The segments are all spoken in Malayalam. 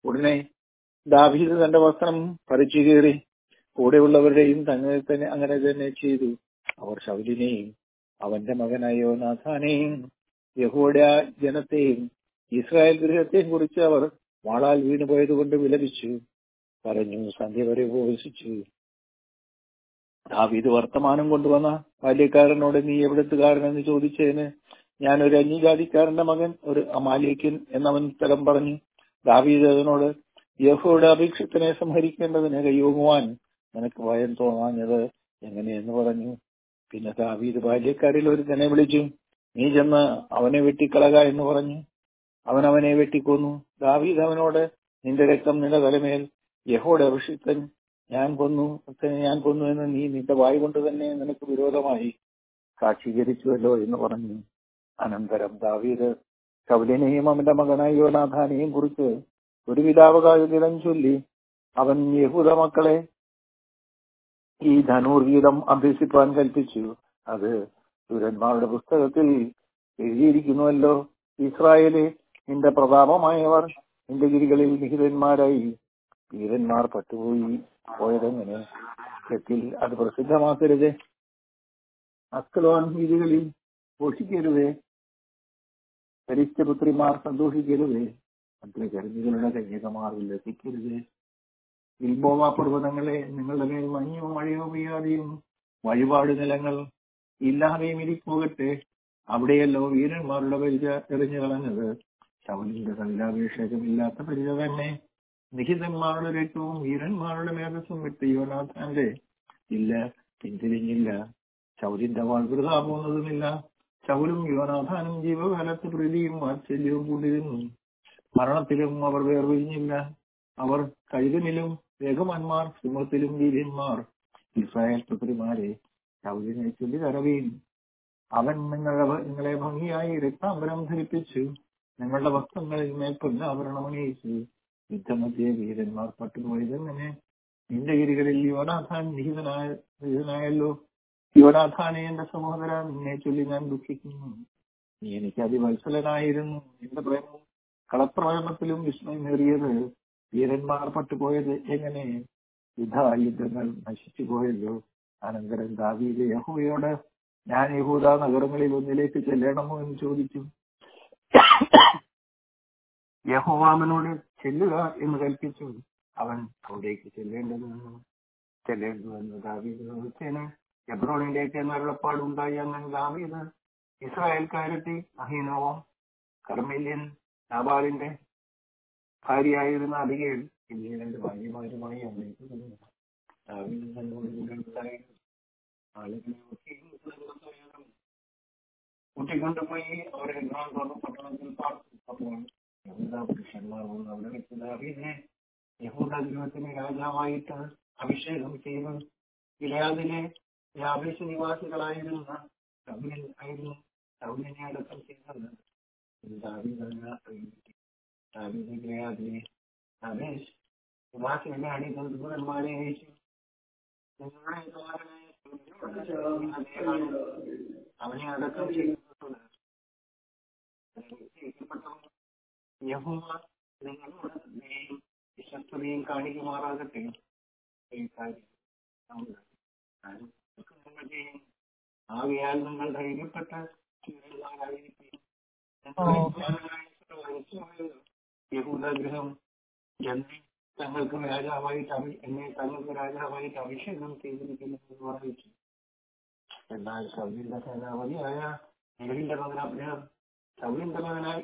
ഉടനെ ദാവീദ് തന്റെ വസ്ത്രം പറിച്ചു കീറി കൂടെയുള്ളവരുടെയും തന്നെ തന്നെ അങ്ങനെ തന്നെ ചെയ്തു അവർ ശൗലിനെയും അവന്റെ മകനായ യോനാഥാനെയും യഹോഡ ജനത്തെയും ഇസ്രായേൽ ഗൃഹത്തെയും കുറിച്ച് അവർ വാളാൽ വീണുപോയതുകൊണ്ട് വിലപിച്ചു പറഞ്ഞു സന്ധ്യ വരെ ഉപവസിച്ചു ദാവീദ് വർത്തമാനം കൊണ്ടുവന്ന ബാല്യക്കാരനോട് നീ എവിടത്തുകാരനെന്ന് ചോദിച്ചതിന് ഞാൻ ഒരു അന്യജാതിക്കാരന്റെ മകൻ ഒരു അമാലിക്കൻ എന്നവൻ ഉത്തരം പറഞ്ഞു ദാവീദ് അതിനോട് യഹോയുടെ അഭിക്ഷത്തിനെ സംഹരിക്കേണ്ടതിന് കൈയോങ്ങുവാൻ നിനക്ക് ഭയം തോന്നാഞ്ഞത് എങ്ങനെയെന്ന് പറഞ്ഞു പിന്നെ ദാവീദ് ബാല്യക്കാരിൽ ഒരുത്തനെ വിളിച്ചു നീ ചെന്ന് അവനെ വെട്ടിക്കളക എന്ന് പറഞ്ഞു അവൻ അവനെ വെട്ടിക്കൊന്നു ദാവീദ് അവനോട് നിന്റെ രക്തം നിന്റെ തലമേൽ യഹോയുടെ അഭിഷിക്തൻ ഞാൻ കൊന്നു ഒരുത്തനെ ഞാൻ കൊന്നു എന്ന് നീ നിന്റെ വായ് കൊണ്ട് തന്നെ നിനക്ക് വിരോധമായി സാക്ഷീകരിച്ചുവല്ലോ എന്ന് പറഞ്ഞു അനന്തരം ദാവീദ് ശൗലിനെയും അവന്റെ മകനായ യോനാഥാനെയും കുറിച്ച് ഒരു വിലാപകാരം ചൊല്ലി അവൻ യഹൂദ മക്കളെ ഈ ധനൂർ ഗീതം അഭ്യസിപ്പാൻ കൽപ്പിച്ചു അത് ദുരന്മാരുടെ പുസ്തകത്തിൽ എഴുതിയിരിക്കുന്നുവല്ലോ ഇസ്രായേലെ നിന്റെ പ്രതാപമായവർ നിന്റെ ഗിരികളിൽ നിഹിതന്മാരായി വീരന്മാർ പട്ടുപോയി പോയതെങ്ങനെ തെറ്റിൽ അത് പ്രസിദ്ധമാക്കരുതേ അസ്കലോൻ വീതികളിൽ ഘോഷിക്കരുതേ പരിസ്ഥപുത്രിമാർ സന്തോഷിക്കരുതേ മറ്റു കരുതികളുടെ കന്യകമാർ ഉല്ലസിക്കരുതേ ഗിൽബോവ പർവ്വതങ്ങളെ നിങ്ങളുടെ മേൽ മഞ്ഞോ മഴയോ പെയ്യാതെയും വഴിപാട് നിലങ്ങൾ ഇല്ലാതെയും ഇരിപ്പോകട്ടെ അവിടെയല്ലോ വീരന്മാരുടെ പരിച എറിഞ്ഞു കളഞ്ഞത് ശവലിന്റെ തൈലാഭിഷേകമില്ലാത്ത പരിച തന്നെ നിഹിതന്മാരുടെ രക്തവും വീരന്മാരുടെ മേധസ്സും വിട്ട് യോനാഥാന്റെ ഇല്ല പിന്തിരിഞ്ഞില്ല ശൗരിന്റെ വാൾ വൃതാ പോകുന്നതുമില്ല ശൗലും യോനാഥാനും ജീവകാലത്ത് പ്രീതിയും വാത്സല്യവും കൂടിയിരുന്നു മരണത്തിലും അവർ വേർപിരിഞ്ഞില്ല അവർ കഴുകനിലും വേഗമന്മാർ സിംഹത്തിലും വീര്യന്മാർ ഇസ്രായേൽ പുത്രിമാരെ ശൗലിനെ ചൊല്ലി തരവീൻ അവൻ നിങ്ങളെ നിങ്ങളെ ഭംഗിയായി രക്താംബരം ധരിപ്പിച്ചു നിങ്ങളുടെ വസ്ത്രങ്ങളിൽ മേൽപ്പൊന്ന ആഭരണം അണിയിച്ചു യുദ്ധമധ്യേ വീരന്മാർ പട്ടുപോയതെങ്ങനെ നിന്റെ ഗിരികളിൽ യുവനാഥാൻ നിഹിതനായ നിഹിതനായല്ലോ യുവനാഥാനെ എന്റെ സഹോദര നിന്നെ ചൊല്ലി ഞാൻ ദുഃഖിക്കുന്നു നീ എനിക്ക് അതിവത്സലനായിരുന്നു നിന്റെ പ്രേമവും കളപ്രേമത്തിലും വിസ്മയമേറിയത് വീരന്മാർ പട്ടുപോയത് എങ്ങനെ യുദ്ധായുധങ്ങൾ നശിച്ചു പോയല്ലോ അനന്തരം ദാവീദ് യഹോയോട് ഞാൻ യഹൂദ നഗരങ്ങളിൽ ഒന്നിലേക്ക് ചെല്ലണമോ എന്ന് ചോദിച്ചു യഹോവാമനോട് ചെല്ലുക എന്ന് കൽപ്പിച്ചു അവൻ അവിടേക്ക് ചെല്ലേണ്ടതെന്ന് ചെല്ലേണ്ടതെന്ന് ദാവീദ് ചോദിച്ചതിന് എബ്രോണിലേക്ക് എന്നരുളപ്പാടുണ്ടായി അങ്ങനെ ദാവീദ് ഇസ്രായേൽക്കാരത്തി അഹീനോവം കർമ്മല്യൻ നാബാലിന്റെ ഭാര്യയായിരുന്ന അധികയിൽ പിന്നീട് രണ്ട് ഭാര്യമാരുമായി അവിടേക്ക് ചെന്നു ദാവീദ് തന്നോട് കൂടെ ഉണ്ടായിരുന്നു ആളുകളെ കൂട്ടിക്കൊണ്ടുപോയി അവരെ എബ്രോൺ തുറന്ന പട്ടണത്തിൽ പാർത്തു അപ്പോൾ യഹൂദ പുരുഷന്മാർ വന്ന് അവിടെ വെച്ച് ദാവീദിനെ യഹൂദ ഗൃഹത്തിന് രാജാവായിട്ട് അഭിഷേകം ചെയ്തു ഗിലയാദിലെ യാബേശ നിവാസികളായിരുന്ന സൗലിൻ ആയിരുന്നു സൗലിനെ അടക്കം ചെയ്തത് ദാവീദ് ദാവീദ് ഗിലയാദിലെ യാബേശ് നിവാസികളെ അണികൾ ദൂരന്മാരെ അയച്ചു നിങ്ങളുടെ യജമാനനായ അവനെ അടക്കം ചെയ്തിട്ടുണ്ട് യഹോവ നിങ്ങളോട് ദയയും വിശ്വസ്തതയും കാണിക്കുമാറാകട്ടെ ഈ കാര്യം ആകയാൽ നിങ്ങൾ ധൈര്യപ്പെട്ട യഹൂദഗ്രഹം എന്നെ തങ്ങൾക്ക് രാജാവായിട്ട് അഭി- എന്നെ തങ്ങൾക്ക് രാജാവായിട്ട് അഭിഷേകം ചെയ്തിരിക്കുന്നു എന്ന് അറിയിച്ചു എന്നാൽ സൗലിന്റെ സേനാപതിയായ നെഹലിന്റെ മകൻ അബ്രഹാം സൗലിന്റെ മകനായ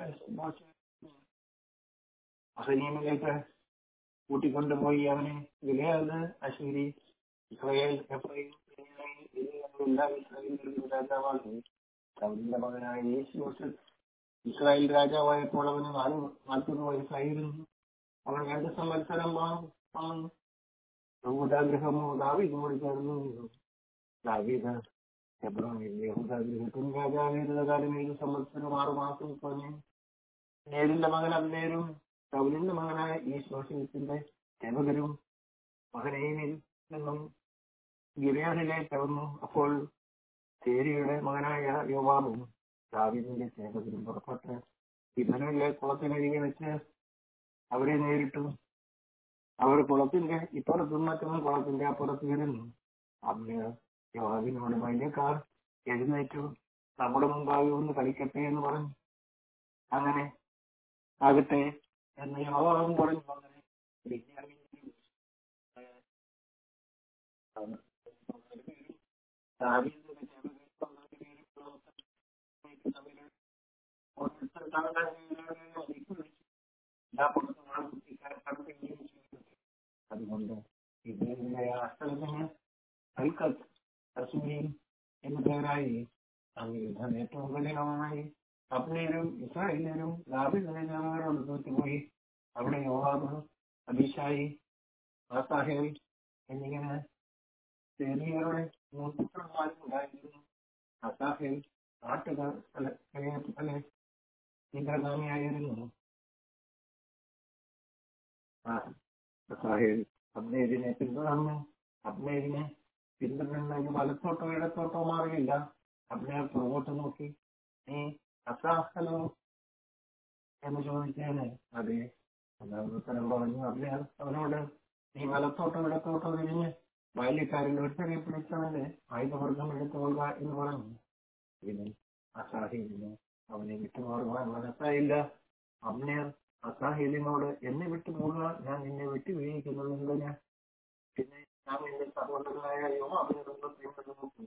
അസനീമിലേക്ക് കൂട്ടിക്കൊണ്ടുപോയി അവനെ ഗിലയാദ് അശൂരി ഇസ്രായേൽ എഫ്രൈം ബെന്യാമീൻ എന്നിവരുടെ എല്ലാ ഇസ്രായേലിലും രാജാവാക്കി സൗലിന്റെ മകനായ യേശു യോസഫ് ഇസ്രായേൽ രാജാവായപ്പോൾ അവന് നാല് നാൽപ്പത് വയസ്സായിരുന്നു അവൻ രണ്ട് സംവത്സരം വാങ്ങും യഹൂദാഗ്രഹമോ ദാവീദിനോട് ചേർന്നു നിന്നു. ദാവീദ് ഹെബ്രോനിൽ യഹൂദാഗ്രഹത്തിന് രാജാവായിരുന്ന കാലം ഏഴ് സംവത്സരം ആറു മാസം പറഞ്ഞു നേരിന്റെ മകൻ അന്നേരും സൗലിന്റെ മകനായ ഈശ്വസിന്റെ സേവകരും മകനേമിൽ നിന്നും ഗിരിയാദിലേക്ക് വന്നു അപ്പോൾ ചേരിയുടെ മകനായ യോവാബും ദാവീദിന്റെ സേവകരും പുറപ്പെട്ട് ഇബനിലെ കുളത്തിനരികെ വെച്ച് അവരെ നേരിട്ടു അവർ കുളത്തിന്റെ ഇപ്പുറത്തും മറ്റൊന്നും കുളത്തിന്റെ അപ്പുറത്ത് ഇരുന്നു അബ്നേർ യോവാബിനോട് വലിയക്കാർ എഴുന്നേറ്റു നമ്മുടെ മുമ്പാകെ ഒന്ന് കളിക്കട്ടെ എന്ന് പറഞ്ഞു അങ്ങനെ ആകട്ടെ എന്ന് യോവാബും പറഞ്ഞു അങ്ങനെ ബെന്യാമീനും, ഏഹ്, ദാവീദിന്റെ ജനതയിൽ പന്ത്രണ്ട് പേരും പ്രവർത്തനം തമ്മിൽ ഓരോരുത്തർ തങ്ങളുടെ ജനതകളെ വിളിച്ചു. ഇതാ പുറത്ത് നാളെ കുട്ടിക്കാരെ കടത്തുകയും ചെയ്തു. അതുകൊണ്ട് ഇബ്രാഹിമിന്റെ ആ സ്ഥലത്തിന് അൽക്കത്ത് അസ്മീൻ എന്ന പേരായി അന്ന് യുദ്ധം ഏറ്റവും കഠിനമായി അബ്നേരും ഇസ്രായേലരും ദാവീദിന്റെ ജനതകളോട് തോറ്റുപോയി അവിടെ യോവാബ് അബിഷായി ആസാഹേൽ എന്നിങ്ങനെ സേനിയരുടെ മൂന്ന് പുത്രന്മാരും ഉണ്ടായിരുന്നു അസാഹേൽ നാട്ടുകാർ ഇന്ദ്രനാമിയായിരുന്നു ആ അസാഹേൽ അബ്നേരിനെ പിന്തുടർന്നു അബ്നേരിനെ പിന്തുടർന്നതിന് വലത്തോട്ടോ ഇടത്തോട്ടോ മാറിയില്ല അബ്നേർ പുറകോട്ട് നോക്കി നീ അസാഹലോ എന്ന് ചോദിച്ചേനെ അതെ അതാണ് ഉത്തരം പറഞ്ഞു അബ്നേർ അവനോട് നീ വലത്തോട്ടോ ഇടത്തോട്ടോ തിരിഞ്ഞ് ബാല്യക്കാരിൽ ഒരുത്തരെ പിടിച്ചവന്റെ ആയുധവർഗം എടുത്തുകൊള്ളുക എന്ന് പറഞ്ഞു ഇതിൽ അസാഹിലിന് അവനെ വിട്ടുമാറുവാൻ മനസ്സായില്ല അബ്നേർ അസാഹിലിനോട് എന്നെ വിട്ടുപോകുക ഞാൻ നിന്നെ വിട്ടു വീഴിക്കുന്നത് എന്തിന് പിന്നെ ഞാൻ നിന്റെ സഹോദരനായ യോമാവിനോടൊപ്പം പിന്തുടർന്നു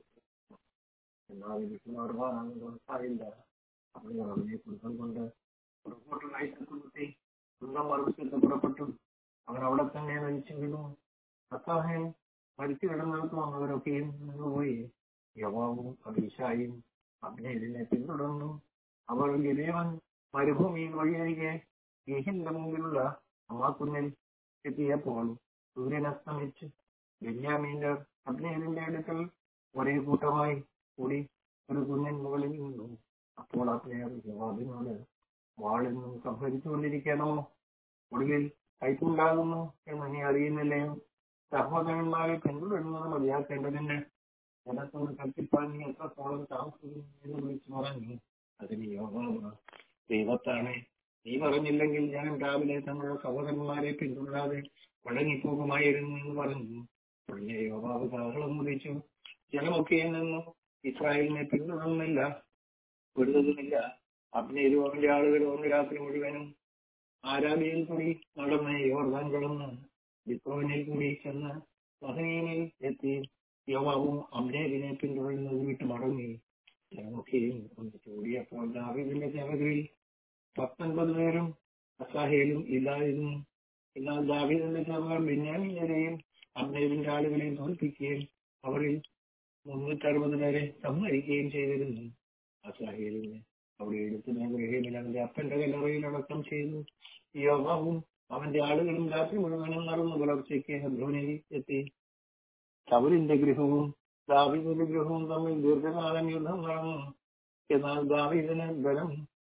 എന്നാൽ വിട്ടുമാറുവാൻ അവന് മനസ്സായില്ല അബ്നേർ അവനെ കുടുംബം കൊണ്ട് പുറകോട്ടുമായി കുത്തി കുടുംബം മറുവശത്ത് പുറപ്പെട്ടു അവൻ അവിടെ തന്നെ മരിച്ചു വീണു അസാഹൻ മരിച്ചു കിടന്നിടത്തോളം അവരൊക്കെയും നിന്നുപോയി യവാവും അബീഷായും അബ്നേരിനെ പിന്തുടർന്നു അവർ ഗിലേവൻ മരുഭൂമിയിൽ വഴിയരികെ ഗേഹിന്റെ മുമ്പിലുള്ള അമ്മാക്കുന്നിൽ എത്തിയപ്പോൾ സൂര്യൻ അസ്തമിച്ചു ബെന്യാമീന്റെ അബ്നേരിന്റെ അടുക്കൽ ഒരേ കൂട്ടമായി കൂടി ഒരു കുന്നിൻ മുകളിൽ നിന്നു അപ്പോൾ അബ്നേർ യവാബിനോട് വാളിൽ നിന്നും സംഭരിച്ചുകൊണ്ടിരിക്കണമോ ഒടുവിൽ കൈപ്പുണ്ടാകുന്നു എന്ന് നീ അറിയുന്നില്ലയോ സഹോദരന്മാരെ പിന്തുടരുന്നത് മതിയാക്കേണ്ടതിന് ജനത്തോട് കൽപ്പിപ്പാൻ നീ എത്രത്തോളം താമസിക്കുന്നു എന്ന് വിളിച്ചു പറഞ്ഞു അതിന് യോഗമാണ് ദൈവത്താണ് നീ പറഞ്ഞില്ലെങ്കിൽ ഞാൻ രാവിലെ തങ്ങളുടെ സഹോദരന്മാരെ പിന്തുടരാതെ മടങ്ങിപ്പോകുമായിരുന്നു എന്ന് പറഞ്ഞു ഉടനെ യോവാവ് കാഹളം വിളിച്ചു ജനമൊക്കെയിൽ നിന്നും ഇസ്രായേലിനെ പിന്തുടർന്നില്ല വിടുന്നതുമില്ല അബ്നേരും അവന്റെ ആളുകളും ഒന്ന് രാത്രി മുഴുവനും ആരാധനയിൽ കൂടി നടന്ന് യോർദാൻ കടന്ന് വിപ്രോനിൽ കൂടി ചെന്ന് മഹനീനിൽ എത്തി യോവാവും അബ്നേരിനെ പിന്തുടരുന്നത് വിട്ട് മടങ്ങി ജനമൊക്കെയും ഒന്ന് ചൂടിയപ്പോൾ ദാവീദിന്റെ ജനതയിൽ പത്തൊൻപത് പേരും അസാഹയിലും ഇല്ലായിരുന്നു എന്നാൽ ദാവീദിന്റെ ജനങ്ങൾ ബെന്യാമിനെയും അബ്നേരിന്റെ ആളുകളെയും തോൽപ്പിക്കുകയും അവരിൽ മുന്നൂറ്ററുപത് പേരെ സംഹരിക്കുകയും ചെയ്തിരുന്നു അസാഹേലിനെ അവിടെ എടുത്ത് ഗ്രഹീമിൽ അവന്റെ അപ്പന്റെ കല്ലറയിൽ അടക്കം ചെയ്തു യോവാവും അവന്റെ ആളുകളും രാത്രി മുഴുവനും നടന്നു പുലർച്ചയ്ക്ക് ഹെബ്രോനിൽ എത്തി ശബരിന്റെ ഗൃഹവും ദാവീദിന്റെ ഗൃഹവും തമ്മിൽ ദീർഘകാലം യുദ്ധം നടന്നു എന്നാൽ ദാവീദിന് ബലം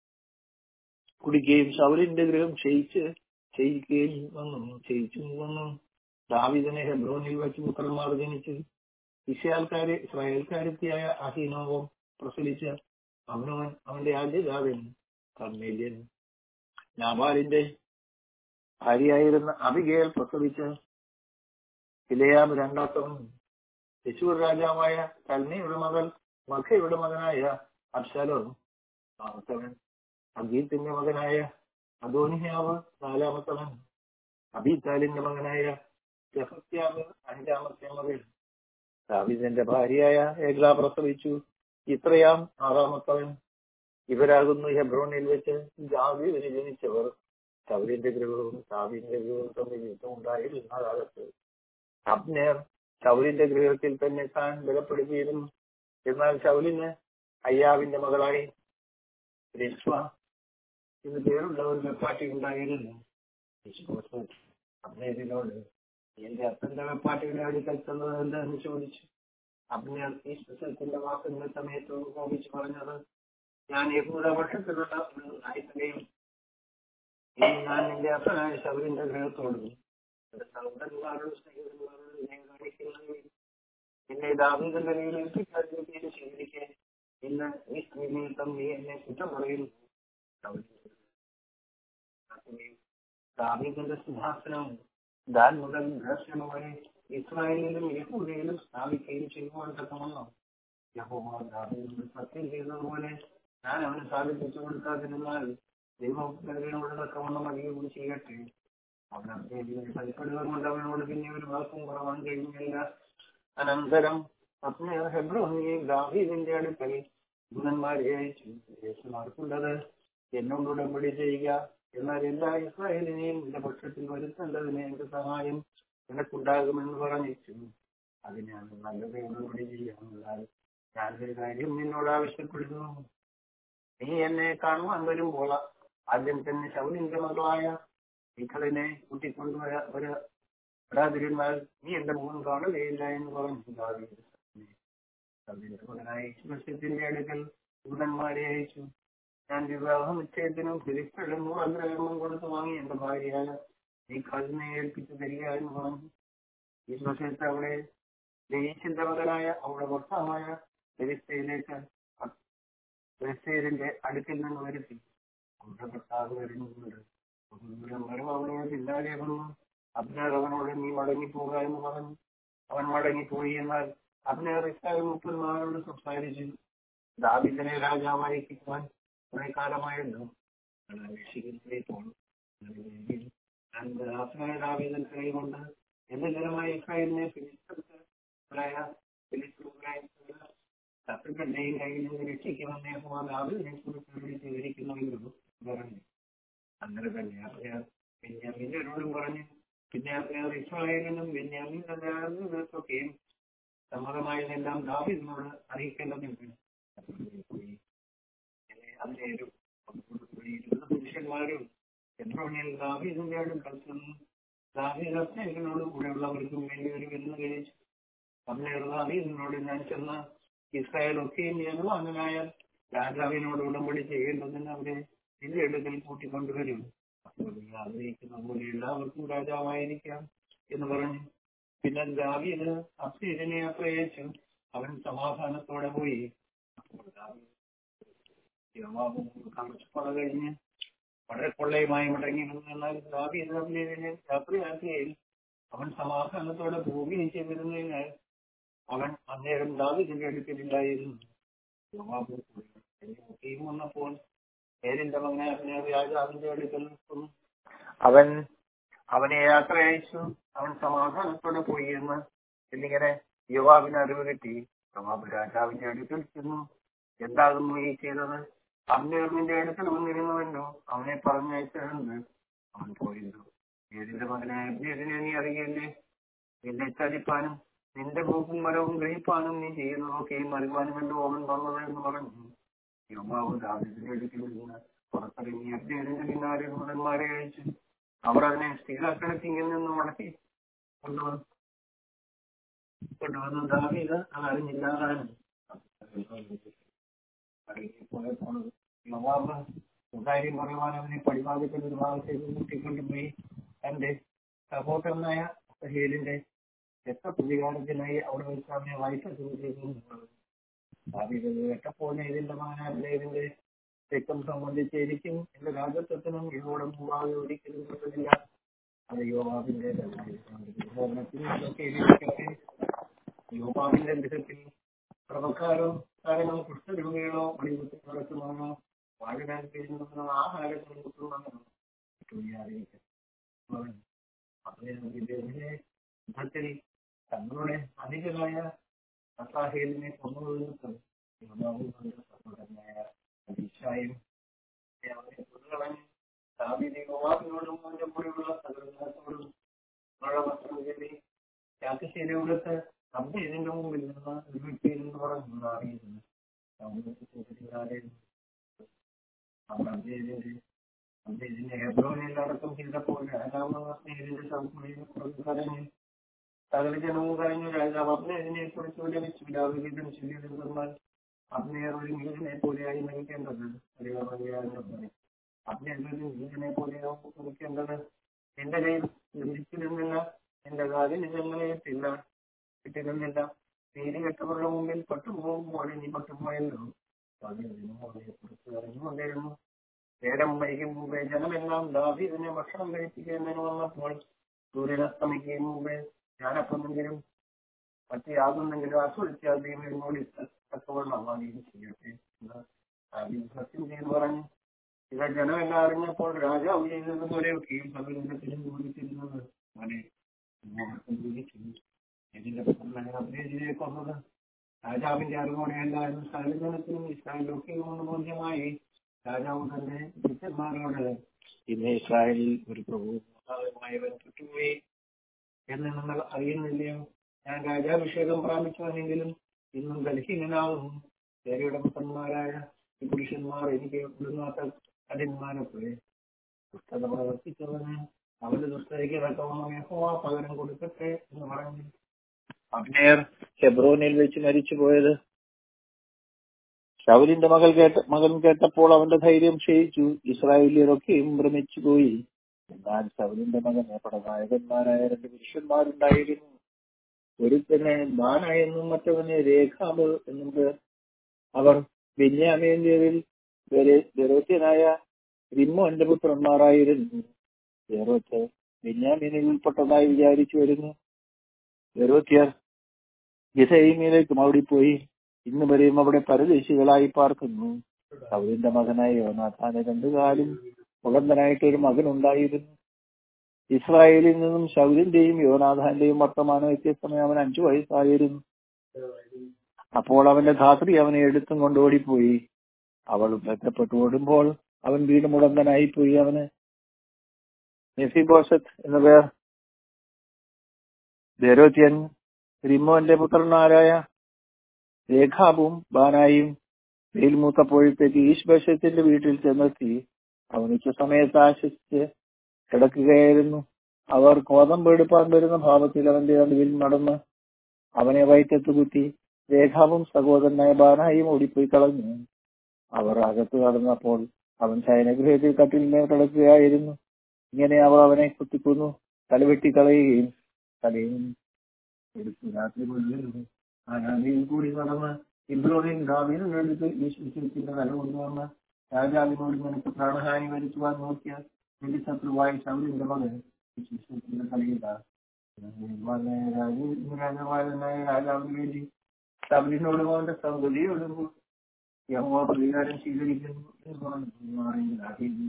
കുടിക്കുകയും ശൗലിന്റെ ഗൃഹം ക്ഷയിച്ച് ക്ഷയിക്കുകയും വന്നു ക്ഷയിച്ചു വന്നു ദാവീദിനെ ഹെബ്രോനിൽ വെച്ച് പുത്രന്മാർ ജനിച്ചു ഇസ്രായേൽക്കാരെ ഇസ്രായേൽക്കാരത്തിയായ അഹിനോവും പ്രസവിച്ച അവനവൻ അവന്റെ ആദ്യജാതൻ കർമ്മേല്യൻ നാബാലിന്റെ ഭാര്യയായിരുന്ന അബിഗേൽ പ്രസവിച്ച ഇലയാം രണ്ടാത്തവൻ യശൂർ രാജാവായ കൽനയുടെ മകൾ മഖയുടെ മകനായ അബ്ശാലോം നാമത്തവൻ അഗീത്തിന്റെ മകനായ അദോനിയാവ് നാലാമത്തവൻ അബീതാലിന്റെ മകനായ ജഫത്യാവ് അഞ്ചാമത്തെ മകൻ ദാവീദിന്റെ ഭാര്യയായ ഏഗ്ല പ്രസവിച്ചു ഇത്രയാം ആറാമത്തവൻ ഇവരാകുന്നു ഹെബ്രോണിൽ വെച്ച് ദാവീദിന് ജനിച്ചവർ സൗലിന്റെ ഗൃഹവും ദാവീദിന്റെ ഗൃഹവും തമ്മിൽ യുദ്ധമുണ്ടായിരുന്ന കാലത്ത് അബ്നേർ ശൗലിന്റെ ഗൃഹത്തിൽ തന്നെ താൻ ബലപ്പെടുത്തിയിരുന്നു എന്നാൽ ശൗലിന് അയ്യാവിന്റെ മകളായി രശ്വ എന്ന് പേരുള്ള ഒരു വെപ്പാട്ടി ഉണ്ടായിരുന്നു അബ്നേരിനോട് എന്റെ അപ്പന്റെ വെപ്പാട്ടിയുടെ അടുക്കൽ ചെന്നത് എന്താണെന്ന് ചോദിച്ചു അബ്നേർ ഈ സ്ഥലത്തിന്റെ വാക്കുന്ന സമയത്ത് കോപിച്ച് പറഞ്ഞത് ഞാൻ യഹൂദ പക്ഷത്തിലുള്ള ഒരു നായകനെയും ഇനി ഞാൻ നിന്റെ അപ്പനായ ശബരിന്റെ ഗൃഹത്തോടും എന്റെ സഹോദരന്മാരോടും സ്നേഹിതന്മാരോടും ഞാൻ കാണിക്കുന്നത് എന്നെ ദാവീദിന്റെ കയ്യിൽ ഏൽപ്പിക്കാതിരിക്കുകയും ചെയ്തിരിക്കെ ഇന്ന് ഈ സ്ത്രീ നിമിത്തം നീ എന്നെ കുറ്റം പറയുന്നു ദാവീദിന്റെ സിംഹാസനം ദാൻ മുതൽ ദർശന വരെ ഇസ്രായേലിലും യഹൂദയിലും സ്ഥാപിക്കുകയും ചെയ്യുവാൻ തക്കവണ്ണം യഹോവ ദാവീദിനോട് സത്യം ചെയ്തതുപോലെ ഞാൻ അവന് സാധിപ്പിച്ചു കൊടുക്കാതിരുന്നാൽ ദൈവം കരുണയോട് തക്കവണ്ണം അധികം ചെയ്യട്ടെ അവൻ അദ്ദേഹത്തിന് ഭയപ്പെടുക കൊണ്ട് അവനോട് പിന്നെ ഒരു വാക്കും കുറവാൻ കഴിഞ്ഞില്ല അനന്തരം അപ്നേർ ഹെബ്രോണിയെ ദാവീദിന്റെ അടുക്കൽ ദൂതന്മാരെ അയച്ചു യേശുമാർക്കുള്ളത് എന്നോട് ഉടമ്പടി ചെയ്യുക എന്നാൽ എല്ലാ ഇസ്രായേലിനെയും എന്റെ പക്ഷത്തിൽ വരുത്തേണ്ടതിന് എന്റെ സഹായം നിനക്കുണ്ടാകുമെന്ന് പറഞ്ഞിച്ചു അതിനാണ് നല്ലത് ഉടമ്പടി ചെയ്യാമെന്നാൽ ഞാനൊരു കാര്യം നിന്നോട് ആവശ്യപ്പെടുന്നു നീ എന്നെ കാണുവാൻ വരുമ്പോൾ ആദ്യം തന്നെ ശൗലിന്റെ മകളായ മീഖളിനെ കൂട്ടിക്കൊണ്ടുവരാ വരാതിരുന്നാൽ നീ എന്റെ മുഖം കാണുകയില്ല എന്ന് പറഞ്ഞു ദാവീദ് അതിന്റെ മകനായ യേശുക്രിസ്തുവിന്റെ അടുക്കൽ ദൂതന്മാരെ അയച്ചു ഞാൻ വിവാഹ നിശ്ചയത്തിനും ഫിലിപ്പിലും നൂറഗ്രഹങ്ങളും കൊടുത്തു വാങ്ങി എന്റെ ഭാര്യയായ നീ കതിനെ ഏൽപ്പിച്ചു തരിക എന്ന് പറഞ്ഞു ഈ സമയത്ത് അവിടെ ദേശിന്റെ മകനായ അവളുടെ ഭർത്താവായ ഫിലിസ്തയിലേക്ക് ഫിലിസ്തീനിന്റെ അടുക്കിൽ നിന്ന് വരുത്തി അവരുടെ ഭർത്താവ് വരുന്നുണ്ട് മരം അവളോട് പിന്നാലെ വന്നു അബ്നേർ അവനോട് നീ മടങ്ങിപ്പോക എന്ന് പറഞ്ഞു അവൻ മടങ്ങിപ്പോയി എന്നാൽ അബ്നേർ ഇസ്രായേൽ മുപ്പന്മാരോട് സംസാരിച്ചു ദാവിദിനെ രാജാവായിരിക്കുവാൻ കുറെ കാലമായല്ലോ അന്വേഷിക്കുന്നപ്പോൾ ദാവിദൻ കൈകൊണ്ട് എന്റെ ജനമായ ഇസ്രായേലിനെ ശത്രുക്കളുടെയും കയ്യിൽ നിന്ന് രക്ഷിക്കുമെന്നേ പോലെ ദാവിദിനെ കുറിച്ച് ചെയ്തിരിക്കുന്നുവെങ്കിലും പറഞ്ഞു അങ്ങനെ തന്നെ അബ്നേർ ബെന്യാമിനോടും പറഞ്ഞു പിന്നെ അബ്നേർ ഇസ്രായേലിനും ബെന്യാമിനൊക്കെയും സമ്മതമായതെല്ലാം ദാവിദിനോട് അറിയിക്കേണ്ടതുണ്ട് അന്നേരും ഇരുപത് പുരുഷന്മാരും എബ്രോണിയൽ ദാവീദിന്റെ അടുക്കൽ ചെന്നു ദാവീദ് അബ്നേരിനോട് കൂടെയുള്ളവർക്കും വേണ്ടി ഒരു വിരുന്ന് കഴിച്ചു അബ്നേർ ദാവീദിനോട് ഞാൻ ചെന്ന ഇസ്രായേൽ ഒക്കെയും യജമാനായ രാജാവിനോട് ഉടമ്പടി ചെയ്യേണ്ടതിന് അവരെ നിന്റെ അടുക്കൽ കൂട്ടിക്കൊണ്ടുവരും അപ്പോൾ നീ ആഗ്രഹിക്കുന്ന പോലെ എല്ലാവർക്കും രാജാവായിരിക്കാം എന്ന് പറഞ്ഞു പിന്നെ ദാവീദ് അബ്സീരിനെ ആശ്രയിച്ചു അവൻ സമാധാനത്തോടെ പോയി അപ്പോൾ ദാവീദ് യോവാബും കമച്ചപ്പട കഴിഞ്ഞ് വളരെ കൊള്ളയുമായി മടങ്ങി എന്നാൽ ദാവീദ് അബ്നേരിനെ രാത്രിയാക്കിയതിൽ അവൻ സമാധാനത്തോടെ പോവുകയും ചെയ്തിരുന്നതിനാൽ അവൻ അന്നേരം ദാവീദിന്റെ അടുക്കലുണ്ടായിരുന്നു യോവാബ് ഒക്കെയും വന്നപ്പോൾ നേരിന്റെ മകനെ അവനെ രാജാവിന്റെ അടുക്കൽ നിൽക്കുന്നു അവൻ അവനെ യാത്ര അയച്ചു അവൻ സമാധാനത്തോടെ പോയി എന്ന് എന്നിങ്ങനെ യുവാവിന് അറിവ് കിട്ടി യുവാബ് രാജാവിന്റെ അടുക്കൽ ചെന്നു എന്താകുന്നു ഈ ചെയ്തത് അബ്നേറിന്റെ അടുക്കൽ വന്നിരുന്നുവല്ലോ അവനെ പറഞ്ഞയച്ചതെന്ന് അവൻ പോയിരുന്നു ഏതിന്റെ മകനെ അബ്നേറിനെ നീ അറിയില്ലേ നിന്നെ ചതിപ്പാനും നിന്റെ മൂക്കും മരവും ഗ്രഹിപ്പാനും നീ ചെയ്യുന്നതൊക്കെയും അറിവാനും വേണ്ടി ഓമൻ വന്നത് എന്ന് പറഞ്ഞു യോമാവ് ദാവിദിന്റെ അടുക്കൽ നിന്ന് പുറത്തിറങ്ങി അബ്നേറിന്റെ പിന്നാലെ ദൂതന്മാരെ അയച്ചു അവർ അതിനെ സ്ഥിരാക്കണത്തിങ്കിൽ നിന്ന് മടക്കി കൊണ്ടുവന്നു കൊണ്ടുവന്ന ദാവീദ് അത് അറിഞ്ഞില്ലാതാനും പോയപ്പോൾ യോവാബ് സ്വകാര്യം പറയുവാൻ അവനെ പടിവാദിക്കൽ ഒരു ഭാഗത്തേക്ക് കൂട്ടിക്കൊണ്ടുപോയി തന്റെ സഹോദരനായ സഹേലിന്റെ രക്തപ്രതികാരത്തിനായി അവിടെ വെച്ച് അവനെ വായിച്ചു ചെയ്തു ദാവീദ് കേട്ടപ്പോൾ ഇതിന്റെ മകനായ ഇതിന്റെ രക്തം സംബന്ധിച്ച് എനിക്കും എന്റെ രാജത്വത്തിനും ഇതോടെ മുമ്പാകെ ഒരിക്കലും കിട്ടുന്നില്ല അത് യോവാബിന്റെ യോവാബിന്റെ ഗൃഹത്തിൽ പ്രഭക്കാരോ കാര്യങ്ങൾ കുഷ്ഠരോഗികളോ അടികുത്തി നടത്തുന്നവനോ വാഴിടാൻ കഴിയുന്നവനോ ആഹാരങ്ങൾ കിട്ടുന്നവനോ യുദ്ധത്തിൽ തങ്ങളുടെ അധികമായ അസാഹേലിനെ കൊന്നുകൊടുത്തു സഹോദരനായ അഭിഷായും അവനെ കൊന്നുകളഞ്ഞു ദാവീദ് യോവാബിനോടും അവന്റെ കൂടെയുള്ള സകലത്തോടും മഴ വസ്ത്രം കയറി ചാക്കശ്ശേരി കൊടുത്ത് അബ്ബ ഇതിന്റെ മുമ്പിൽ നിന്ന് വീട്ടിൽ പറഞ്ഞു ദാവീദിന് ഇതിന്റെ ഹെബ്രോനിൽ അടക്കം ചെയ്തപ്പോൾ രാജാവ് ഇതിന്റെ കരഞ്ഞു സകല ജനവും കരഞ്ഞു രാജാവ് അബ്നേരിനെ കുറിച്ച് വിലപിച്ചു ദാവീദും ചൊല്ലിയിരുന്നാൽ അബ്നേർ ഒരു മീനിനെ പോലെയായി നയിക്കേണ്ടത് അബ്നേർ ഒരു മീനിനെ പോലെയോ കുറിക്കേണ്ടത് എന്റെ കയ്യിൽ ലഭിച്ചിരുന്നില്ല എന്റെ കാലിൽ ഞങ്ങളെ ഇട്ടില്ല ഇട്ടിരുന്നില്ല നീതി കെട്ടവരുടെ മുമ്പിൽ പട്ടുപോകുമ്പോൾ നീ പട്ടുപോയല്ലോ അതിനെ കുറിച്ച് അറിഞ്ഞുകൊണ്ടിരുന്നു നേരം വൈകും മുമ്പേ ജനമെല്ലാം ദാവീദിനെ ഭക്ഷണം കഴിപ്പിക്കുന്നതിന് വന്നപ്പോൾ സൂര്യൻ അസ്തമിക്കും മുമ്പേ ഞാനപ്പൊന്നെങ്കിലും മറ്റു യാതൊന്നെങ്കിലും ആസ്വദിച്ചാൽ ദൈവം എന്നോട് തക്കവണ്ണം വാങ്ങിയും ചെയ്യട്ടെ എന്ന് ദാവീദ് സത്യം ചെയ്ത് പറഞ്ഞു ഇവ ജനമെല്ലാം അറിഞ്ഞപ്പോൾ രാജാവ് ചെയ്തതുപോലെ ഒക്കെയും സകലത്തിനും കൂടിച്ചിരുന്നത് വളരെ ഇതിന്റെ അപ്രേജിയെ കൊന്നത് രാജാവിന്റെ അറിവോടെയല്ല എന്ന് സകലജനത്തിനും ഇസ്രായേലൊക്കെയും ഒന്ന് ബോധ്യമായി രാജാവ് തന്റെ ഭൃത്യന്മാരോട് ഇന്ന് ഇസ്രായേലിൽ ഒരു പ്രഭുമായവൻ ചുറ്റുപോയി എന്ന് നിങ്ങൾ അറിയുന്നില്ലയോ ഞാൻ രാജാഭിഷേകം പ്രാപിച്ചവനെങ്കിലും ഇന്നും ബലഹീനനാകുന്നു ദേവിയുടെ പുത്രന്മാരായ ഈ പുരുഷന്മാർ എനിക്ക് വിടുന്നാത്ത കഠിന്മാരൊക്കെ ദുഷ്ടത പ്രവർത്തിച്ചവന് അവന്റെ ദുഷ്ടതയ്ക്ക് തക്കവണ്ണം യഹോവ പകരം കൊടുക്കട്ടെ എന്ന് പറഞ്ഞു അബ്നേർ ഹെബ്രോനിൽ വെച്ച് മരിച്ചു പോയത് ശൗലിന്റെ മകൾ കേട്ട മകൻ കേട്ടപ്പോൾ അവന്റെ ധൈര്യം ക്ഷയിച്ചു ഇസ്രായേലിയരൊക്കെയും ഭ്രമിച്ചു പോയി എന്നാൽ ശൗലിന്റെ മകന് പടനായകന്മാരായ രണ്ട് പുരുഷന്മാരുണ്ടായിരുന്നു ഒരുത്തന് ബാന എന്നും മറ്റവന് രേഖാബ് എന്നും പേർ അവർ ബെന്യാമേന്ത്യരിൽ ബെറോത്യനായ റിമ്മോന്റെ പുത്രന്മാരായിരുന്നു ബെറോത്ത് ബെന്യാമീനിൽ ഉൾപ്പെട്ടതായി വിചാരിച്ചു വരുന്നു ബെറോത്യർ ഗിസൈമിലേക്ക് മൗടിപ്പോയി ഇന്ന് വരെയും അവിടെ പരദേശികളായി പാർക്കുന്നു സൗദിന്റെ മകനായ യോനാഥാന് രണ്ടു കാലും മുഖന്തനായിട്ട് ഒരു മകൻ ഉണ്ടായിരുന്നു ഇസ്രായേലിൽ നിന്നും ശൗലിന്റെയും യോനാഥാന്റെയും വർത്തമാനം വ്യത്യസ്തമായി അവൻ അഞ്ചു വയസ്സായിരുന്നു അപ്പോൾ അവന്റെ ധാത്രി അവനെ എടുത്തും കൊണ്ട് ഓടിപ്പോയി അവൾ ബന്ധപ്പെട്ടു ഓടുമ്പോൾ അവൻ വീട് മുടന്തനായി പോയി അവന് നെഫിബോസത്ത് എന്ന പേർ ദേരോത്യൻ റിമോന്റെ പുത്രന്മാരായ രേഖാബും ബാനായും വെയിൽ മൂത്തപ്പോഴത്തേക്ക് ഈശ്വശത്തിന്റെ വീട്ടിൽ ചെന്നെത്തി അവൻ ഉച്ച സമയത്ത് ആശ്വസിച്ച് കിടക്കുകയായിരുന്നു അവർ കോതമ്പ് എടുപ്പാൻ വരുന്ന ഭാവത്തിൽ അവന്റെ നടുവിൽ നടന്ന് അവനെ വയറ്റത്ത് കുത്തി രേഖാവും സഹോദരനായ ബാനായും ഓടിപ്പോയി കളഞ്ഞു അവർ അകത്ത് കടന്നപ്പോൾ അവൻ ശയനഗൃഹത്തിൽ കട്ടിലിന്മേൽ കിടക്കുകയായിരുന്നു ഇങ്ങനെ അവർ അവനെ കുത്തിക്കൊന്നു തലവെട്ടി കളയുകയും തലയും എടുത്തു രാത്രി മുഴുവൻ ആ നദിയിൽ കൂടി നടന്ന് ഇബ്രോഹിം ദാവീദിനടുത്ത് വിശ്വസിച്ചിന്റെ തല കൊണ്ടുവന്ന് രാജാവിനോട് നിനക്ക് പ്രാണഹാനി വരുത്തുവാൻ നോക്കിയ നിന്റെ ശത്രുവായ ശൗരിന്റെ മകൻ വിശ്വസിച്ചിന്റെ തലയില്ല രാജാവായ രാജാവിന് വേണ്ടി ശബരിനോടും അവന്റെ സൗകര്യോടും യഹോവ പ്രതികാരം സ്വീകരിക്കുന്നു എന്ന് പറഞ്ഞു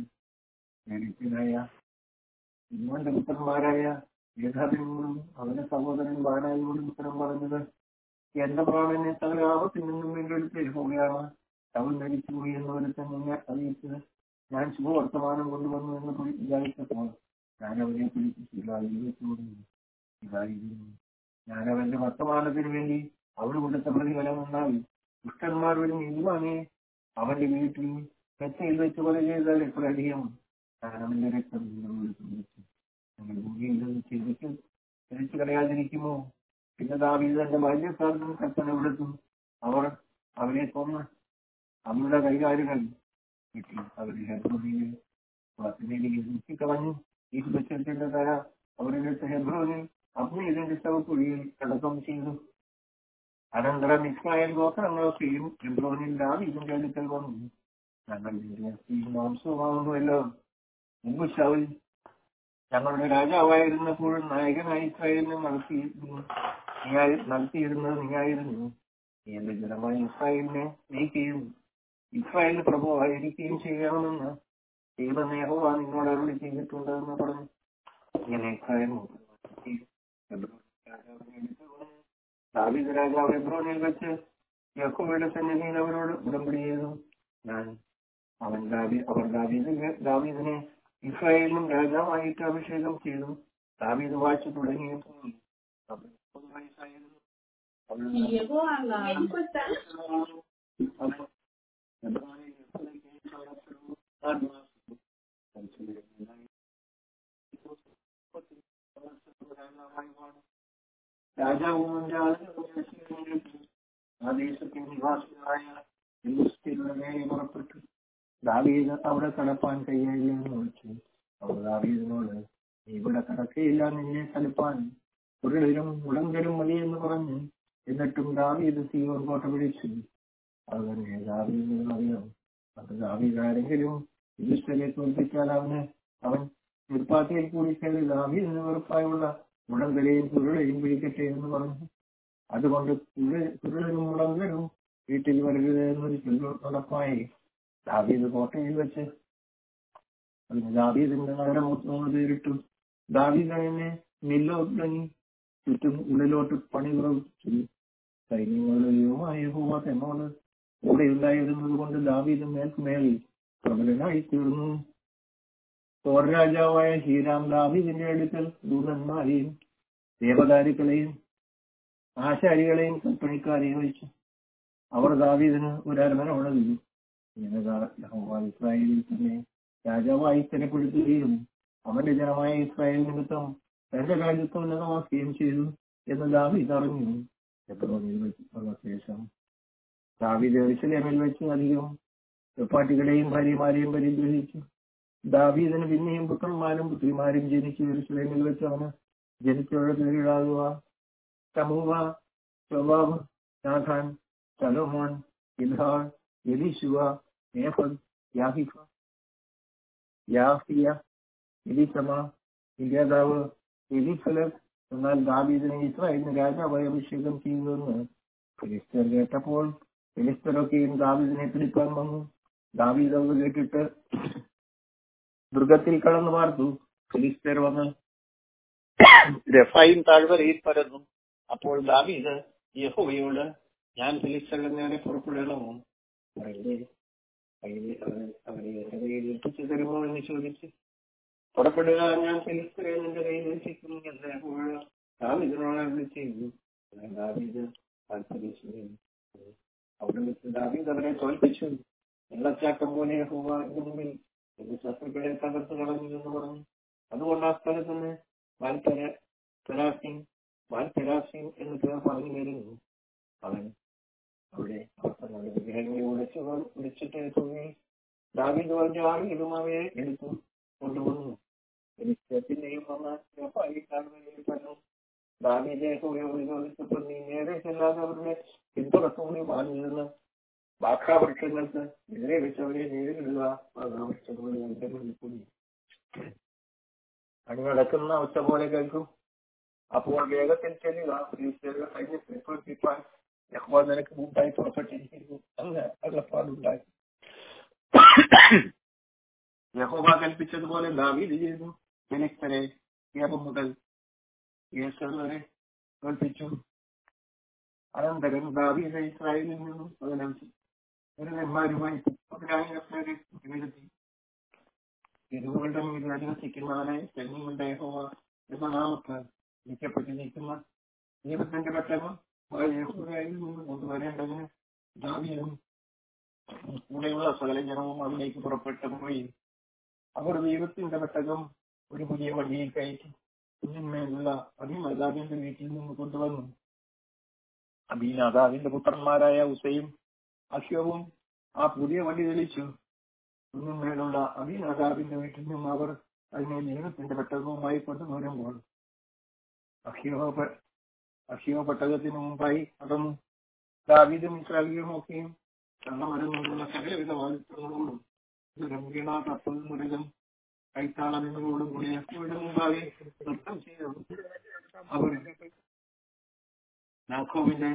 ഇന്നോന്റെ പുത്രന്മാരായ യേഥാബിനോടും അവന്റെ സഹോദരൻ ബാനായോടും ഉത്തരം പറഞ്ഞത് എന്റെ പ്രാണനെ സകല ആപത്തിൽ നിന്നും വീണ്ടെടുത്ത് യഹോവയാണ് അവൻ മരിച്ചുപോയി എന്ന് ഒരുത്തൻ എന്നെ അറിയിച്ചത് ഞാൻ ശുഭവർത്തമാനം കൊണ്ടുവന്നു എന്ന് വിചാരിച്ചപ്പോൾ ഞാൻ അവനെ പിടിച്ച് ശിലായിലേക്ക് ഇതായിരുന്നു ഞാൻ അവന്റെ വർത്തമാനത്തിന് വേണ്ടി അവന് കൊടുത്ത പ്രതിഫലം ഉണ്ടായി ദുഷ്ടന്മാർ ഒരു നീതിമാനെ അവന്റെ വീട്ടിൽ മെച്ചയിൽ വെച്ച് കൊല ചെയ്താൽ എപ്പോഴധികം ഞാൻ അവന്റെ രക്തം നിങ്ങളോട് ചോദിച്ചു നിങ്ങൾ ഭൂമിയിൽ നിന്ന് ചിരിച്ചു തിരിച്ചു കളയാതിരിക്കുമോ പിന്നെ ദാവീദ് തന്റെ ബാല്യക്കാരനും കൽപ്പന കൊടുത്തു അവർ അവരെ കൊന്ന് അവരുടെ കൈകാലുകൾ കിട്ടി അവരെ ഹെബ്രോനിൽ പത്തിനിലേക്ക് കളഞ്ഞു ഈ ബച്ചത്തിന്റെ തല അവരുടെ ഹെബ്രോനിൽ അബ്നീതിന്റെ ശവക്കുഴിയിൽ അടക്കം ചെയ്തു അനന്തരം ഇസ്രായേൽ ഗോത്രങ്ങളൊക്കെയും ഹെബ്രോനിൽ ദാവീദിന്റെ അടുക്കൽ വന്നു ഞങ്ങൾ മാംസമാകുന്നുവല്ലോ മുമ്പ് ശൗൽ ഞങ്ങളുടെ രാജാവായിരുന്നപ്പോഴും നായകനായി ഇസ്രായേലിനെ നടത്തിയിരുന്നു നീയായി നടത്തിയിരുന്നത് നീയായിരുന്നു നീ എന്റെ ജനമായ ഇസ്രായേലിനെ നീക്കുകയും ഇസ്രായേൽ പ്രഭുവായിരിക്കുകയും ചെയ്യണമെന്ന് ദൈവനേഹവ നിന്നോട് അരുളി ചെയ്തിട്ടുണ്ടെന്ന് പറഞ്ഞു ഇങ്ങനെ ഇസ്രായേൽ ദാവീദ് രാജാവ് എബ്രോനിൽ വെച്ച് യഹോവയുടെ സന്നിധിയിൽ അവരോട് ഉടമ്പടി ചെയ്തു ഞാൻ അവൻ ദാവി അവർ ദാവീദിനെ ദാവീദിനെ ഇസ്രായേലിനും രാജാവായിട്ട് അഭിഷേകം ചെയ്തു ദാവീദ് വാഴ്ച തുടങ്ങിയപ്പോൾ അവൻ മുപ്പത് വയസ്സായിരുന്നു അവൻ Y llegó a la encuesta. അവൻ എബ്രോനിൽ യഹോവയ്ക്ക് സമർപ്പിച്ചു. ആറ് മാസം പരിശീലനം രാജാവായി വാണു രാജാവും അവന്റെ ആളുകളും ആ ദേശത്തെ നിവാസികളായ ഫിലിസ്തീനിയുടെ നേരെ പുറപ്പെട്ടു ദാവീദ് അവിടെ കടപ്പാൻ കഴിയില്ല എന്ന് വിളിച്ചു അവർ ദാവീദിനോട് "നീ ഇവിടെ കടക്കയില്ല നിന്നെ കലപ്പാൻ ഒരിടലും ഉടങ്കരും മതി എന്ന് പറഞ്ഞു എന്നിട്ടും ദാവീദ് സീവർ കോട്ട പിടിച്ചു അത് തന്നെ ദാവീദിന് അറിയാം അത് ദാവീദ് ആരെങ്കിലും ഫിലിസ്തരെ തോൽപ്പിച്ചാൽ അവന് അവൻ നിർപ്പാത്തിയിൽ കൂടി കയറി ദാവീദിന് വെറുപ്പായുള്ള മുടങ്കരെയും കുരുളയും പിടിക്കട്ടെ എന്ന് പറഞ്ഞു അതുകൊണ്ട് കുരു- കുരുളനും മുടങ്കരും വീട്ടിൽ വരരുത് എന്നൊരു ചൊല്ലു നടപ്പായി ദാവീദ് കോട്ടയിൽ വെച്ച് അതിന് ദാവീദിന്റെ നഗരം മൂന്ന് പേരിട്ടു ദാവീദ് അതിനെ മില്ലോടങ്ങി ചുറ്റും ഉള്ളിലോട്ട് പണി പ്രവർത്തിച്ചു സൈന്യങ്ങളുമായ ഹോവ എന്നോട് കൂടെ ഉണ്ടായിരുന്നത് കൊണ്ട് ദാവീദ് മേൽക്കുമേൽ പ്രബലനായി തീർന്നു തോർ രാജാവായ ശ്രീരാം ദാവീദിന്റെ അടുക്കൽ ദൂതന്മാരെയും ദേവദാരുക്കളെയും ആശാരികളെയും കൽപ്പണിക്കാരെയും വെച്ചു അവർ ദാവീദിന് ഒരു അരമന ഉണർന്നു ഇങ്ങനെ ദാ- യഹോവ ഇസ്രായേലിൽ തന്നെ രാജാവായി സ്ഥിരപ്പെടുത്തുകയും അവന്റെ ജനമായ ഇസ്രായേൽ നിമിത്തം തന്റെ രാജ്യത്വം ഉന്നതമാക്കുകയും ചെയ്തു എന്ന് ദാവീദ് അറിഞ്ഞു എബ്രോനിൽ വെച്ചുള്ള ശേഷം ദാവീദ് എറിശലേമിൽ വെച്ച് അധികം വെപ്പാട്ടികളെയും ഭാര്യമാരെയും പരിഗ്രഹിച്ചു ദാവീദിന് പിന്നെയും പുത്രന്മാരും പുത്രിമാരും ജനിച്ചു എറിശലേമിൽ വെച്ച് അവന് ജനിച്ചവരുടെ പേരിടാകുക സമൂഹ സ്വഭാവ് നാഥാൻ സലോമോൻ ഇൽഹാൾ എലിശുവ നേഫദ് യാഹിഫ യാഫിയ എലിസമ ഇല്ലാതാവ് എലിഫലർ എന്നാൽ ദാവീദിനെ ഇസ്രായേലിന് രാജാവായി അഭിഷേകം ചെയ്യുമെന്ന് ഫിലിസ്തർ കേട്ടപ്പോൾ ഫിലിസ്തരൊക്കെയും ദാവീദിനെ പിടിക്കാൻ വന്നു ദാവീദ് അത് കേട്ടിട്ട് ദുർഗത്തിൽ കടന്നു പാർത്തു ഫിലിസ്തർ വന്ന് രഫായും താഴ്വരയിൽ പരന്നു അപ്പോൾ ദാവീദ് യഹോവയോട് ഞാൻ ഫിലിസ്തരുടെ നേരെ പുറപ്പെടണമോ അവരെ കയ്യിൽ- അവരെ- അവരെ എന്റെ കയ്യിൽ ഏൽപ്പിച്ചു തരുമോ എന്ന് ചോദിച്ചു പുറപ്പെടുക ഞാൻ ഫിലിസ്തരെ നിന്റെ കയ്യിൽ ഏൽപ്പിക്കുന്നു എന്ന് യഹോവ ദാവീദിനോട് അരുളി ചെയ്തു എന്നാൽ ദാവീദ് താല്പര്യം അവിടെ വെച്ച് ദാവീദ് അവരെ തോൽപ്പിച്ചു വെള്ളച്ചാട്ടം പോലെ യഹോവ എന്റെ മുമ്പിൽ എന്റെ ശത്രുക്കളെ തകർത്ത് കളഞ്ഞു എന്ന് പറഞ്ഞു അതുകൊണ്ട് ആ സ്ഥലത്ത് നിന്ന് വാൽത്തര തെരാസിം വാൽതെരാസിം എന്ന് പേർ പറഞ്ഞു വരുന്നു അവൻ അവിടെ തങ്ങളുടെ വിഗ്രഹങ്ങളെ ഉടച്ചു ഉടച്ചിട്ട് എത്തുകയും ദാവീദ് പറഞ്ഞ ആളും ഇതും അവയെ എടുത്തു കൊണ്ടുവന്നു പിന്നെയും വന്ന യഹോവയെ കാണുന്നതിൽ പറഞ്ഞു ദാവീദെ ചോദിച്ചപ്പോൾ നീ നേരെ ചെല്ലാതെ അവരുടെ പിന്തുടർത്തുകൂടി മാറിയിരുന്ന ബാഖാവൃക്ഷങ്ങൾക്ക് എതിരെ വെച്ച് അവരെ നേരിടുക ബാഖാവൃക്ഷങ്ങളുടെ രംഗങ്ങളിൽ കൂടി അണി നടക്കുന്ന ഒച്ച പോലെ കേൾക്കും അപ്പോൾ വേഗത്തിൽ ചെല്ലുക ഫിലിസ്തീനുകൾ സൈന്യത്തെ തോൽപ്പിക്കാൻ യഹോവ നിനക്ക് മുമ്പായി പുറപ്പെട്ടിരിക്കുന്നു അന്ന് അകപ്പാടുണ്ടായി യഹോവ കൽപ്പിച്ചതുപോലെ ദാവീദ് ചെയ്തു ഫിലിസ്തരെ യേബ് മുതൽ യേസർ വരെ തോൽപ്പിച്ചു അനന്തരം ദാവീദ് ഇസ്രായേലിൽ നിന്നും പതിനഞ്ചന്മാരുമായി പതിനായിരം പേരെ നിരത്തി ഇരുവുകളുടെ മീതിൽ അധിവസിക്കുന്നവനെ സൈന്യങ്ങളുടെ യഹോവ എന്ന നാമത്ത് വിളിക്കപ്പെട്ട് നിൽക്കുന്ന ദൈവത്തിന്റെ പെട്ടകം യഹോവയിൽ നിന്ന് കൊണ്ടുവരേണ്ടതിന് ദാവീദും കൂടെയുള്ള സകല ജനവും അതിലേക്ക് പുറപ്പെട്ടു പോയി അവർ ദൈവത്തിന്റെ പെട്ടകം ഒരു പുതിയ വണ്ടിയിൽ കയറ്റി കുഞ്ഞിന്മേലുള്ള അഭിമതാവിന്റെ വീട്ടിൽ നിന്ന് കൊണ്ടുവന്നു അബീനാദാവിന്റെ പുത്രന്മാരായ ഉസയും അശ്വവും ആ പുതിയ വണ്ടി തെളിച്ചു കുഞ്ഞിന്മേലുള്ള അബീനാദാവിന്റെ വീട്ടിൽ നിന്നും അവർ അതിനെ ദൈവത്തിന്റെ പെട്ടകവുമായി കൊണ്ടുവരുമ്പോൾ അഹ്യോ അഹ്യോ പെട്ടകത്തിന് മുമ്പായി നടന്നു ദാവീദും ഇസ്രായേലും ഒക്കെയും കള്ളമരം കൊണ്ടുള്ള സകലവിധ വാദിത്തങ്ങളോടും ഗംഭീണ തത്വം മുരുകൻ കൈത്താളങ്ങളോടും കൂടി യഹോവയുടെ മുമ്പാകെ നൃത്തം ചെയ്തു അവർ യാക്കോബിന്റെ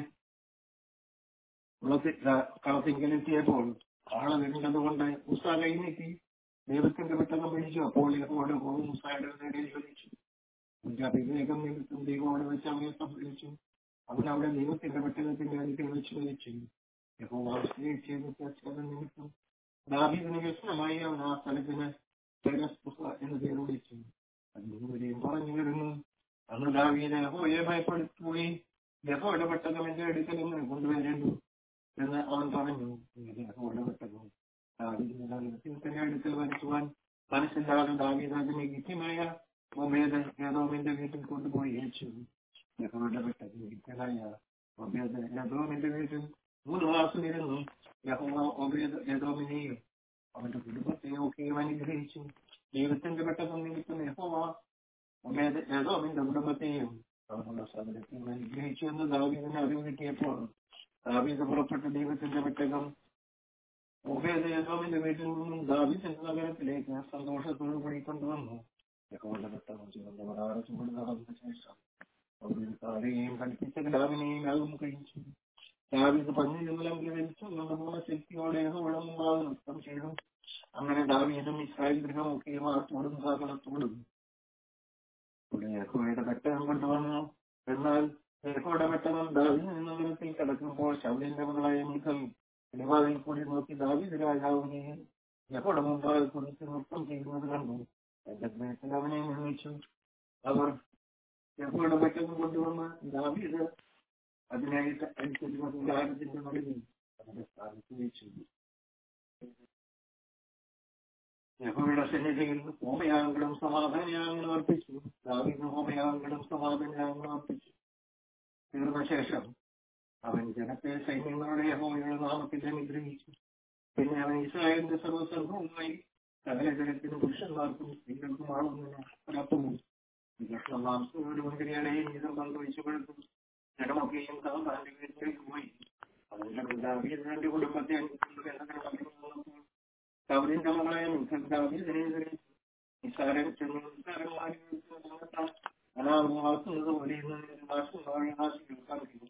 കളത്തിങ്കലെത്തിയപ്പോൾ ആളെ വരുന്നതുകൊണ്ട് ഉസ കൈനീട്ടി ദൈവത്തിന്റെ പെട്ടെന്ന് പിടിച്ചു അപ്പോൾ യഹോവയുടെ പോകും ഉസായുടെ നേരെ ചോദിച്ചു എന്റെ അഭിവേകം നിമിത്തം ദൈവമോട് വെച്ച് അവനെ സംഭവിച്ചു അവൻ അവിടെ ദൈവത്തിന്റെ പെട്ടകത്തിന്റെ അടുത്ത് വിളിച്ചു വിളിച്ചു യഹോവ ചെയ്ത നിമിത്തം ദാവീദിന് വ്യസനമായി അവൻ ആ സ്ഥലത്തിന് തെരസ്പുസ എന്ന് പേര് വിളിച്ചു അതിനുവരെയും പറഞ്ഞു വരുന്നു അന്ന് ദാവീദ് യഹോയെ ഭയപ്പെടുത്തുകയും യഹോയുടെ പെട്ടകം എന്റെ അടുക്കൽ നിന്ന് കൊണ്ടുവരേണ്ടു എന്ന് അവൻ പറഞ്ഞു ഇങ്ങനെ യഹോയുടെ പെട്ടകം ദാവീദിന്റെ അടുക്കൽ വരുത്തുവാൻ മനസ്സില്ലാതെ ദാവീദ് അതിനെ ഗിത്യമായ ഒമേദ് യദോമിന്റെ വീട്ടിൽ കൊണ്ടുപോയി അയച്ചു യഹോയുടെ പെട്ടകം ഗിത്യനായ ഒമേദ് യദോമിന്റെ വീട്ടിൽ മൂന്ന് മാസം ഇരുന്നു യഹോവ ഒമേദ് യദോമിനെയും അവന്റെ കുടുംബത്തെയും ഒക്കെയും അനുഗ്രഹിച്ചു ദൈവത്തിന്റെ പെട്ടകം നിമിത്തം യഹോവ ഒമേദ് യദോമിന്റെ കുടുംബത്തെയും അവനുള്ള സാധനത്തെയും അനുഗ്രഹിച്ചു എന്ന് ദാവീദിന് അറിവ് കിട്ടിയപ്പോൾ ദാവീദ് പുറപ്പെട്ട ദൈവത്തിന്റെ പെട്ടകം ഓബേദേവന്റെ വീട്ടിൽ നിന്നും ദാവിദിന്റെ നഗരത്തിലേക്ക് സന്തോഷത്തോടു കൂടി കൊണ്ടുവന്നു യഹോവയുടെ പെട്ടകം ചുവന്ന പതാകത്തോട് നടന്ന ശേഷം അവർ താഴെയും കൽപ്പിച്ച കിടാവിനെയും യാഗം കഴിച്ചു ദാവിദ് പഞ്ഞിലെങ്കിൽ വലിച്ചുള്ള ശക്തിയോടെ യഹോവയുടെ മുമ്പാകെ നൃത്തം ചെയ്തു അങ്ങനെ ദാവീദും ഇസ്രായേൽ ഗൃഹമൊക്കെയും ആർത്തോടും കാകളത്തോടും യഹോവയുടെ പെട്ടകം കൊണ്ടുവന്നു എന്നാൽ യഹോയുടെ പെട്ടകം ദാവീദ് നഗരത്തിൽ കിടക്കുമ്പോൾ ശൗലിന്റെ മകളായ മിക്കൽ ഇടവാതിൽ കൂടി നോക്കി ദാവീദ് രാജാവിനെയും യഹോയുടെ മുമ്പാകെ കുറിച്ച് നൃത്തം ചെയ്യുന്നത് കണ്ടു എന്റെ ഗ്രഹത്തിൽ അവനെ നിർമ്മിച്ചു അവർ യഹോയുടെ പെട്ടകം കൊണ്ടുവന്ന് ദാവീദ് അതിനായിട്ട് അനുസരിച്ച് കൂടാരത്തിന്റെ നടുവിൽ അതിന്റെ സ്ഥാനത്ത് വെച്ചു യഹോയുടെ സന്നിധിയിൽ ഹോമയാഗങ്ങളും സമാധാനയാഗങ്ങളും അർപ്പിച്ചു ദാവീദ് ഹോമയാഗങ്ങളും സമാധാനയാഗങ്ങളും അർപ്പിച്ചു തീർന്ന ശേഷം അവൻ ജനത്തെ സൈന്യങ്ങളുടെ യഹോയുടെ നാമത്തിൽ അനുഗ്രഹിച്ചു പിന്നെ അവൻ ഇസ്രായേലിന്റെ സർവ്വസംഘവുമായി സകല ജനത്തിനും പുരുഷന്മാർക്കും സ്ത്രീകൾക്കും ആളുന്നതിന് പരത്തുന്നു മാംസങ്ങളുടെയും ഇതും പങ്കുവച്ചു കൊടുത്തു ജനമൊക്കെയും താന്റെ വീട്ടിലേക്ക് പോയി അതുകൊണ്ട് ദാവീദിന്റെ കുടുംബത്തെ അനുസരിച്ച് ദാവീദിന്റെ മകളായ ദാവീദിനെതിരെ നിസ്സാരം ചെന്ന് നിസ്സാരന്മാരെ അനാവാസുന്നത് പോലെ മാസം കേൾക്കാൻ കഴിയും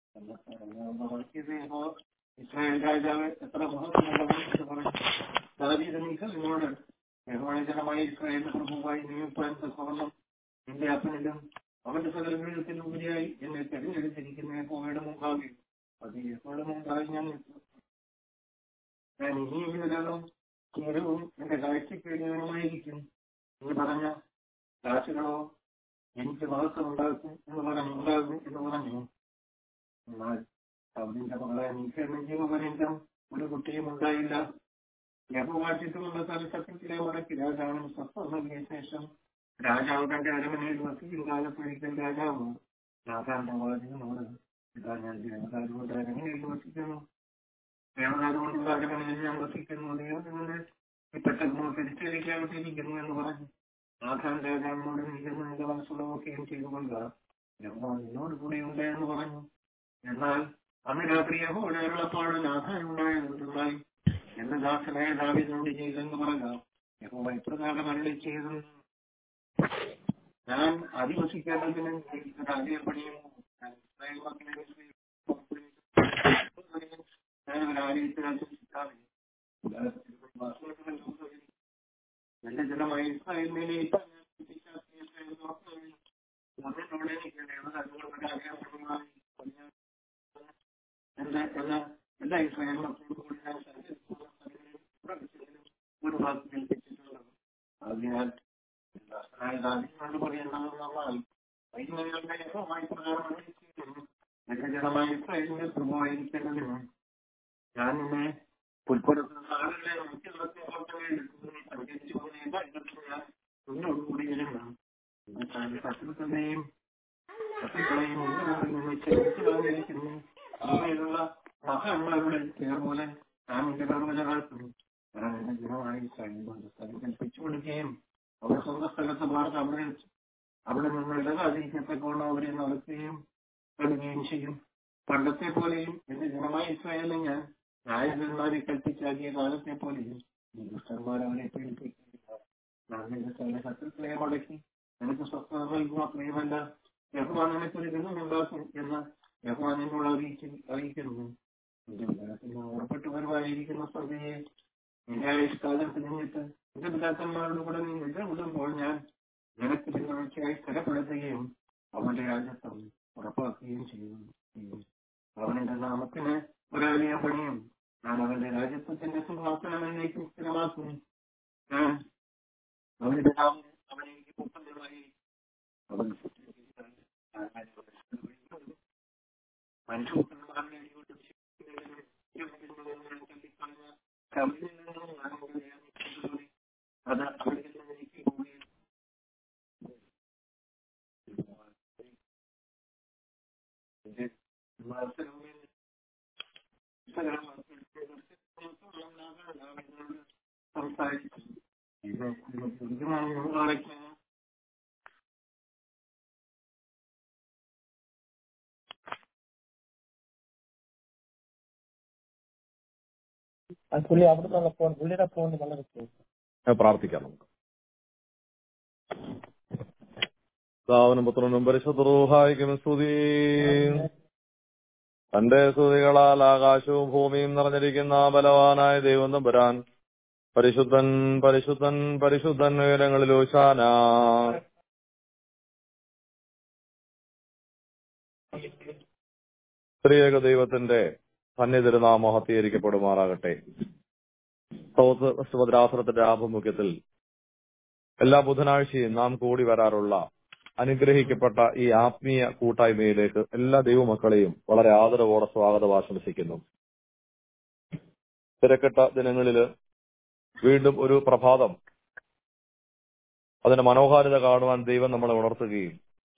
ഇസ്രായേൽ രാജാവ് എത്ര മഹത്വമുള്ളതെന്ന് പറഞ്ഞു ദാവീദ് നിന്നോട് യഹോജനമായ ഇസ്രായേൽ പ്രഭുവായി നിയമിപ്പാൻ തക്കവണ്ണം നിന്റെ അപ്പനിലും അവന്റെ സകല വീഴത്തിനും ഉപരിയായി എന്നെ തെരഞ്ഞെടുത്തിരിക്കുന്ന യഹോവയുടെ മുമ്പാകെ അത് യഹോയുടെ മുമ്പാകെ ഞാൻ നിൽക്കും ഞാൻ ഇനിയും ഇതിനകം നേരവും എന്റെ കാഴ്ചയ്ക്ക് വേണ്ടിയുമായിരിക്കും നീ പറഞ്ഞ കാശുകളോ എനിക്ക് മഹത്വം ഉണ്ടാക്കും എന്ന് പറഞ്ഞു ഉണ്ടാകും എന്ന് പറഞ്ഞു എന്നാൽ അവന്റെ മകളെ നീക്കുന്ന ജീവപര്യന്തം ഒരു കുട്ടിയും ഉണ്ടായില്ല യഹോവാഴ്ചത്തുള്ള തലസത്യത്തിലെ മടക്കി രാജാവിന് സത്വം നൽകിയ ശേഷം രാജാവ് തന്റെ അരമനയിൽ വസിക്കും കാലപ്പഴിക്കൽ രാജാവ് രാജാവിന്റെ വാചകനോട് ഇതാ ഞാൻ ദേവതാരുകൊണ്ട് അരമനയിൽ വസിക്കുന്നു ദേവതാരുകൊണ്ടുള്ള അരമനയിൽ ഞാൻ വസിക്കുന്നു ദൈവത്തിന്റെ പെട്ടെന്ന് തിരിച്ചടിക്കാതിരിക്കുന്നു എന്ന് പറഞ്ഞു നാഥാൻ രാജാവിനോട് നീക്കുന്ന നിന്റെ മനസ്സുള്ളതൊക്കെയും ചെയ്തുകൊണ്ട് യഹോവ നിന്നോട് കൂടെയുണ്ട് എന്ന് പറഞ്ഞു എന്നാൽ അന്ന് രാത്രി യഹോയുടെ അരുളപ്പാട് നാഥാൻ ഉണ്ടായതുണ്ടായി എന്റെ ദാസനായ ദാവിദിനോട് ചെയ്തെന്ന് പറയുക യഹോവ ഇപ്രകാരം അരളി ചെയ്തു ഞാൻ അധിവസിക്കേണ്ടതിന് രാജ്യപ്പണിയും എന്റെ ജനമായി ഇസ്രായേലിനെ എന്റെ എല്ലാ എല്ലാ ഇസ്രായേൽ മക്കളോടും ഞാൻ ഒരു വാക്ക് കേൾപ്പിച്ചിട്ടുണ്ട് അതിനാൽ ദാസനായ പറയുന്നത് നമ്മൾ വൈകുന്നേരങ്ങളുടെ യഹോമായി പ്രകാരം എന്റെ ജനമായി ഇസ്രായേലിന്റെ പ്രഭുവായിരിക്കേണ്ടതിന് ഞാൻ നിന്നെ പുൽപ്പുറത്ത് നാളിലെ മുഖ്യത്തെ സഞ്ചരിച്ചു പോകുന്ന ഞാൻ നിന്നോടുകൂടി ഇരുന്നു ശത്രുക്കളെയും ശത്രുക്കളെയും നിന്നോട് നിന്ന് ക്ഷമിച്ചു കളഞ്ഞിരിക്കുന്നു അങ്ങനെയുള്ള മഹാന്മാരുടെ പേർ പോലെ ഞാൻ എന്റെ കർമ്മജനാക്കുന്നു ഞാൻ എന്റെ ജനമായി കൊണ്ട് സ്ഥലം കൽപ്പിച്ചു കൊടുക്കുകയും അവർ സ്വന്തം സ്ഥലത്ത് മാർക്ക് അവിടെ അവിടെ നിന്ന് ഇടകാതിരിക്കത്തക്കോണം അവരെ നടത്തുകയും കടുകയും ചെയ്യും പണ്ടത്തെ പോലെയും എന്റെ ജനമായ ഇസ്രായേലിനെ ഞാൻ ന്യായന്മാരെ കൽപ്പിച്ചാക്കിയ കാലത്തെ പോലെയും ഈ ദുഷ്ടന്മാർ അവരെ പീഡിപ്പിക്കുക ഞാൻ നിന്റെ സകല ശത്രുക്കളെ മടക്കി നിനക്ക് സ്വസ്ഥത നൽകുക മാത്രമല്ല യഹ്വാൻ നിനക്കൊരു ഗുണമുണ്ടാക്കും എന്ന് യഹ്വാൻ എന്നോട് അറിയിച്ചു അറിയിക്കുന്നു നിന്റെ വിധാനത്തിന് ഉറപ്പെട്ടു വരുവായിരിക്കുന്ന സ്വർഗയെ നിന്റെ ആയുഷ്കാലം തിരിഞ്ഞിട്ട് എന്റെ പിതാക്കന്മാരുടെ കൂടെ നീ നിലവിടുമ്പോൾ ഞാൻ നിനക്ക് പിന്തുണയ്ക്കായി സ്ഥലപ്പെടുത്തുകയും അവന്റെ രാജ്യത്വം ഉറപ്പാക്കുകയും ചെയ്യുന്നു അവൻ എന്റെ നാമത്തിന് ഒരാളിയ പണിയും ഞാൻ അവന്റെ രാജ്യത്വത്തിന്റെ സിംഹാസനം എന്നേക്കും സ്ഥിരമാക്കും ഞാൻ അവന്റെ നാമം അവനെനിക്ക് മുപ്പതുമായി അവൻ മനുഷ്യന്മാരുടെ അത് അവിടെ നിന്ന് എനിക്ക് പോവുകയും സംസാരിച്ചു ഇത് ഇത് അത് പുള്ളി അവിടെ നിന്നുള്ള ഫോൺ പുള്ളിയുടെ ഫോൺ വളരെ slow. ഞാൻ പ്രാർത്ഥിക്കാം നമുക്ക് പിതാവിനും പുത്രനും പരിശുദ്ധ റൂഹായിക്കും സ്തുതി തന്റെ സ്തുതികളാൽ ആകാശവും ഭൂമിയും നിറഞ്ഞിരിക്കുന്ന ബലവാനായ ദൈവം തമ്പുരാൻ പരിശുദ്ധൻ പരിശുദ്ധൻ പരിശുദ്ധൻ ഉയരങ്ങളിൽ ഓശാന സ്ത്രീയക ദൈവത്തിന്റെ സന്നിധിരുനാമം ഹത്തീകരിക്കപ്പെടുമാറാകട്ടെ സുഭദ്രാസനത്തിന്റെ ആഭിമുഖ്യത്തിൽ എല്ലാ ബുധനാഴ്ചയും നാം കൂടി വരാറുള്ള അനുഗ്രഹിക്കപ്പെട്ട ഈ ആത്മീയ കൂട്ടായ്മയിലേക്ക് എല്ലാ ദൈവമക്കളെയും വളരെ ആദരവോടെ സ്വാഗതം ആശംസിക്കുന്നു തിരക്കിട്ട ദിനങ്ങളില് വീണ്ടും ഒരു പ്രഭാതം അതിന്റെ മനോഹാരിത കാണുവാൻ ദൈവം നമ്മളെ ഉണർത്തുകയും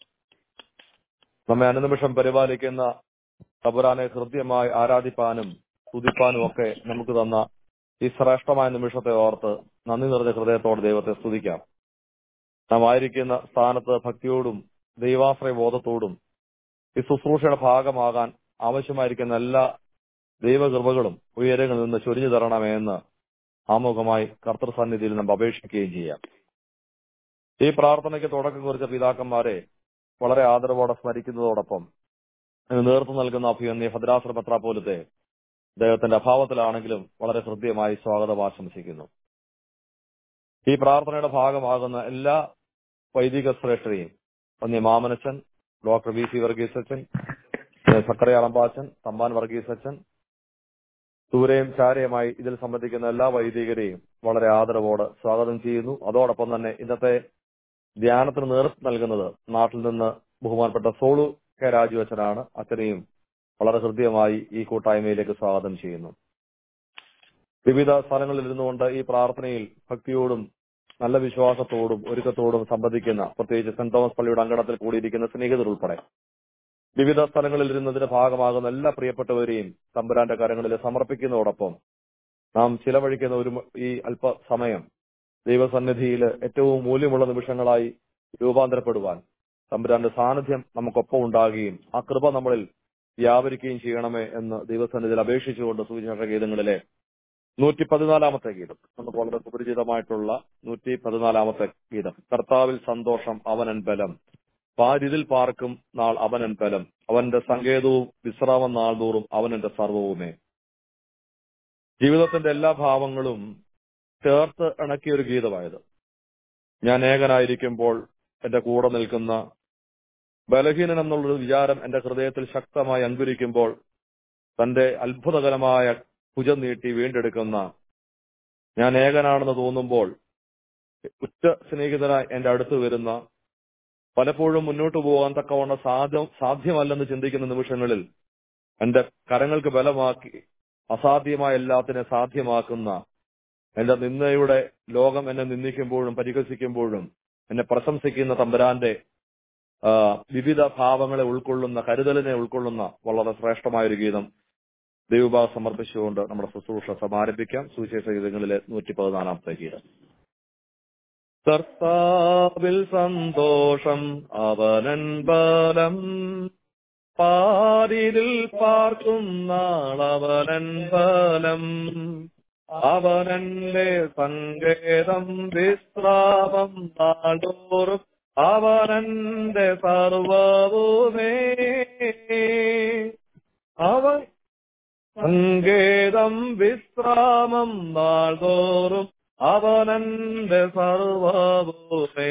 നമ്മെ അനുനിമിഷം പരിപാലിക്കുന്ന തബുരാനെ ഹൃദ്യമായി ആരാധിപ്പാനും സ്തുതിപ്പാനും ഒക്കെ നമുക്ക് തന്ന ഈ ശ്രേഷ്ഠമായ നിമിഷത്തെ ഓർത്ത് നന്ദി നിറഞ്ഞ ഹൃദയത്തോടെ ദൈവത്തെ സ്തുതിക്കാം നാം ആയിരിക്കുന്ന സ്ഥാനത്ത് ഭക്തിയോടും ദൈവാശ്രയ ബോധത്തോടും ഈ ശുശ്രൂഷയുടെ ഭാഗമാകാൻ ആവശ്യമായിരിക്കുന്ന എല്ലാ ദൈവകൃപകളും ഉയരങ്ങളിൽ നിന്ന് ചൊരിഞ്ഞു തരണമേ എന്ന് ആമുഖമായി കർത്തൃസന്നിധിയിൽ നാം അപേക്ഷിക്കുകയും ചെയ്യാം ഈ പ്രാർത്ഥനയ്ക്ക് തുടക്കം കുറിച്ച പിതാക്കന്മാരെ വളരെ ആദരവോടെ സ്മരിക്കുന്നതോടൊപ്പം ഇതിന് നേതൃത്വം നൽകുന്ന അഭിയന്യ ഭദ്രാശ്രമത്ര പോലത്തെ അദ്ദേഹത്തിന്റെ അഭാവത്തിലാണെങ്കിലും വളരെ ഹൃദ്യമായി സ്വാഗതം ആശംസിക്കുന്നു ഈ പ്രാർത്ഥനയുടെ ഭാഗമാകുന്ന എല്ലാ വൈദിക ശ്രേഷ്ഠരെയും പന്നി മാമനച്ചൻ ഡോക്ടർ വി സി വർഗീസ് അച്ഛൻ സക്കറിയ അളമ്പാച്ചൻ തമ്പാൻ വർഗീസ് അച്ഛൻ ദൂരെയും ചാരയുമായി ഇതിൽ സംബന്ധിക്കുന്ന എല്ലാ വൈദികരെയും വളരെ ആദരവോടെ സ്വാഗതം ചെയ്യുന്നു അതോടൊപ്പം തന്നെ ഇന്നത്തെ ധ്യാനത്തിന് നേതൃത്വം നൽകുന്നത് നാട്ടിൽ നിന്ന് ബഹുമാനപ്പെട്ട സോളു കെ രാജു അച്ഛനാണ് അച്ഛനെയും വളരെ ഹൃദ്യമായി ഈ കൂട്ടായ്മയിലേക്ക് സ്വാഗതം ചെയ്യുന്നു വിവിധ സ്ഥലങ്ങളിൽ ഇരുന്നുകൊണ്ട് ഈ പ്രാർത്ഥനയിൽ ഭക്തിയോടും നല്ല വിശ്വാസത്തോടും ഒരുക്കത്തോടും സംബന്ധിക്കുന്ന പ്രത്യേകിച്ച് സെന്റ് തോമസ് പള്ളിയുടെ അങ്കണത്തിൽ കൂടിയിരിക്കുന്ന സ്നേഹിതർ ഉൾപ്പെടെ വിവിധ സ്ഥലങ്ങളിൽ ഇരുന്നതിന്റെ ഭാഗമാകുന്ന എല്ലാ പ്രിയപ്പെട്ടവരെയും തമ്പുരാന്റെ കരങ്ങളിൽ സമർപ്പിക്കുന്നതോടൊപ്പം നാം ചിലവഴിക്കുന്ന ഒരു മ- ഈ അല്പസമയം ദൈവസന്നിധിയിൽ ഏറ്റവും മൂല്യമുള്ള നിമിഷങ്ങളായി രൂപാന്തരപ്പെടുവാൻ തമ്പുരാന്റെ സാന്നിധ്യം നമുക്കൊപ്പം ഉണ്ടാകുകയും ആ കൃപ നമ്മളിൽ വ്യാപരിക്കുകയും ചെയ്യണമേ എന്ന് ദൈവസന്നിധിയിൽ അപേക്ഷിച്ചുകൊണ്ട് സൂചന ഗീതങ്ങളിലെ നൂറ്റി പതിനാലാമത്തെ ഗീതം നമുക്ക് വളരെ സുപരിചിതമായിട്ടുള്ള നൂറ്റി പതിനാലാമത്തെ ഗീതം കർത്താവിൽ സന്തോഷം അവനൻ ബലം പാരിതിൽ പാർക്കും നാൾ അവനൻ ബലം അവന്റെ സങ്കേതവും വിശ്രാമം നാൾതോറും അവനെന്റെ സർവവുമേ ജീവിതത്തിന്റെ എല്ലാ ഭാവങ്ങളും ചേർത്ത് ഇണക്കിയ ഒരു ഗീതമായത് ഞാൻ ഏകനായിരിക്കുമ്പോൾ എന്റെ കൂടെ നിൽക്കുന്ന ബലഹീനൻ എന്നുള്ളൊരു വിചാരം എന്റെ ഹൃദയത്തിൽ ശക്തമായി അങ്കുരിക്കുമ്പോൾ തന്റെ അത്ഭുതകരമായ ഭുജം നീട്ടി വീണ്ടെടുക്കുന്ന ഞാൻ ഏകനാണെന്ന് തോന്നുമ്പോൾ ഉറ്റ സ്നേഹിതനായി എന്റെ അടുത്ത് വരുന്ന പലപ്പോഴും മുന്നോട്ട് പോകാൻ തക്കവണ്ണം സാധ്യം സാധ്യമല്ലെന്ന് ചിന്തിക്കുന്ന നിമിഷങ്ങളിൽ എന്റെ കരങ്ങൾക്ക് ബലമാക്കി അസാധ്യമായ എല്ലാത്തിനെ സാധ്യമാക്കുന്ന എന്റെ നിന്നയുടെ ലോകം എന്നെ നിന്ദിക്കുമ്പോഴും പരിഹസിക്കുമ്പോഴും എന്നെ പ്രശംസിക്കുന്ന തമ്പുരാന്റെ ആ, വിവിധ ഭാവങ്ങളെ ഉൾക്കൊള്ളുന്ന കരുതലിനെ ഉൾക്കൊള്ളുന്ന വളരെ ശ്രേഷ്ഠമായ ഒരു ഗീതം ദൈവഭാഗം സമർപ്പിച്ചുകൊണ്ട് നമ്മുടെ ശുശ്രൂഷ സമാരംഭിക്കാം സുവിശേഷ ഗീതങ്ങളിലെ നൂറ്റി പതിനാലാമത്തെ ഗീതം കർത്താവിൽ സന്തോഷം അവനൻ ബലം പാരിതിൽ പാർക്കും നാളവനൻ ബലം അവനന്റെ സങ്കേതം വിശ്രാമം നാടോറും അവനന്റെ സർവവുമേ അവൻ സങ്കേതം വിശ്രാമം നാൾതോറും അവനന്റെ സർവഭൂമേ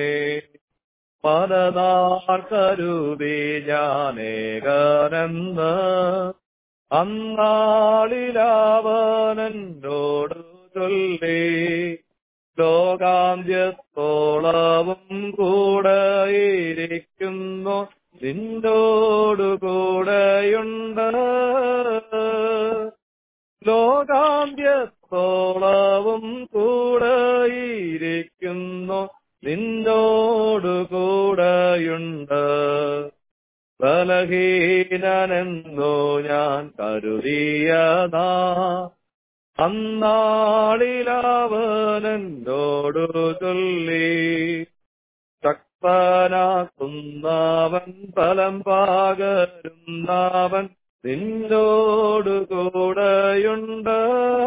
പലനാൾ കരുതി ഞാനേകനെന്ന് അന്നാളിലാവനോട് ചൊല്ലി ലോകാന്ത്യത്തോളവും കൂടെയിരിക്കുന്നു നിന്നോടു കൂടെയുണ്ട് ലോകാന്ത്യത്തോളവും കൂടെയിരിക്കുന്നു നിന്നോടു കൂടെയുണ്ട് ബലഹീനനെന്നു ഞാൻ കരുതിയതാ അന്നാളിലാവനോടു ചൊല്ലി ശക്തനാക്കുന്നവൻ ഫലം പാകരുന്നവൻ നിന്നോട് കൂടെയുണ്ട്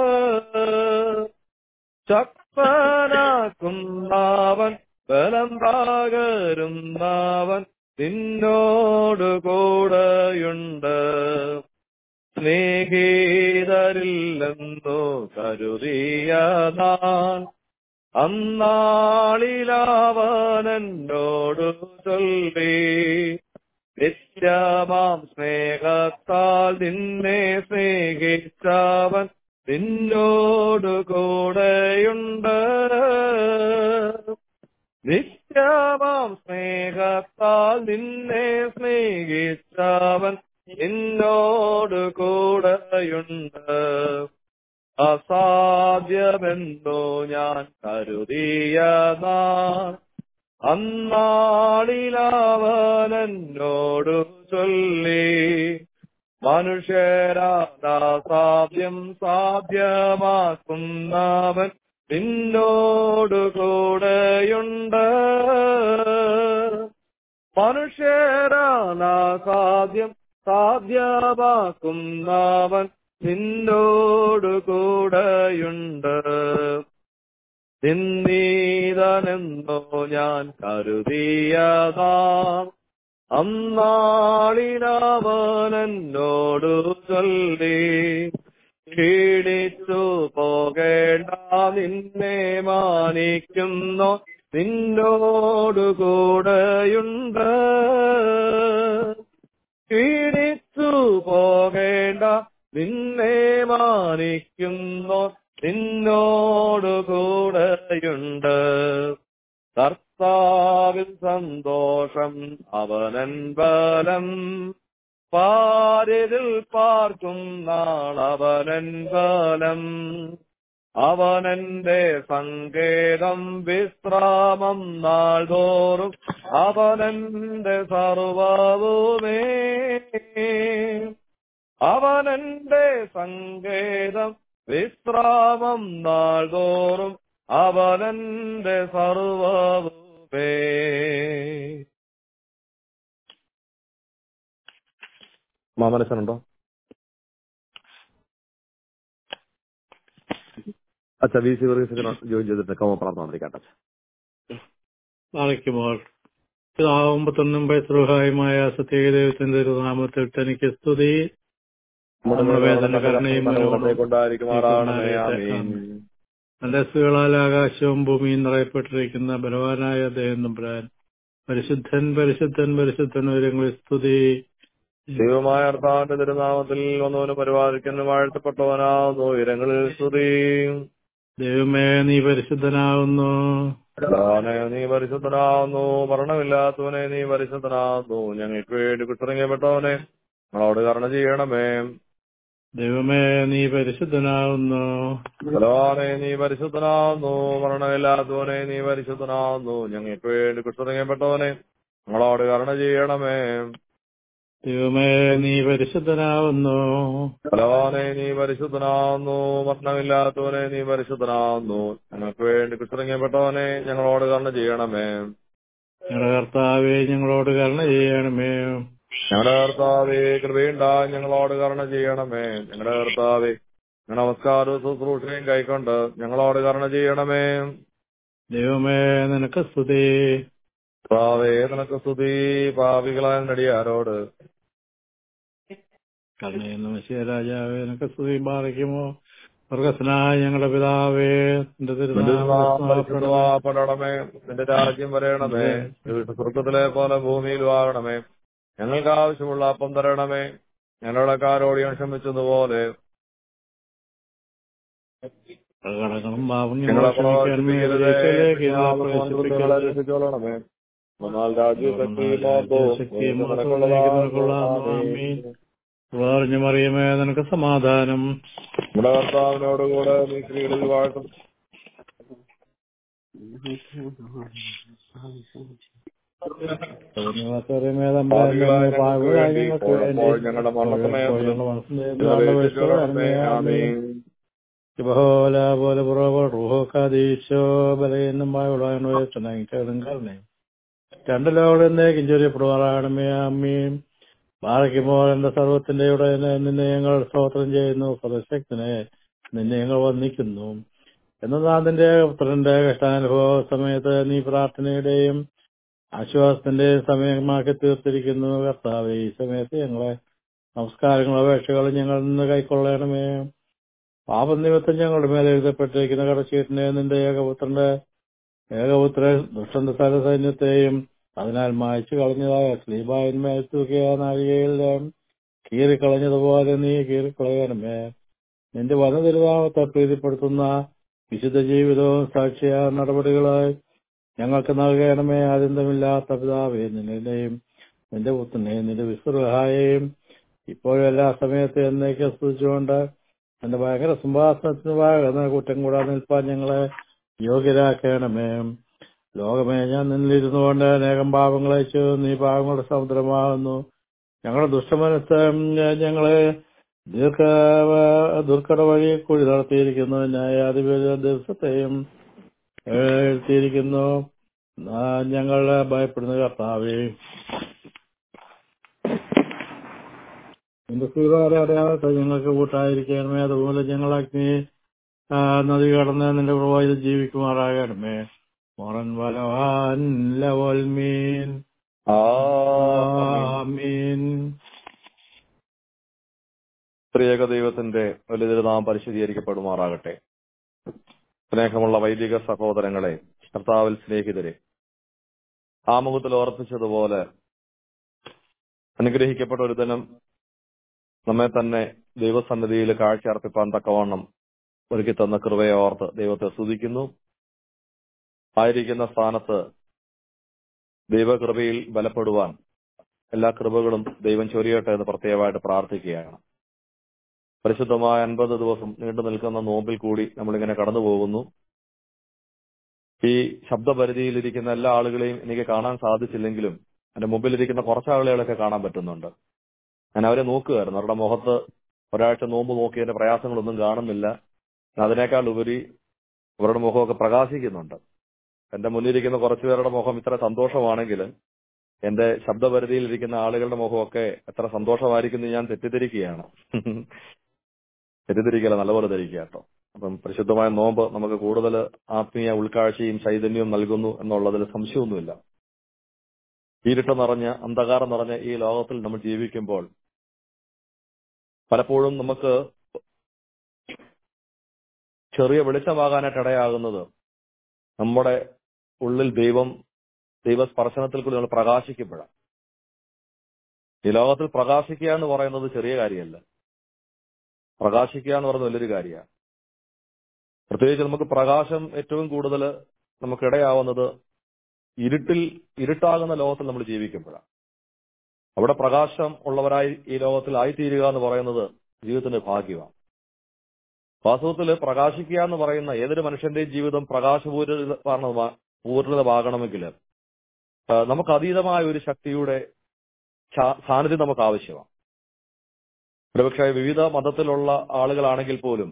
ശക്തനാക്കുന്നവൻ ബലം പകരുന്നവൻ നിന്നോട് കൂടെയുണ്ട് സ്നേഹിതരില്ലെന്നു കരുതിയ നാൾ അന്നാളിലവനെന്നോടു ചൊല്ലി നിത്യമാം സ്നേഹത്താൽ നിന്നെ സ്നേഹിച്ചവൻ നിന്നോട് കൂടെയുണ്ട് നിത്യമാം സ്നേഹത്താൽ നിന്നെ സ്നേഹിച്ചവൻ നിന്നോട് കൂടെയുണ്ട് അസാധ്യമെന്നോ ഞാൻ കരുതിയ നാൾ അന്നാളിലവനെന്നോടു ചൊല്ലി മനുഷ്യരാസാധ്യം സാധ്യമാക്കുന്നവൻ നിന്നോട് കൂടെയുണ്ട് മനുഷ്യരാസാധ്യം സാധ്യമാക്കുന്നവൻ നിന്നോട് കൂടെയുണ്ട് നിന്നീതനെന്നോ ഞാൻ കരുതിയതാം അന്നാളിനവനെന്നോടു ചൊല്ലി ക്ഷീണിച്ചു പോകേണ്ട നിന്നെ മാനിക്കുന്നു നിന്നോട് കൂടെയുണ്ട് ക്ഷീണിച്ചു പോകേണ്ട നിന്നെ മാനിക്കുന്നു നിന്നോട് കൂടെയുണ്ട് കർത്താവിൽ സന്തോഷം അവനൻ ബലം പാരിതിൽ പാർക്കും നാളവനൻ ബലം അവനെന്റെ സങ്കേതം വിശ്രാമം നാൾ തോറും അവനെന്റെ സർവവുമേ അവനെന്റെ സങ്കേതം വിശ്രാമം നാൾ തോറും അവനെന്റെ സർവവുമേ മാമനസനുണ്ടോ അച്ഛാ വി സി വർഗീസിന് ജോയിൻ ചെയ്തിട്ട് കമ പ്രാർത്ഥന പാലിക്കുമ്പോൾ പിതാവും പുത്രനും പൈതൃഹായുമായ സത്യ ദൈവത്തിന്റെ നാമത്തിൽ തനിക്ക് സ്തുതി നമ്മുടെ വേദന കരുണയും കൊണ്ടായിരിക്കുമാറാണമേ ആമീൻ തന്റെ സ്തുകളാൽ ആകാശവും ഭൂമിയും നിറയപ്പെട്ടിരിക്കുന്ന ബലവാനായ അദ്ദേഹം നമ്പുരാൻ പരിശുദ്ധൻ പരിശുദ്ധൻ പരിശുദ്ധൻ ഉയരങ്ങളിൽ സ്തുതി ദൈവമായ അർത്ഥാന്റെ തിരുനാമത്തിൽ വന്നവന് പരിപാലിക്കുന്ന വാഴ്ത്തപ്പെട്ടവനാവുന്നു ഉയരങ്ങളിൽ സ്തുതി ദൈവമേ നീ പരിശുദ്ധനാവുന്നു കർത്താവേ, നീ പരിശുദ്ധനാവുന്നു മരണമില്ലാത്തവനെ നീ പരിശുദ്ധനാവുന്നു ഞങ്ങൾക്ക് വേണ്ടി കുത്തിറങ്ങപ്പെട്ടവനെ ഞങ്ങളോട് കരുണ ചെയ്യണമേ ദൈവമേ നീ പരിശുദ്ധനാവുന്നു കർത്താവേ, നീ പരിശുദ്ധനാവുന്നു മരണമില്ലാത്തവനെ നീ പരിശുദ്ധനാവുന്നു ഞങ്ങൾക്ക് വേണ്ടി കുത്തിറങ്ങപ്പെട്ടവനെ ഞങ്ങളോട് കരുണ ചെയ്യണമേ ദൈവമേ നീ പരിശുദ്ധനാവുന്നു ബലവാനെ നീ പരിശുദ്ധനാവുന്നു മരണമില്ലാത്തവനെ നീ പരിശുദ്ധനാവുന്നു ഞങ്ങൾക്ക് വേണ്ടി കുത്തിറങ്ങപ്പെട്ടവനെ ഞങ്ങളോട് കരുണ ചെയ്യണമേ ഞങ്ങളുടെ കർത്താവെ ഞങ്ങളോട് കരുണ ചെയ്യണമേ ഞങ്ങളുടെ കർത്താവേ കൃപയുണ്ടാ ഞങ്ങളോട് കരുണ ചെയ്യണമേ ഞങ്ങളുടെ കർത്താവേ ഞങ്ങളുടെ നമസ്കാരവും ശുശ്രൂഷയും കൈക്കൊണ്ട് ഞങ്ങളോട് കരുണ ചെയ്യണമേ ദൈവമേ നിനക്ക് സ്തുതി കർത്താവേ നിനക്ക് സ്തുതി പാപികളായ നടിയാരോട് കരുണയെന്ന മസിയ രാജാവേ നിനക്ക് സ്തുതി ബാധിക്കുമോ സ്വർഗസ്നായ ഞങ്ങളുടെ പിതാവേ നിന്റെ തിരുനാമം പെടണമേ നിന്റെ രാജ്യം വരയണമേ സ്വർഗത്തിലെ പോലെ ഭൂമിയിലും ആകണമേ ഞങ്ങൾക്ക് ആവശ്യമുള്ള അപ്പം തരണമേ ഞങ്ങളുടെ കാരോട് ഞാൻ ക്ഷമിച്ചതുപോലെ കടങ്ങളും പാപം ഞങ്ങളെ ക്ഷമിക്കണമേ പ്രവേശിപ്പിക്കരുത്. രക്ഷിച്ചോളണമേ എന്നാൽ രാജ്യശക്തി രാജ്യശക്തിയും അറിഞ്ഞു മറിയമേ നിനക്ക് സമാധാനം നമ്മുടെ കർത്താവിനോടുകൂടെ നീ സ്ത്രീകളിൽ വാഴ്ത്തും സൗന്യവാസമേ തമ്പുരാനെ, പാപികളായ പാപികളായ ഞങ്ങൾക്ക് വേണ്ടി ഞങ്ങൾക്ക് വേണ്ടി ഇപ്പോൾ ഞങ്ങളുടെ മരണസമയത്തും ഇപ്പോൾ ഞങ്ങളുടെ മരണസമയത്തും ഞങ്ങളെ ഞങ്ങളുടെ രക്ഷിച്ചോളണമേ. വിശ്വാസമേ. ആമേൻ. ഇബഹോല പോലെ പുറകോ റൂഹോ കാതീശോ ബലഹീനമായ ഉടനെ കരുണയും രണ്ട് ലോകം എന്നേക്കും ചൊരിയപ്പെടുവാറാകണമേ അമ്മയും ബാറയ്ക്കുമ്പോൾ എന്റെ സർവത്തിന്റെ ഉടനെ നിന്നെ ഞങ്ങൾ സ്തോത്രം ചെയ്യുന്നു സർവശക്തനെ നിന്നെ ഞങ്ങൾ വന്ദിക്കുന്നു എന്നാൽ നിന്റെ പുത്രന്റെ കഷ്ടാനുഭവ സമയത്ത് നീ പ്രാർത്ഥനയുടെയും ആശ്വാസത്തിന്റെയും സമയമാക്കി തീർത്തിരിക്കുന്നു കർത്താവെ ഈ സമയത്ത് ഞങ്ങളെ നമസ്കാരങ്ങളും അപേക്ഷകളും ഞങ്ങളിൽ നിന്ന് കൈക്കൊള്ളണമേ പാപനിമിത്തം ഞങ്ങളുടെ മേലെ എഴുതപ്പെട്ടിരിക്കുന്ന കടച്ചീട്ടിനെ നിന്റെ ഏകപുത്രന്റെ ഏകപുത്രൻ ദുഷ്ടന്റെ സൈന്യത്തെയും അതിനാൽ മായ്ച്ചു കളഞ്ഞതായ സ്ലീബായന്മേൽ തൂക്കിയ നാഴികയിൽ കീറിക്കളഞ്ഞതുപോലെ നീ കീറിക്കളയണമേ നിന്റെ വനതിരുനാമത്തെ പ്രീതിപ്പെടുത്തുന്ന വിശുദ്ധ ജീവിതവും സാക്ഷിയ നടപടികളായി ഞങ്ങൾക്ക് നൽകണമേ ആനന്ദമില്ലാത്ത പിതാവേ നിന്നെയും നിന്റെ പുത്രനെയും നിന്റെ വിശ്വഹായെയും ഇപ്പോഴും എല്ലാ സമയത്തും എന്നേക്ക് സ്തുതിച്ചുകൊണ്ട് എന്റെ ഭയങ്കര സിംഹാസനത്തിന് ഭാഗം കുറ്റം കൂടാതെ നിൽപ്പാൻ ഞങ്ങളെ യോഗ്യരാക്കണമേ ലോകമേ ഞാൻ നിന്നിലിരുന്നു കൊണ്ട് അനേകം പാപങ്ങൾ അയച്ചു നീ പാപങ്ങളുടെ സമുദ്രമാകുന്നു ഞങ്ങളുടെ ദുഷ്ടമനസ് ഞങ്ങളെ ദീർഘ ദുർഘട വഴി കുഴി നടത്തിയിരിക്കുന്നു ന്യായാധിപതി ദിവസത്തെയും എഴുത്തിയിരിക്കുന്നു ഞങ്ങളെ ഭയപ്പെടുന്ന കർത്താവേ നിന്റെ സ്വീകാര്യാടയാളത്തെ ഞങ്ങൾക്ക് കൂട്ടായിരിക്കണമേ അതുപോലെ ഞങ്ങൾ അഗ്നി നദി കടന്ന് നിന്റെ പ്രവാഹിത ജീവിക്കുമാറാകണമേ മൊറൻ വലവാൻ ലവൽ മീൻ ആമീൻ ത്രിയേക ദൈവത്തിന്റെ വലിയ നാം പരിശുദ്ധീകരിക്കപ്പെടുമാറാകട്ടെ സ്നേഹമുള്ള വൈദിക സഹോദരങ്ങളെ കർത്താവിൽ സ്നേഹിതരെ ആമുഖത്തിൽ ഓർപ്പിച്ചതുപോലെ അനുഗ്രഹിക്കപ്പെട്ട ഒരു ദിനം നമ്മെ തന്നെ ദൈവസന്നിധിയിൽ കാഴ്ചയർപ്പിപ്പാൻ തക്കവണ്ണം ഒരുക്കി തന്ന കൃപയെ ഓർത്ത് ദൈവത്തെ സ്തുതിക്കുന്നു ആയിരിക്കുന്ന സ്ഥാനത്ത് ദൈവകൃപയിൽ ബലപ്പെടുവാൻ എല്ലാ കൃപകളും ദൈവം ചൊരിയട്ടെ എന്ന് പ്രത്യേകമായിട്ട് പ്രാർത്ഥിക്കുകയാണ് പരിശുദ്ധമായ അൻപത് ദിവസം നീണ്ടു നിൽക്കുന്ന നോമ്പിൽ കൂടി നമ്മളിങ്ങനെ കടന്നു പോകുന്നു ഈ ശബ്ദപരിധിയിലിരിക്കുന്ന എല്ലാ ആളുകളെയും എനിക്ക് കാണാൻ സാധിച്ചില്ലെങ്കിലും എന്റെ മുമ്പിലിരിക്കുന്ന കുറച്ച് ആളുകളെയൊക്കെ കാണാൻ പറ്റുന്നുണ്ട് ഞാൻ അവരെ നോക്കുകയായിരുന്നു അവരുടെ മുഖത്ത് ഒരാഴ്ച നോമ്പ് നോക്കിയതിന്റെ പ്രയാസങ്ങളൊന്നും കാണുന്നില്ല അതിനേക്കാൾ ഉപരി അവരുടെ മുഖമൊക്കെ പ്രകാശിക്കുന്നുണ്ട് എന്റെ മുന്നിലിരിക്കുന്ന കുറച്ചു പേരുടെ മുഖം ഇത്ര സന്തോഷമാണെങ്കിൽ എന്റെ ശബ്ദപരിധിയിലിരിക്കുന്ന ആളുകളുടെ മുഖമൊക്കെ എത്ര സന്തോഷമായിരിക്കും എന്ന് ഞാൻ തെറ്റിദ്ധരിക്കുകയാണ് തെറ്റിദ്ധരിക്കല നല്ലപോലെ ധരിക്കുക കേട്ടോ അപ്പം പരിശുദ്ധമായ നോമ്പ് നമുക്ക് കൂടുതൽ ആത്മീയ ഉൾക്കാഴ്ചയും ചൈതന്യവും നൽകുന്നു എന്നുള്ളതിൽ സംശയമൊന്നുമില്ല ഇരുട്ട് നിറഞ്ഞ അന്ധകാരം നിറഞ്ഞ ഈ ലോകത്തിൽ നമ്മൾ ജീവിക്കുമ്പോൾ പലപ്പോഴും നമുക്ക് ചെറിയ വെളിച്ചമാകാനായിട്ട് ഇടയാകുന്നത് നമ്മുടെ ഉള്ളിൽ ദൈവം ദൈവസ്പർശനത്തിൽ കൂടി നമ്മൾ പ്രകാശിക്കുമ്പോഴാണ് ഈ ലോകത്തിൽ പ്രകാശിക്കുക എന്ന് പറയുന്നത് ചെറിയ കാര്യമല്ല പ്രകാശിക്കുക എന്ന് പറയുന്നത് വലിയൊരു കാര്യമാണ് പ്രത്യേകിച്ച് നമുക്ക് പ്രകാശം ഏറ്റവും കൂടുതൽ നമുക്കിടയാവുന്നത് ഇരുട്ടിൽ ഇരുട്ടാകുന്ന ലോകത്തിൽ നമ്മൾ ജീവിക്കുമ്പോഴാണ് അവിടെ പ്രകാശം ഉള്ളവരായി ഈ ലോകത്തിൽ ആയിത്തീരുക എന്ന് പറയുന്നത് ജീവിതത്തിന്റെ ഭാഗ്യമാണ് വാസ്തവത്തിൽ പ്രകാശിക്കുക എന്ന് പറയുന്ന ഏതൊരു മനുഷ്യന്റെയും ജീവിതം പ്രകാശപൂരിത പൂർണ്ണതമാകണമെങ്കിൽ നമുക്ക് അതീതമായ ഒരു ശക്തിയുടെ സാന്നിധ്യം നമുക്ക് ആവശ്യമാണ് ഒരുപക്ഷെ വിവിധ മതത്തിലുള്ള ആളുകളാണെങ്കിൽ പോലും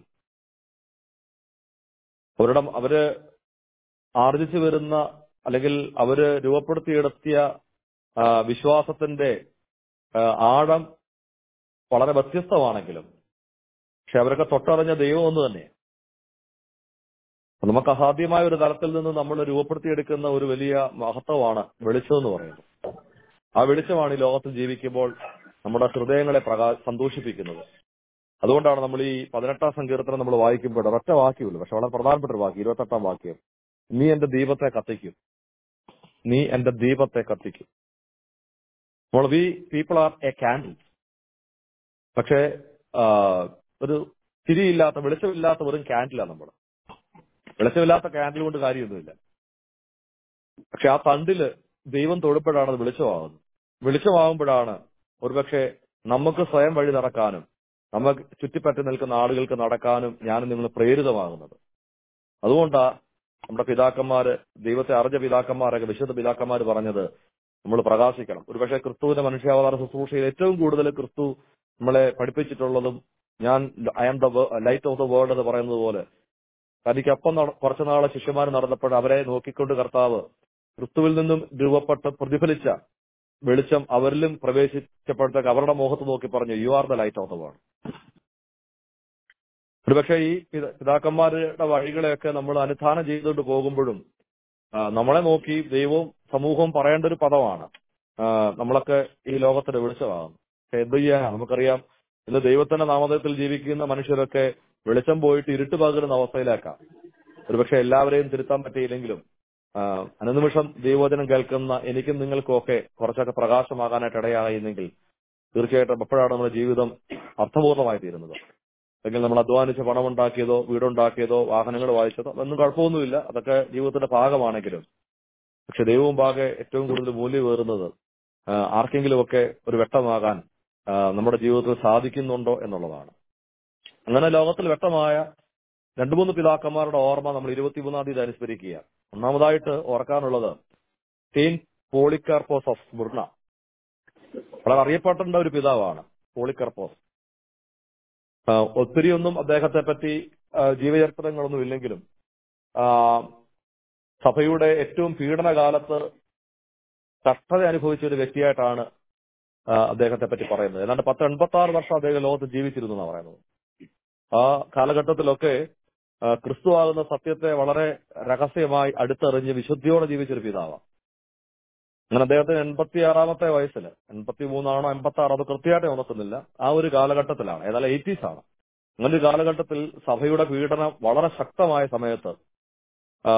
അവരുടെ അവര് ആർജിച്ചു വരുന്ന അല്ലെങ്കിൽ അവര് രൂപപ്പെടുത്തിയെടുത്തിയ വിശ്വാസത്തിന്റെ ആഴം വളരെ വ്യത്യസ്തമാണെങ്കിലും പക്ഷെ അവരൊക്കെ തൊട്ടറിഞ്ഞ ദൈവം ഒന്ന് തന്നെ നമുക്ക് അസാധ്യമായ ഒരു തലത്തിൽ നിന്ന് നമ്മൾ രൂപപ്പെടുത്തിയെടുക്കുന്ന ഒരു വലിയ മഹത്വമാണ് വെളിച്ചം എന്ന് പറയുന്നത് ആ വെളിച്ചമാണ് ഈ ലോകത്തിൽ ജീവിക്കുമ്പോൾ നമ്മുടെ ഹൃദയങ്ങളെ പ്രകാ സന്തോഷിപ്പിക്കുന്നത് അതുകൊണ്ടാണ് നമ്മൾ ഈ പതിനെട്ടാം സങ്കീർത്തനം നമ്മൾ വായിക്കുമ്പോൾ ഒരൊറ്റ വാക്യമില്ല പക്ഷെ വളരെ പ്രധാനപ്പെട്ട ഒരു വാക്യം ഇരുപത്തെട്ടാം വാക്യം നീ എന്റെ ദീപത്തെ കത്തിക്കും നീ എന്റെ ദീപത്തെ കത്തിക്കും നമ്മൾ we people are a candle പക്ഷേ ഒരു തിരിയില്ലാത്ത വെളിച്ചമില്ലാത്ത വെറും ക്യാൻഡിലാണ് നമ്മൾ വെളിച്ചമില്ലാത്ത ക്യാൻഡിൽ കൊണ്ട് കാര്യമൊന്നുമില്ല പക്ഷെ ആ തണ്ടില് ദൈവം തൊടുമ്പോഴാണ് അത് വെളിച്ചമാകുന്നത് വെളിച്ചമാകുമ്പോഴാണ് ഒരുപക്ഷെ നമുക്ക് സ്വയം വഴി നടക്കാനും നമുക്ക് ചുറ്റിപ്പറ്റി നിൽക്കുന്ന ആളുകൾക്ക് നടക്കാനും ഞാനും നിങ്ങൾ പ്രേരിതമാകുന്നത് അതുകൊണ്ടാ നമ്മുടെ പിതാക്കന്മാര് ദൈവത്തെ അറിഞ്ഞ പിതാക്കന്മാരൊക്കെ വിശുദ്ധ പിതാക്കന്മാർ പറഞ്ഞത് നമ്മൾ പ്രകാശിക്കണം ഒരുപക്ഷെ ക്രിസ്തുവിന്റെ മനുഷ്യാവതാര ശുശ്രൂഷയിൽ ഏറ്റവും കൂടുതൽ ക്രിസ്തു നമ്മളെ പഠിപ്പിച്ചിട്ടുള്ളതും ഞാൻ I am the light of the world എന്ന് പറയുന്നത് പോലെ തനിക്കൊപ്പം കുറച്ചു നാളെ ശിഷ്യന്മാർ നടന്നപ്പോൾ അവരെ നോക്കിക്കൊണ്ട് കർത്താവ് ക്രിസ്തുവിൽ നിന്നും രൂപപ്പെട്ട് പ്രതിഫലിച്ച വെളിച്ചം അവരിലും പ്രവേശിച്ചപ്പോഴത്തേക്ക് അവരുടെ മുഖത്ത് നോക്കി പറഞ്ഞു you are the light of the world ഒരുപക്ഷെ ഈ പിത- പിതാക്കന്മാരുടെ വഴികളെയൊക്കെ നമ്മൾ അനുധാനം ചെയ്തുകൊണ്ട് പോകുമ്പോഴും ആ, നമ്മളെ നോക്കി ദൈവവും സമൂഹവും പറയേണ്ട ഒരു പദമാണ് ആ, നമ്മളൊക്കെ ഈ ലോകത്തിന്റെ വെളിച്ചമാകുന്നു പക്ഷെ എന്ത് ചെയ്യാനാ നമുക്കറിയാം ഇന്ന് ദൈവത്തിന്റെ നാമതത്തിൽ ജീവിക്കുന്ന മനുഷ്യരൊക്കെ വെളിച്ചം പോയിട്ട് ഇരുട്ട് പകരുന്ന അവസ്ഥയിലേക്കാം ഒരുപക്ഷെ എല്ലാവരെയും തിരുത്താൻ പറ്റിയില്ലെങ്കിലും ആ, അനുനിമിഷം ദൈവവചനം കേൾക്കുന്ന എനിക്കും നിങ്ങൾക്കും ഒക്കെ കുറച്ചൊക്കെ പ്രകാശമാകാനായിട്ട് ഇടയായിരുന്നെങ്കിൽ തീർച്ചയായിട്ടും എപ്പോഴാണ് നമ്മുടെ ജീവിതം അർത്ഥപൂർണ്ണമായി തീരുന്നത് അല്ലെങ്കിൽ നമ്മൾ അധ്വാനിച്ച് പണമുണ്ടാക്കിയതോ വീടുണ്ടാക്കിയതോ വാഹനങ്ങൾ വായിച്ചതോ ഒന്നും കുഴപ്പമൊന്നുമില്ല അതൊക്കെ ജീവിതത്തിന്റെ ഭാഗമാണെങ്കിലും പക്ഷെ ദൈവവും ഭാഗെ ഏറ്റവും കൂടുതൽ മൂല്യമേറുന്നത് ആ, ആർക്കെങ്കിലുമൊക്കെ ഒരു വെട്ടമാകാൻ ആ, നമ്മുടെ ജീവിതത്തിൽ സാധിക്കുന്നുണ്ടോ എന്നുള്ളതാണ് അങ്ങനെ ലോകത്തിൽ വ്യക്തമായ രണ്ടു മൂന്ന് പിതാക്കന്മാരുടെ ഓർമ്മ നമ്മൾ ഇരുപത്തിമൂന്നാം തീയതി അനുസ്മരിക്കുക ഒന്നാമതായിട്ട് ഓർക്കാനുള്ളത് സെയിന്റ് പോളിക്കാർപ്പോസ് ഓഫ് സ്മുർണ വളരെ അറിയപ്പെടേണ്ട ഒരു പിതാവാണ് പോളിക്കാർപ്പോസ് ആ, ഒത്തിരിയൊന്നും അദ്ദേഹത്തെ പറ്റി ആ, ജീവചരിത്രങ്ങളൊന്നും ഇല്ലെങ്കിലും ആ, സഭയുടെ ഏറ്റവും പീഡനകാലത്ത് കഷ്ടത അനുഭവിച്ച ഒരു വ്യക്തിയായിട്ടാണ് ആ, അദ്ദേഹത്തെ പറ്റി പറയുന്നത് ഏതാണ്ട് പത്ത് എൺപത്തി ആറ് വർഷം അദ്ദേഹം ലോകത്ത് ജീവിച്ചിരുന്നു എന്നാണ് പറയുന്നത് ആ കാലഘട്ടത്തിലൊക്കെ ആ, ക്രിസ്തുവാകുന്ന സത്യത്തെ വളരെ രഹസ്യമായി അടുത്തെറിഞ്ഞ് വിശുദ്ധിയോടെ ജീവിച്ചൊരു പിതാവാണ് അങ്ങനെ അദ്ദേഹത്തിന് എൺപത്തി ആറാമത്തെ വയസ്സിൽ എൺപത്തി മൂന്നാണോ എൺപത്തി ആറോ അത് കൃത്യമായിട്ട് ഓർക്കുന്നില്ല ആ ഒരു കാലഘട്ടത്തിലാണ് ഏതായാലും എയ്റ്റീസ് ആണ് അങ്ങനെ ഒരു കാലഘട്ടത്തിൽ സഭയുടെ പീഡനം വളരെ ശക്തമായ സമയത്ത് ആ,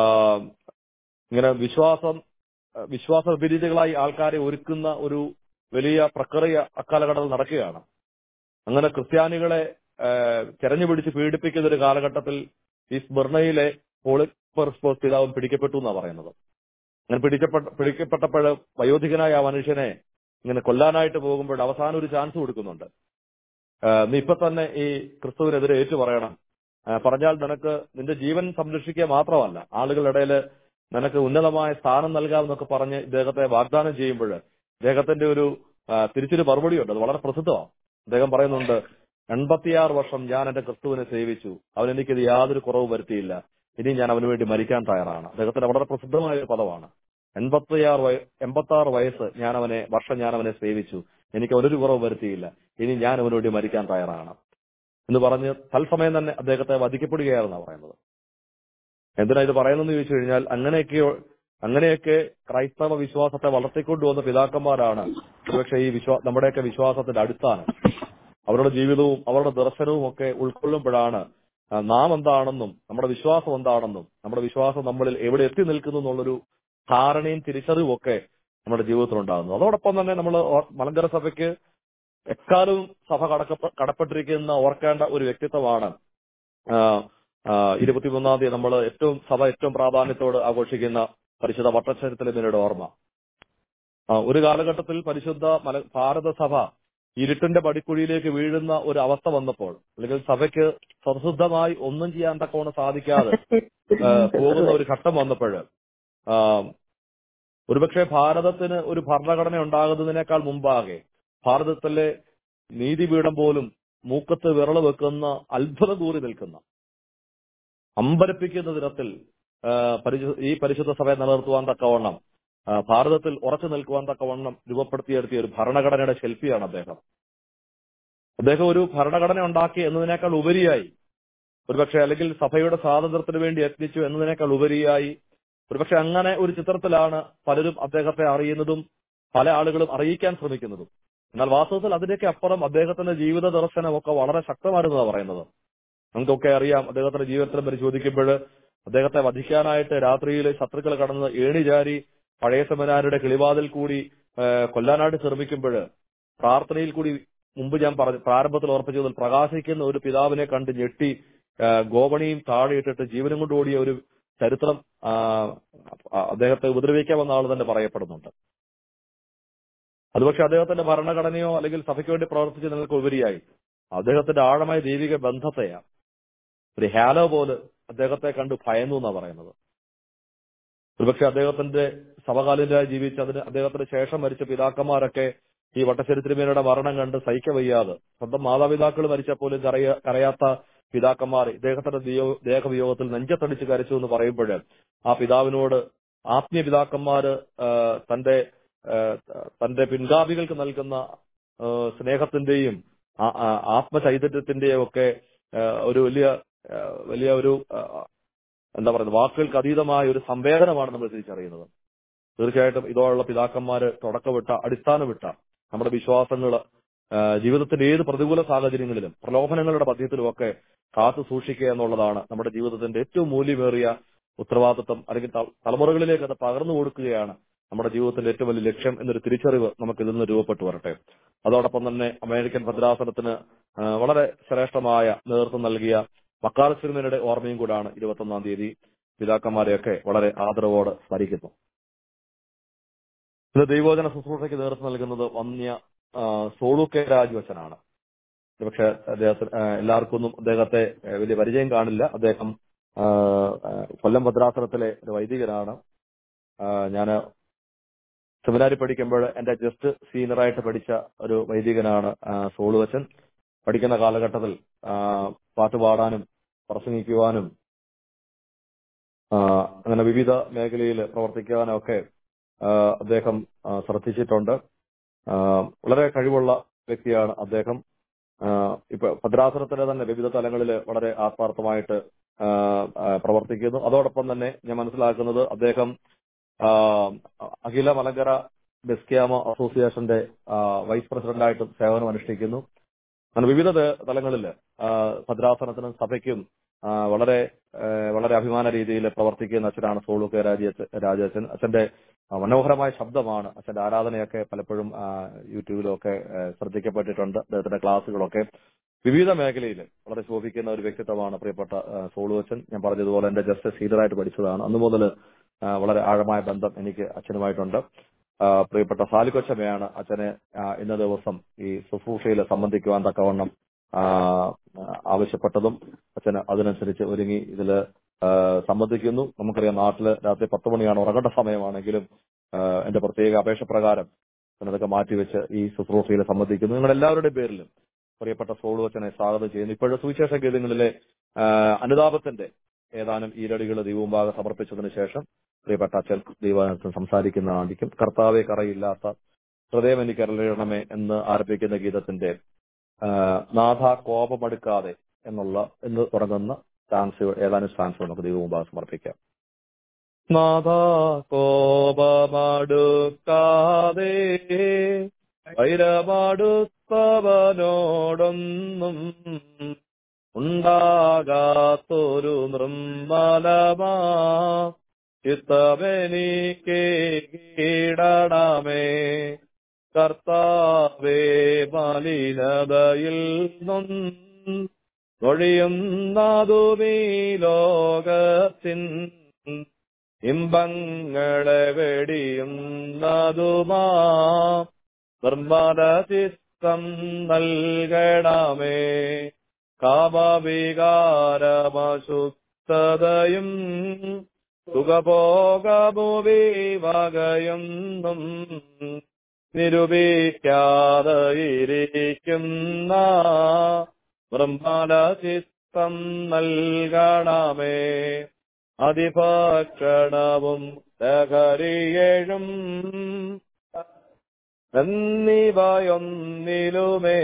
ഇങ്ങനെ വിശ്വാസം വിശ്വാസ വിപരീതങ്ങളായി ആൾക്കാരെ ഒരുക്കുന്ന ഒരു വലിയ പ്രക്രിയ അക്കാലഘട്ടത്തിൽ നടക്കുകയാണ് അങ്ങനെ ക്രിസ്ത്യാനികളെ ആ, തെരഞ്ഞുപിടിച്ച് പീഡിപ്പിക്കുന്ന ഒരു കാലഘട്ടത്തിൽ ഈ സ്മരണയിലെ പോളിപ്പർസ്പോസ് പിതാവും പിടിക്കപ്പെട്ടു എന്നാണ് പറയുന്നത് അങ്ങനെ പിടിക്കപ്പെട്ട പിടിക്കപ്പെട്ടപ്പോൾ വയോധികനായ ആ മനുഷ്യനെ ഇങ്ങനെ കൊല്ലാനായിട്ട് പോകുമ്പോൾ അവസാനം ഒരു ചാൻസ് കൊടുക്കുന്നുണ്ട് ആ, നീ ഇപ്പൊ തന്നെ ഈ ക്രിസ്തുവിനെതിരെ ഏറ്റു പറയണം ആ, പറഞ്ഞാൽ നിനക്ക് നിന്റെ ജീവൻ സംരക്ഷിക്കുക മാത്രമല്ല ആളുകളുടെ ഇടയിൽ നിനക്ക് ഉന്നതമായ സ്ഥാനം നൽകാമെന്നൊക്കെ പറഞ്ഞ് ഇദ്ദേഹത്തെ വാഗ്ദാനം ചെയ്യുമ്പോൾ ഇദ്ദേഹത്തിന്റെ ഒരു ആ, തിരിച്ചൊരു മറുപടിയുണ്ട് അത് വളരെ പ്രസിദ്ധമാണ് അദ്ദേഹം പറയുന്നുണ്ട് എൺപത്തിയാറ് വർഷം ഞാൻ എന്റെ ക്രിസ്തുവിനെ സേവിച്ചു അവൻ എനിക്കിത് യാതൊരു കുറവ് വരുത്തിയില്ല ഇനി ഞാൻ അവന് വേണ്ടി മരിക്കാൻ തയ്യാറാണ് അദ്ദേഹത്തിന്റെ വളരെ പ്രസിദ്ധമായ ഒരു പദമാണ് എൺപത്തിയാറ് വയ എൺപത്തി ആറ് വയസ്സ് ഞാൻ അവനെ വർഷം ഞാൻ അവനെ സേവിച്ചു എനിക്ക് ഒരു കുറവ് വരുത്തിയില്ല ഇനി ഞാൻ അവന് വേണ്ടി മരിക്കാൻ തയ്യാറാണ് എന്ന് പറഞ്ഞ് തത്സമയം തന്നെ അദ്ദേഹത്തെ വധിക്കപ്പെടുകയാണെന്നാണ് പറയുന്നത് എന്തിനാ ഇത് പറയുന്നതെന്ന് ചോദിച്ചു കഴിഞ്ഞാൽ അങ്ങനെയൊക്കെ അങ്ങനെയൊക്കെ ക്രൈസ്തവ വിശ്വാസത്തെ വളർത്തിക്കൊണ്ടുവന്ന പിതാക്കന്മാരാണ് ഒരുപക്ഷെ ഈ വിശ്വാ നമ്മുടെയൊക്കെ വിശ്വാസത്തിന്റെ അടിസ്ഥാനം അവരുടെ ജീവിതവും അവരുടെ ദർശനവും ഒക്കെ ഉൾക്കൊള്ളുമ്പോഴാണ് ആ, നാം എന്താണെന്നും നമ്മുടെ വിശ്വാസം എന്താണെന്നും നമ്മുടെ വിശ്വാസം നമ്മളിൽ എവിടെ എത്തി നിൽക്കുന്നു എന്നുള്ളൊരു ധാരണയും തിരിച്ചറിവും ഒക്കെ നമ്മുടെ ജീവിതത്തിൽ ഉണ്ടാകുന്നു അതോടൊപ്പം തന്നെ നമ്മൾ മലങ്കര സഭയ്ക്ക് എക്കാലവും സഭ കടക്ക കടപ്പെട്ടിരിക്കുന്ന ഓർക്കേണ്ട ഒരു വ്യക്തിത്വമാണ് ആ, ആ, ഇരുപത്തിമൂന്നാം തീയതി നമ്മൾ ഏറ്റവും സഭ ഏറ്റവും പ്രാധാന്യത്തോട് ആഘോഷിക്കുന്ന പരിശുദ്ധ വട്ടച്ചരിത്രത്തിലെ ഓർമ്മ ആ, ഒരു കാലഘട്ടത്തിൽ പരിശുദ്ധ മല ഭാരതസഭ ഇരുട്ടിന്റെ പടിക്കുഴിയിലേക്ക് വീഴുന്ന ഒരു അവസ്ഥ വന്നപ്പോൾ അല്ലെങ്കിൽ സഭയ്ക്ക് സ്വതസിദ്ധമായി ഒന്നും ചെയ്യാൻ തക്കവണ്ണം സാധിക്കാതെ ആ, പോകുന്ന ഒരു ഘട്ടം വന്നപ്പോൾ ആ, ഒരുപക്ഷെ ഭാരതത്തിന് ഒരു ഭരണഘടന ഉണ്ടാകുന്നതിനേക്കാൾ മുമ്പാകെ ഭാരതത്തിലെ നീതിപീഠം പോലും മൂക്കത്ത് വിരള വെക്കുന്ന അത്ഭുതം കൂറി നിൽക്കുന്ന അമ്പരപ്പിക്കുന്ന തരത്തിൽ ആ, പരിശു- ഈ പരിശുദ്ധ സഭയെ നിലനിർത്തുവാൻ തക്കവണ്ണം ആ, ഭാരതത്തിൽ ഉറച്ചു നിൽക്കുവാൻ തക്കവണ്ണം രൂപപ്പെടുത്തിയെടുത്തിയ ഒരു ഭരണഘടനയുടെ ശില്പിയാണ് അദ്ദേഹം അദ്ദേഹം ഒരു ഭരണഘടന ഉണ്ടാക്കി എന്നതിനേക്കാൾ ഉപരിയായി ഒരുപക്ഷെ അല്ലെങ്കിൽ സഭയുടെ സ്വാതന്ത്ര്യത്തിന് വേണ്ടി യത്നിച്ചു എന്നതിനേക്കാൾ ഉപരിയായി ഒരുപക്ഷെ അങ്ങനെ ഒരു ചിത്രത്തിലാണ് പലരും അദ്ദേഹത്തെ അറിയുന്നതും പല ആളുകളും അറിയിക്കാൻ ശ്രമിക്കുന്നതും എന്നാൽ വാസ്തവത്തിൽ അതിന്റെയൊക്കെ അപ്പുറം അദ്ദേഹത്തിന്റെ ജീവിത ദർശനമൊക്കെ വളരെ ശക്തമായിരുന്നതാണ് പറയുന്നത് നമുക്കൊക്കെ അറിയാം അദ്ദേഹത്തിന്റെ ജീവിതത്തിൽ പരിശോധിക്കുമ്പോൾ അദ്ദേഹത്തെ വധിക്കാനായിട്ട് രാത്രിയിൽ ശത്രുക്കൾ കടന്ന് ഏണിചാരി പഴയ സെമിനാരുടെ കിളിവാതിൽ കൂടി ആ, കൊല്ലാനായിട്ട് ശ്രമിക്കുമ്പോൾ പ്രാർത്ഥനയിൽ കൂടി മുമ്പ് ഞാൻ പറഞ്ഞു പ്രാരംഭത്തിൽ ഓർപ്പിച്ചതിൽ പ്രകാശിക്കുന്ന ഒരു പിതാവിനെ കണ്ട് ഞെട്ടി ആ, ഗോപണിയും താഴെയിട്ടിട്ട് ജീവനും കൊണ്ട് ഓടിയ ഒരു ചരിത്രം ആ, ആ, അദ്ദേഹത്തെ ഉപദ്രവിക്കാൻ വന്ന ആൾ തന്നെ പറയപ്പെടുന്നുണ്ട് അത് പക്ഷെ അദ്ദേഹത്തിന്റെ ഭരണഘടനയോ അല്ലെങ്കിൽ സഭയ്ക്ക് വേണ്ടി പ്രവർത്തിച്ചതിനൊക്കെ ഉപരിയായി അദ്ദേഹത്തിന്റെ ആഴമായ ദൈവിക ബന്ധത്തെയാണ് ഒരു ഹാലോ പോലെ അദ്ദേഹത്തെ കണ്ട് ഭയന്നു എന്നാണ് പറയുന്നത് ഒരുപക്ഷെ അദ്ദേഹത്തിന്റെ സമകാലീനരായി ജീവിച്ച അതിന് അദ്ദേഹത്തിന് ശേഷം മരിച്ച പിതാക്കന്മാരൊക്കെ ഈ വട്ടശ്ശേരിത്തിരുമേനയുടെ മരണം കണ്ട് സഹിക്ക വയ്യാതെ സ്വന്തം മാതാപിതാക്കൾ മരിച്ച പോലും കരയ കരയാത്ത പിതാക്കന്മാർ ഇദ്ദേഹത്തിന്റെ ദിയോ- ദേഹവിയോഗത്തിൽ നെഞ്ചത്തടിച്ച് കരച്ചു എന്ന് പറയുമ്പോൾ ആ പിതാവിനോട് ആത്മീയ പിതാക്കന്മാര് ആ, തന്റെ ഏഹ്, തന്റെ പിൻഗാമികൾക്ക് നൽകുന്ന ഏഹ്, സ്നേഹത്തിന്റെയും ആ- ആ- ആത്മചൈതന്യത്തിന്റെയും ഒക്കെ ഏഹ്, ഒരു വലിയ ഏഹ്, വലിയ ഒരു ഏഹ്, എന്താ പറയുന്നത് വാക്കുകൾക്ക് അതീതമായ ഒരു സംവേദനമാണ് നമ്മൾ തിരിച്ചറിയുന്നത് തീർച്ചയായിട്ടും ഇതോടുള്ള പിതാക്കന്മാര് തുടക്കമിട്ട അടിസ്ഥാനമിട്ട നമ്മുടെ വിശ്വാസങ്ങൾ ജീവിതത്തിന്റെ ഏത് പ്രതികൂല സാഹചര്യങ്ങളിലും പ്രലോഭനങ്ങളുടെ മധ്യത്തിലുമൊക്കെ കാത്തു സൂക്ഷിക്കുക എന്നുള്ളതാണ് നമ്മുടെ ജീവിതത്തിന്റെ ഏറ്റവും മൂല്യമേറിയ ഉത്തരവാദിത്വം അല്ലെങ്കിൽ ത- തലമുറകളിലേക്ക് അത് പകർന്നു കൊടുക്കുകയാണ് നമ്മുടെ ജീവിതത്തിന്റെ ഏറ്റവും വലിയ ലക്ഷ്യം എന്നൊരു തിരിച്ചറിവ് നമുക്ക് ഇതിൽ നിന്ന് രൂപപ്പെട്ടു വരട്ടെ അതോടൊപ്പം തന്നെ അമേരിക്കൻ ഭദ്രാസനത്തിന് ആ, വളരെ ശ്രേഷ്ഠമായ നേതൃത്വം നൽകിയ മക്കാർ സിനിമയുടെ ഓർമ്മയും കൂടാണ് ഇരുപത്തൊന്നാം തീയതി പിതാക്കന്മാരെയൊക്കെ വളരെ ആദരവോടെ സ്മരിക്കുന്നു ഇന്ന് ദൈവോചന ശുശ്രൂഷയ്ക്ക് നേതൃത്വം നൽകുന്നത് വന്യ ആ, സോളു കെ രാജുവച്ചനാണ് പക്ഷെ അദ്ദേഹത്തിന് ആ, എല്ലാവർക്കും ഒന്നും അദ്ദേഹത്തെ ആ, വലിയ പരിചയം കാണില്ല അദ്ദേഹം ആ, ആ, കൊല്ലം ഭദ്രാസനത്തിലെ ഒരു വൈദികനാണ് ഞാൻ സെമിനാരി പഠിക്കുമ്പോൾ എന്റെ ജസ്റ്റ് സീനിയറായിട്ട് പഠിച്ച ഒരു വൈദികനാണ് ആ, സോളുവച്ചൻ പഠിക്കുന്ന കാലഘട്ടത്തിൽ ആ, പാട്ട് പാടാനും പ്രസംഗിക്കുവാനും ആ, അങ്ങനെ വിവിധ മേഖലയിൽ പ്രവർത്തിക്കുവാനും ഒക്കെ ആ, അദ്ദേഹം ആ, ശ്രദ്ധിച്ചിട്ടുണ്ട് ആ, വളരെ കഴിവുള്ള വ്യക്തിയാണ് അദ്ദേഹം ആ, ഇപ്പൊ ഭദ്രാസനത്തിലെ തന്നെ വിവിധ തലങ്ങളിൽ വളരെ ആത്മാർത്ഥമായിട്ട് ആ, ആ, പ്രവർത്തിക്കുന്നു അതോടൊപ്പം തന്നെ ഞാൻ മനസ്സിലാക്കുന്നത് അദ്ദേഹം ആ, അഖില മലങ്കര ബെസ്ക്യാമ അസോസിയേഷന്റെ ആ, വൈസ് പ്രസിഡന്റായിട്ടും സേവനം അനുഷ്ഠിക്കുന്നു അങ്ങനെ വിവിധ തലങ്ങളിൽ ഭദ്രാസനത്തിനും സഭയ്ക്കും ആ, വളരെ ആ, വളരെ അഭിമാന രീതിയിൽ പ്രവർത്തിക്കുന്ന അച്ഛനാണ് സോളു കെ രാജ രാജാച്ചൻ അച്ഛന്റെ ആ, മനോഹരമായ ശബ്ദമാണ് അച്ഛന്റെ ആരാധനയൊക്കെ പലപ്പോഴും ആ, യൂട്യൂബിലൊക്കെ ആ, ശ്രദ്ധിക്കപ്പെട്ടിട്ടുണ്ട് അദ്ദേഹത്തിന്റെ ക്ലാസ്സുകളൊക്കെ വിവിധ മേഖലയിൽ വളരെ ശോഭിക്കുന്ന ഒരു വ്യക്തിത്വമാണ് പ്രിയപ്പെട്ട ആ, സോളു അച്ഛൻ ഞാൻ പറഞ്ഞതുപോലെ എന്റെ ജസ്റ്റ് സീനിയറായിട്ട് പഠിച്ചതാണ് അന്നു മുതൽ ആ, വളരെ ആഴമായ ബന്ധം എനിക്ക് അച്ഛനുമായിട്ടുണ്ട് ആ, പ്രിയപ്പെട്ട സാലിക്കൊച്ചമ്മയാണ് അച്ഛനെ ആ, ഇന്ന ദിവസം ഈ ശുശ്രൂഷയിൽ സംബന്ധിക്കുവാൻ തക്കവണ്ണം ആ, ആവശ്യപ്പെട്ടതും അച്ഛന് അതിനനുസരിച്ച് ഒരുങ്ങി ഇതിൽ സംബന്ധിക്കുന്നു നമുക്കറിയാം നാട്ടില് രാത്രി പത്ത് മണിയാണ് ഉറങ്ങേണ്ട സമയമാണെങ്കിലും ആ, എന്റെ പ്രത്യേക അപേക്ഷ പ്രകാരം അതൊക്കെ മാറ്റിവെച്ച് ഈ ശുശ്രൂഷയിൽ സംബന്ധിക്കുന്നു നിങ്ങൾ എല്ലാവരുടെയും പേരിലും പ്രിയപ്പെട്ട സോളു അച്ഛനെ സ്വാഗതം ചെയ്യുന്നു ഇപ്പോഴത്തെ സുവിശേഷ ഗീതങ്ങളിലെ ആ, അനുതാപത്തിന്റെ ഏതാനും ഈരടികൾ ദൈവമുമ്പാകെ സമർപ്പിച്ചതിന് ശേഷം പ്രിയപ്പെട്ട അച്ഛൻ ദൈവാനത്തിന് സംസാരിക്കുന്നതായിരിക്കും കർത്താവെ കറയില്ലാത്ത ഹൃദയം എനിക്ക് അരളിയണമേ എന്ന് ആരംഭിക്കുന്ന ഗീതത്തിന്റെ ആ, നാഥ കോപമെടുക്കാതെ എന്നുള്ള എന്ന് തുടങ്ങുന്ന സ്റ്റാൻസ് ഏതാനും സ്റ്റാൻസ് നമുക്ക് ദൈവമുമ്പാകെ സമർപ്പിക്കാം നാഥ കോപമടുക്കാതെ വൈരമടുത്തവനോടൊന്നും ഉണ്ടാകാത്തൊരു നിർമ്മലമാ ചിത്തമെനിക്ക് കീടണമേ കർത്താവേ മലിനതയിൽ നിന്നൊഴിയുന്നതുമീ ലോകത്തിൻ ഇമ്പങ്ങളെ വെടിയുന്നതുമാ നിർമ്മല ചിത്തം നൽകണമേ കാമവികാരമശുദ്ധതയും സുഖഭോഗമുവിവകയൊന്നും നിരൂപിക്കാതെ ഇരിക്കുന്ന നിർമ്മല ചിത്തം നൽകണമേ അതിഭക്ഷണവും ലഹരിയേഴും എന്നിവയൊന്നിലുമേ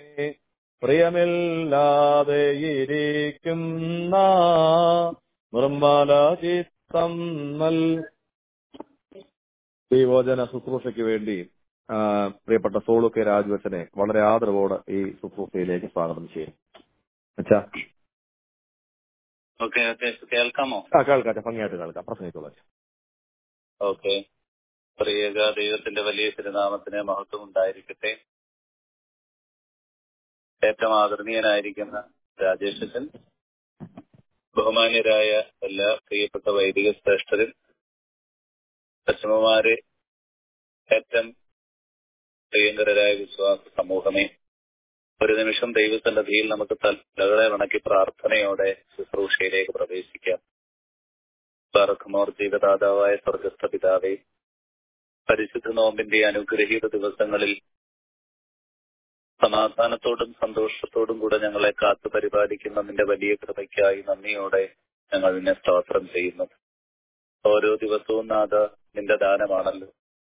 പ്രിയമില്ലാതെ ഇരിക്കുന്ന നിർമ്മല ചിത്തം നൽ ദൈവോചന ശുശ്രൂഷയ്ക്ക് വേണ്ടി ആ, പ്രിയപ്പെട്ട സോളു കെ രാജുവച്ചനെ വളരെ ആദരവോടെ ഈ ശുശ്രൂഷയിലേക്ക് സ്വാഗതം ചെയ്യും അച്ഛാ ഓക്കെ ഓക്കെ കേൾക്കാമോ ആ കേൾക്കാം അച്ഛാ, ഭംഗിയായിട്ട് കേൾക്കാം പ്രസംഗിച്ചോളൂ അച്ഛാ ഓക്കെ പ്രിയക ദൈവത്തിന്റെ വലിയ തിരുനാമത്തിന് മഹത്വം ഉണ്ടായിരിക്കട്ടെ ഏറ്റവും ആദരണീയനായിരിക്കുന്ന രാജേഷച്ചൻ ബഹുമാന്യരായ എല്ലാ പ്രിയപ്പെട്ട വൈദിക ശ്രേഷ്ഠരും അച്ഛമ്മമാരെ ഏറ്റവും പ്രിയങ്കരരായ വിശ്വാസ സമൂഹമേ ഒരു നിമിഷം ദൈവസന്നദ്ധിയിൽ നമുക്ക് തലകളെ വണക്കി പ്രാർത്ഥനയോടെ ശുശ്രൂഷയിലേക്ക് പ്രവേശിക്കാം പറക്കുമോർ ജീവദാതാവായ സ്വർഗസ്ഥ പിതാവേ പരിശുദ്ധ നോമ്പിന്റെ അനുഗ്രഹീത ദിവസങ്ങളിൽ സമാധാനത്തോടും സന്തോഷത്തോടും കൂടെ ഞങ്ങളെ കാത്തു പരിപാലിക്കുന്ന നിന്റെ വലിയ കൃപയ്ക്കായി നന്ദിയോടെ ഞങ്ങൾ നിന്നെ സ്തോത്രം ചെയ്യുന്നു ഓരോ ദിവസവും നാഥ നിന്റെ ദാനമാണല്ലോ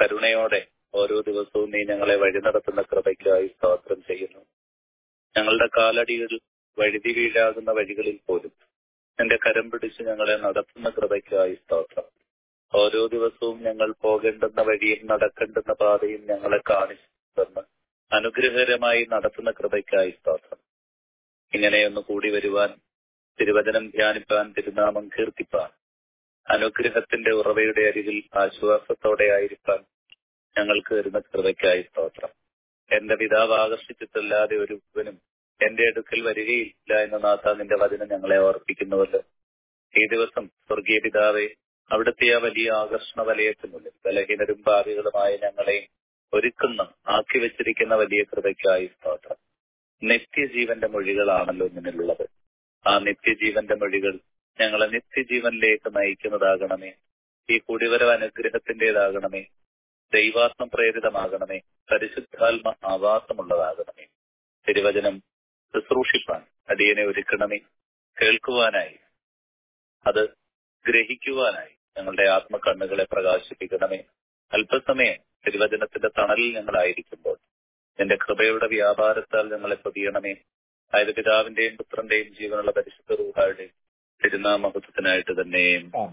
കരുണയോടെ ഓരോ ദിവസവും നീ ഞങ്ങളെ വഴി നടത്തുന്ന കൃപയ്ക്കായി സ്തോത്രം ചെയ്യുന്നു ഞങ്ങളുടെ കാലടികൾ വഴുതി വീഴാകുന്ന വഴികളിൽ പോലും എന്റെ കരം പിടിച്ച് ഞങ്ങളെ നടത്തുന്ന കൃപയ്ക്കായി സ്തോത്രം ഓരോ ദിവസവും ഞങ്ങൾ പോകേണ്ടുന്ന വഴിയും നടക്കേണ്ടുന്ന പാതയും ഞങ്ങളെ കാണിച്ചു തന്ന് അനുഗ്രഹകരമായി നടത്തുന്ന കൃപയ്ക്കായി സ്തോത്രം ഇങ്ങനെയൊന്ന് കൂടി വരുവാൻ തിരുവചനം ധ്യാനിപ്പാൻ തിരുനാമം കീർത്തിപ്പാൻ അനുഗ്രഹത്തിന്റെ ഉറവയുടെ അരികിൽ ആശ്വാസത്തോടെ ആയിരിക്കാൻ ഞങ്ങൾക്ക് വരുന്ന കൃപയ്ക്കായി സ്തോത്രം എന്റെ പിതാവ് ആകർഷിച്ചിട്ടല്ലാതെ ഒരുവനും എന്റെ അടുക്കൽ വരികയില്ല എന്ന നാഥ നിന്റെ വചനം ഞങ്ങളെ ഓർപ്പിക്കുന്നുവല്ലോ ഈ ദിവസം സ്വർഗീയ പിതാവെ അവിടുത്തെ ആ വലിയ ആകർഷണ വലയത്തിനുള്ളിൽ ബലഹീനരും ഭാവികളുമായ ഞങ്ങളെ ഒരുക്കുന്ന ആക്കി വെച്ചിരിക്കുന്ന വലിയ കൃപയ്ക്കായി സ്തോത്രം നിത്യജീവന്റെ മൊഴികളാണല്ലോ നിന്നിലുള്ളത് ആ നിത്യജീവന്റെ മൊഴികൾ ഞങ്ങളെ നിത്യജീവനിലേക്ക് നയിക്കുന്നതാകണമേ ഈ കുടിവരവ് അനുഗ്രഹത്തിന്റേതാകണമേ ദൈവാത്മ പ്രേരിതമാകണമേ പരിശുദ്ധാത്മ ആവാസമുള്ളതാകണമേ തിരുവചനം ശുശ്രൂഷിപ്പാൻ അടിയനെ ഒരുക്കണമേ കേൾക്കുവാനായി അത് ഗ്രഹിക്കുവാനായി ഞങ്ങളുടെ ആത്മകണ്ണുകളെ പ്രകാശിപ്പിക്കണമേ അല്പസമയം തിരുവചനത്തിന്റെ തണലിൽ ഞങ്ങളായിരിക്കുമ്പോൾ നിന്റെ കൃപയുടെ വ്യാപാരത്താൽ ഞങ്ങളെ പൊതിയണമേ അതായത് പിതാവിന്റെയും പുത്രന്റെയും ജീവനുള്ള പരിശുദ്ധ റൂഹായുടെയും തിരുനാമഹത്വത്തിനായിട്ട് തന്നെ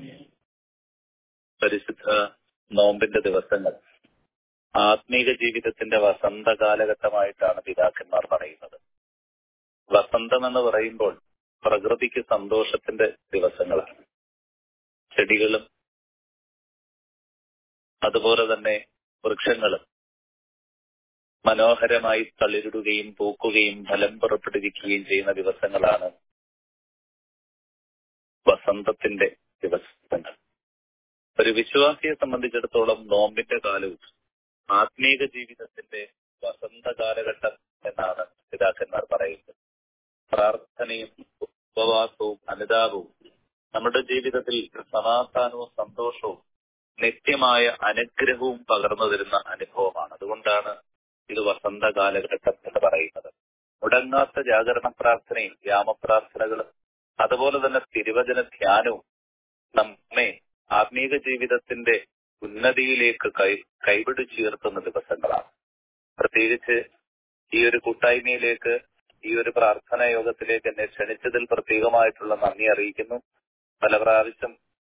പരിശുദ്ധ നോമ്പിന്റെ ദിവസങ്ങൾ ആത്മീക ജീവിതത്തിന്റെ വസന്ത കാലഘട്ടമായിട്ടാണ് പിതാക്കന്മാർ പറയുന്നത് വസന്തം എന്ന് പറയുമ്പോൾ പ്രകൃതിക്ക് സന്തോഷത്തിന്റെ ദിവസങ്ങളാണ് ചെടികളും അതുപോലെ തന്നെ വൃക്ഷങ്ങളും മനോഹരമായി തളിരിടുകയും പൂക്കുകയും ഫലം പുറപ്പെടുവിക്കുകയും ചെയ്യുന്ന ദിവസങ്ങളാണ് വസന്തത്തിന്റെ ദിവസങ്ങൾ ഒരു വിശ്വാസിയെ സംബന്ധിച്ചിടത്തോളം നോമ്പിന്റെ കാലവും ആത്മീക ജീവിതത്തിന്റെ വസന്ത കാലഘട്ടം എന്നാണ് പിതാക്കന്മാർ പറയുന്നത് പ്രാർത്ഥനയും ഉപവാസവും അനുതാപവും നമ്മുടെ ജീവിതത്തിൽ സമാധാനവും സന്തോഷവും നിത്യമായ അനുഗ്രഹവും പകർന്നു തരുന്ന അനുഭവമാണ് അതുകൊണ്ടാണ് ഇത് വസന്ത കാലഘട്ടം എന്ന് പറയുന്നത് മുടങ്ങാത്ത ജാഗരണ പ്രാർത്ഥനയും ഗ്രാമപ്രാർത്ഥനകളും അതുപോലെ തന്നെ തിരുവചന ധ്യാനവും നമ്മെ ആത്മീക ജീവിതത്തിന്റെ ഉന്നതിയിലേക്ക് കൈ കൈപിടിച്ചുയർത്തുന്ന ദിവസങ്ങളാണ് പ്രത്യേകിച്ച് ഈ ഒരു കൂട്ടായ്മയിലേക്ക് ഈ ഒരു പ്രാർത്ഥനാ യോഗത്തിലേക്ക് എന്നെ ക്ഷണിച്ചതിൽ പ്രത്യേകമായിട്ടുള്ള നന്ദി അറിയിക്കുന്നു പല പ്രാവശ്യം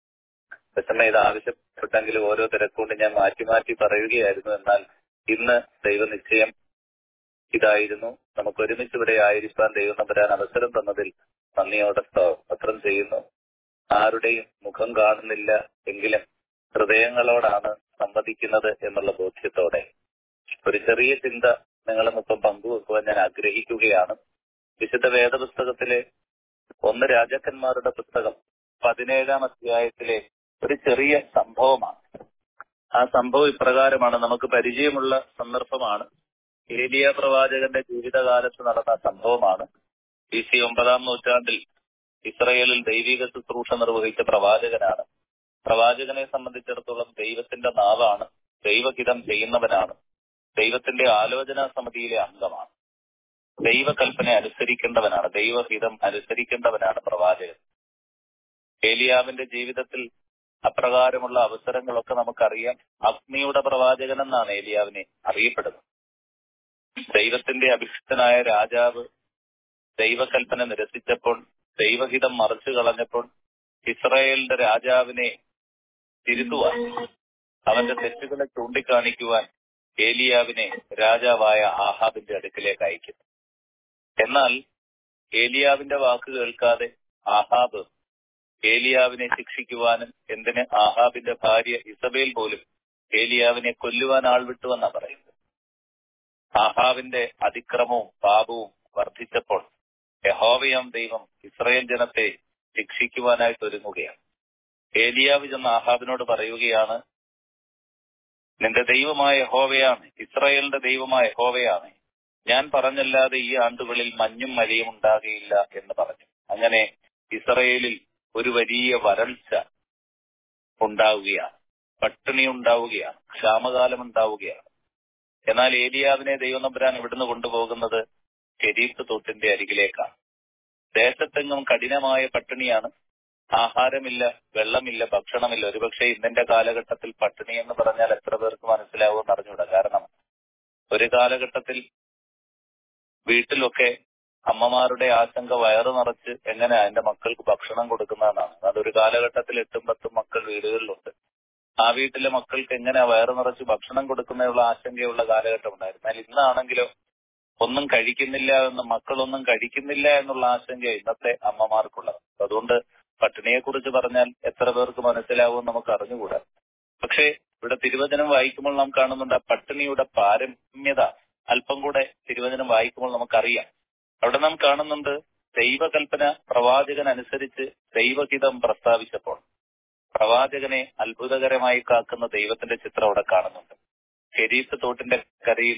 വിഷമ ഇത് ആവശ്യപ്പെട്ടെങ്കിലും ഓരോ തിരക്കുകൊണ്ട് ഞാൻ മാറ്റി മാറ്റി പറയുകയായിരുന്നു എന്നാൽ ഇന്ന് ദൈവനിശ്ചയം ഇതായിരുന്നു നമുക്ക് ഒരുമിച്ച് ഇവിടെ ആയിരിക്കാൻ ദൈവം നമ്പരാൻ അവസരം തന്നതിൽ നന്ദിയോടെ സ്തോത്രം ചെയ്യുന്നു ആരുടെയും മുഖം കാണുന്നില്ല എങ്കിലും ഹൃദയങ്ങളോടാണ് സംവദിക്കുന്നത് എന്നുള്ള ബോധ്യത്തോടെ ഒരു ചെറിയ ചിന്ത നിങ്ങളുമൊപ്പം പങ്കുവെക്കുവാൻ ഞാൻ ആഗ്രഹിക്കുകയാണ് വിശുദ്ധ വേദപുസ്തകത്തിലെ ഒന്ന് രാജാക്കന്മാരുടെ പുസ്തകം പതിനേഴാം അധ്യായത്തിലെ ഒരു ചെറിയ സംഭവമാണ് ആ സംഭവം ഇപ്രകാരമാണ് നമുക്ക് പരിചയമുള്ള സന്ദർഭമാണ് ഏലിയ പ്രവാചകന്റെ ജീവിതകാലത്ത് നടന്ന സംഭവമാണ് ബി സി ഒമ്പതാം നൂറ്റാണ്ടിൽ ഇസ്രയേലിൽ ദൈവിക ശുശ്രൂഷ നിർവഹിച്ച പ്രവാചകനാണ് പ്രവാചകനെ സംബന്ധിച്ചിടത്തോളം ദൈവത്തിന്റെ നാവാണ് ദൈവഹിതം ചെയ്യുന്നവനാണ് ദൈവത്തിന്റെ ആലോചനാ സമിതിയിലെ അംഗമാണ് ദൈവകൽപ്പന അനുസരിക്കേണ്ടവനാണ് ദൈവഹിതം അനുസരിക്കേണ്ടവനാണ് പ്രവാചകൻ ഏലിയാവിന്റെ ജീവിതത്തിൽ അപ്രകാരമുള്ള അവസരങ്ങളൊക്കെ നമുക്കറിയാം അഗ്നിയുടെ പ്രവാചകൻ എന്നാണ് ഏലിയാവിനെ അറിയപ്പെടുന്നത് ദൈവത്തിന്റെ അഭിഷിക്തനായ രാജാവ് ദൈവകൽപ്പന നിരസിച്ചപ്പോൾ ദൈവഹിതം മറിച്ചു കളഞ്ഞപ്പോൾ ഇസ്രായേലിന്റെ രാജാവിനെ തിരുത്തുവാൻ അവന്റെ തെറ്റുകളെ ചൂണ്ടിക്കാണിക്കുവാൻ ഏലിയാവിനെ രാജാവായ ആഹാബിന്റെ അടുക്കിലേക്ക് അയക്കുന്നു എന്നാൽ ഏലിയാവിന്റെ വാക്ക് കേൾക്കാതെ ആഹാബ് ഏലിയാവിനെ ശിക്ഷിക്കുവാനും എന്തിന് ആഹാബിന്റെ ഭാര്യ ഇസബേൽ പോലും ഏലിയാവിനെ കൊല്ലുവാൻ ആൾ വിട്ടുവെന്നാ പറയുന്നത് ആഹാവിന്റെ അതിക്രമവും പാപവും വർദ്ധിച്ചപ്പോൾ യഹോവയാം ദൈവം ഇസ്രയേൽ ജനത്തെ ശിക്ഷിക്കുവാനായിട്ട് ഒരുങ്ങുകയാണ് ഏലിയാവ് ചെന്ന് ആഹാബിനോട് പറയുകയാണ് നിന്റെ ദൈവമായ യഹോവയാണ് ഇസ്രായേലിന്റെ ദൈവമായ യഹോവയാണ് ഞാൻ പറഞ്ഞല്ലാതെ ഈ ആണ്ടുകളിൽ മഞ്ഞും മഴയും ഉണ്ടാകുകയില്ല എന്ന് പറഞ്ഞു അങ്ങനെ ഇസ്രയേലിൽ ഒരു വലിയ വരൾച്ച ഉണ്ടാവുകയാണ് പട്ടിണി ഉണ്ടാവുകയാണ് ക്ഷാമകാലം ഉണ്ടാവുകയാണ് എന്നാൽ ഏലിയാവിനെ ദൈവനമ്പുരാൻ ഇവിടുന്ന് കൊണ്ടുപോകുന്നത് കെരീത്ത് തൊട്ടിന്റെ അരികിലേക്കാണ് ദേശത്തെങ്ങും കഠിനമായ പട്ടിണിയാണ് ആഹാരമില്ല വെള്ളമില്ല ഭക്ഷണമില്ല ഒരുപക്ഷെ ഇന്നത്തെ കാലഘട്ടത്തിൽ പട്ടിണി എന്ന് പറഞ്ഞാൽ എത്ര പേർക്ക് മനസ്സിലാവും ഒരു കാലഘട്ടത്തിൽ വീട്ടിലൊക്കെ അമ്മമാരുടെ ആശങ്ക വയറ് നിറച്ച് എങ്ങനെ എന്റെ മക്കൾക്ക് ഭക്ഷണം കൊടുക്കുന്നതെന്നാണ് അതൊരു കാലഘട്ടത്തിൽ എട്ടും പത്തും മക്കൾ വീടുകളിലുണ്ട് ആ വീട്ടിലെ മക്കൾക്ക് എങ്ങനെ വയറ് നിറച്ച് ഭക്ഷണം കൊടുക്കുന്നതിനുള്ള ആശങ്കയുള്ള കാലഘട്ടം ഉണ്ടായിരുന്നു എന്നാൽ ഇന്നാണെങ്കിലോ ഒന്നും കഴിക്കുന്നില്ല എന്ന് മക്കളൊന്നും കഴിക്കുന്നില്ല എന്നുള്ള ആശങ്ക ഇന്നത്തെ അമ്മമാർക്കുള്ളത് അതുകൊണ്ട് പട്ടിണിയെ കുറിച്ച് പറഞ്ഞാൽ എത്ര പേർക്ക് മനസ്സിലാവും നമുക്ക് അറിഞ്ഞുകൂടാ പക്ഷേ ഇവിടെ തിരുവചനം വായിക്കുമ്പോൾ നാം കാണുന്നുണ്ട് ആ പട്ടിണിയുടെ പാരമ്യത അല്പം കൂടെ തിരുവചനം വായിക്കുമ്പോൾ നമുക്കറിയാം അവിടെ നാം കാണുന്നുണ്ട് ദൈവകൽപ്പന പ്രവാചകൻ അനുസരിച്ച് ദൈവഹിതം പ്രസ്താവിച്ചപ്പോൾ പ്രവാചകനെ അത്ഭുതകരമായി കാക്കുന്ന ദൈവത്തിന്റെ ചിത്രം അവിടെ കാണുന്നുണ്ട് കെരീസ് തോട്ടിന്റെ കരയിൽ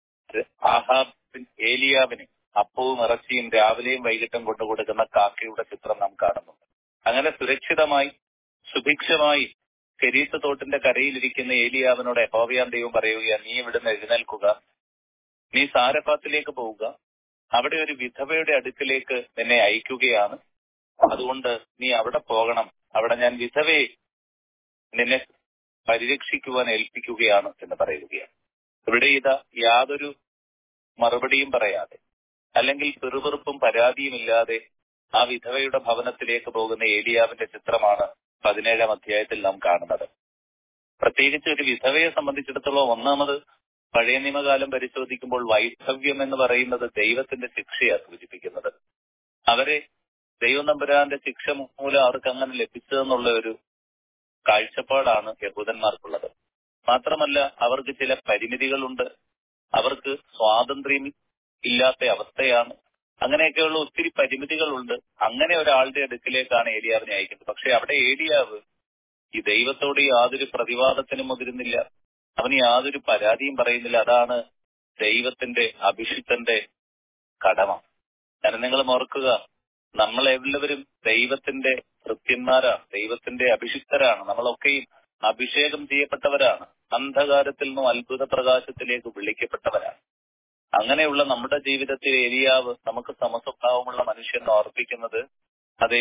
ആഹാബിൻ ഏലിയാവിന് അപ്പവും ഇറച്ചിയും രാവിലെയും വൈകിട്ടും കൊണ്ടുകൊടുക്കുന്ന കാക്കയുടെ ചിത്രം നാം കാണുന്നുണ്ട് അങ്ങനെ സുരക്ഷിതമായി സുഭിക്ഷമായി കെരീസ് തോട്ടിന്റെ കരയിലിരിക്കുന്ന ഏലിയാവിനോട് യഹോവയാൻ ദൈവം പറയുക നീ ഇവിടുന്ന് എഴുന്നേൽക്കുക നീ സാരഫാത്തിലേക്ക് പോവുക അവിടെ ഒരു വിധവയുടെ അടുക്കിലേക്ക് നിന്നെ അയക്കുകയാണ് അതുകൊണ്ട് നീ അവിടെ പോകണം അവിടെ ഞാൻ വിധവയെ നിന്നെ പരിരക്ഷിക്കുവാൻ ഏൽപ്പിക്കുകയാണ് എന്ന് പറയുകയാണ് ഇവിടെ ഇതാ യാതൊരു മറുപടിയും പറയാതെ അല്ലെങ്കിൽ പിറുപിറുപ്പും പരാതിയും ഇല്ലാതെ ആ വിധവയുടെ ഭവനത്തിലേക്ക് പോകുന്ന ഏലിയാവിന്റെ ചിത്രമാണ് പതിനേഴാം അധ്യായത്തിൽ നാം കാണുന്നത് പ്രത്യേകിച്ച് ഒരു വിധവയെ സംബന്ധിച്ചിടത്തോളം ഒന്നാമത് പഴയ നിയമകാലം പരിശോധിക്കുമ്പോൾ വൈധവ്യം എന്ന് പറയുന്നത് ദൈവത്തിന്റെ ശിക്ഷയാണ് സൂചിപ്പിക്കുന്നത് അവരെ ദൈവം നമ്പുരാന്റെ ശിക്ഷ മൂലം അവർക്ക് അങ്ങനെ ലഭിച്ചതെന്നുള്ള ഒരു കാഴ്ചപ്പാടാണ് യഹൂദന്മാർക്കുള്ളത് മാത്രമല്ല അവർക്ക് ചില പരിമിതികളുണ്ട് അവർക്ക് സ്വാതന്ത്ര്യം ഇല്ലാത്ത അവസ്ഥയാണ് അങ്ങനെയൊക്കെയുള്ള ഒത്തിരി പരിമിതികളുണ്ട് അങ്ങനെ ഒരാളുടെ അടുക്കിലേക്കാണ് ഏലിയാവിനെ അയക്കുന്നത് പക്ഷെ അവിടെ ഏലിയാവ് ഈ ദൈവത്തോട് യാതൊരു പ്രതിവാദത്തിനും മുതിരുന്നില്ല അവന് യാതൊരു പരാതിയും പറയുന്നില്ല അതാണ് ദൈവത്തിന്റെ അഭിഷിക്തന്റെ കടമ ഞാൻ നിങ്ങൾ ഓർക്കുക നമ്മളെല്ലാവരും ദൈവത്തിന്റെ കൃത്യന്മാരാണ് ദൈവത്തിന്റെ അഭിഷിക്തരാണ് നമ്മളൊക്കെയും അഭിഷേകം ചെയ്യപ്പെട്ടവരാണ് അന്ധകാരത്തിൽ നിന്നും അത്ഭുത പ്രകാശത്തിലേക്ക് വിളിക്കപ്പെട്ടവരാണ് അങ്ങനെയുള്ള നമ്മുടെ ജീവിതത്തിൽ എലിയാവ് നമുക്ക് സമസ്വഭാവമുള്ള മനുഷ്യൻ ഓർപ്പിക്കുന്നത് അതെ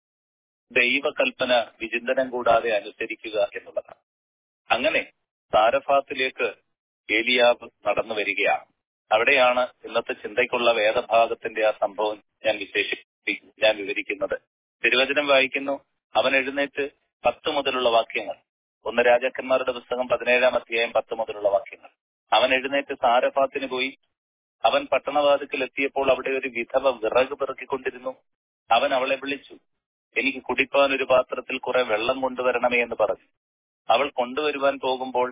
ദൈവകൽപ്പന വിചിന്തനം കൂടാതെ അനുസരിക്കുക എന്നുള്ളതാണ് അങ്ങനെ സാരഫാത്തിലേക്ക് ഏലിയാവ് നടന്നു വരികയാണ് അവിടെയാണ് ഇന്നത്തെ ചിന്തയ്ക്കുള്ള വേദഭാഗത്തിന്റെ ആ സംഭവം ഞാൻ വിശേഷിപ്പി ഞാൻ വിവരിക്കുന്നത് തിരുവചനം വായിക്കുന്നു അവൻ എഴുന്നേറ്റ് പത്ത് മുതലുള്ള വാക്യങ്ങൾ ഒന്ന് രാജാക്കന്മാരുടെ പുസ്തകം പതിനേഴാം അധ്യായം പത്ത് മുതലുള്ള വാക്യങ്ങൾ അവൻ എഴുന്നേറ്റ് സാരഫാത്തിന് പോയി അവൻ പട്ടണവാതിക്കൽ എത്തിയപ്പോൾ അവിടെ ഒരു വിധവ വിറക് പെറുക്കിക്കൊണ്ടിരുന്നു അവൻ അവളെ വിളിച്ചു എനിക്ക് കുടിപ്പാൻ ഒരു പാത്രത്തിൽ കുറെ വെള്ളം കൊണ്ടുവരണമേ എന്ന് പറഞ്ഞു അവൾ കൊണ്ടുവരുവാൻ പോകുമ്പോൾ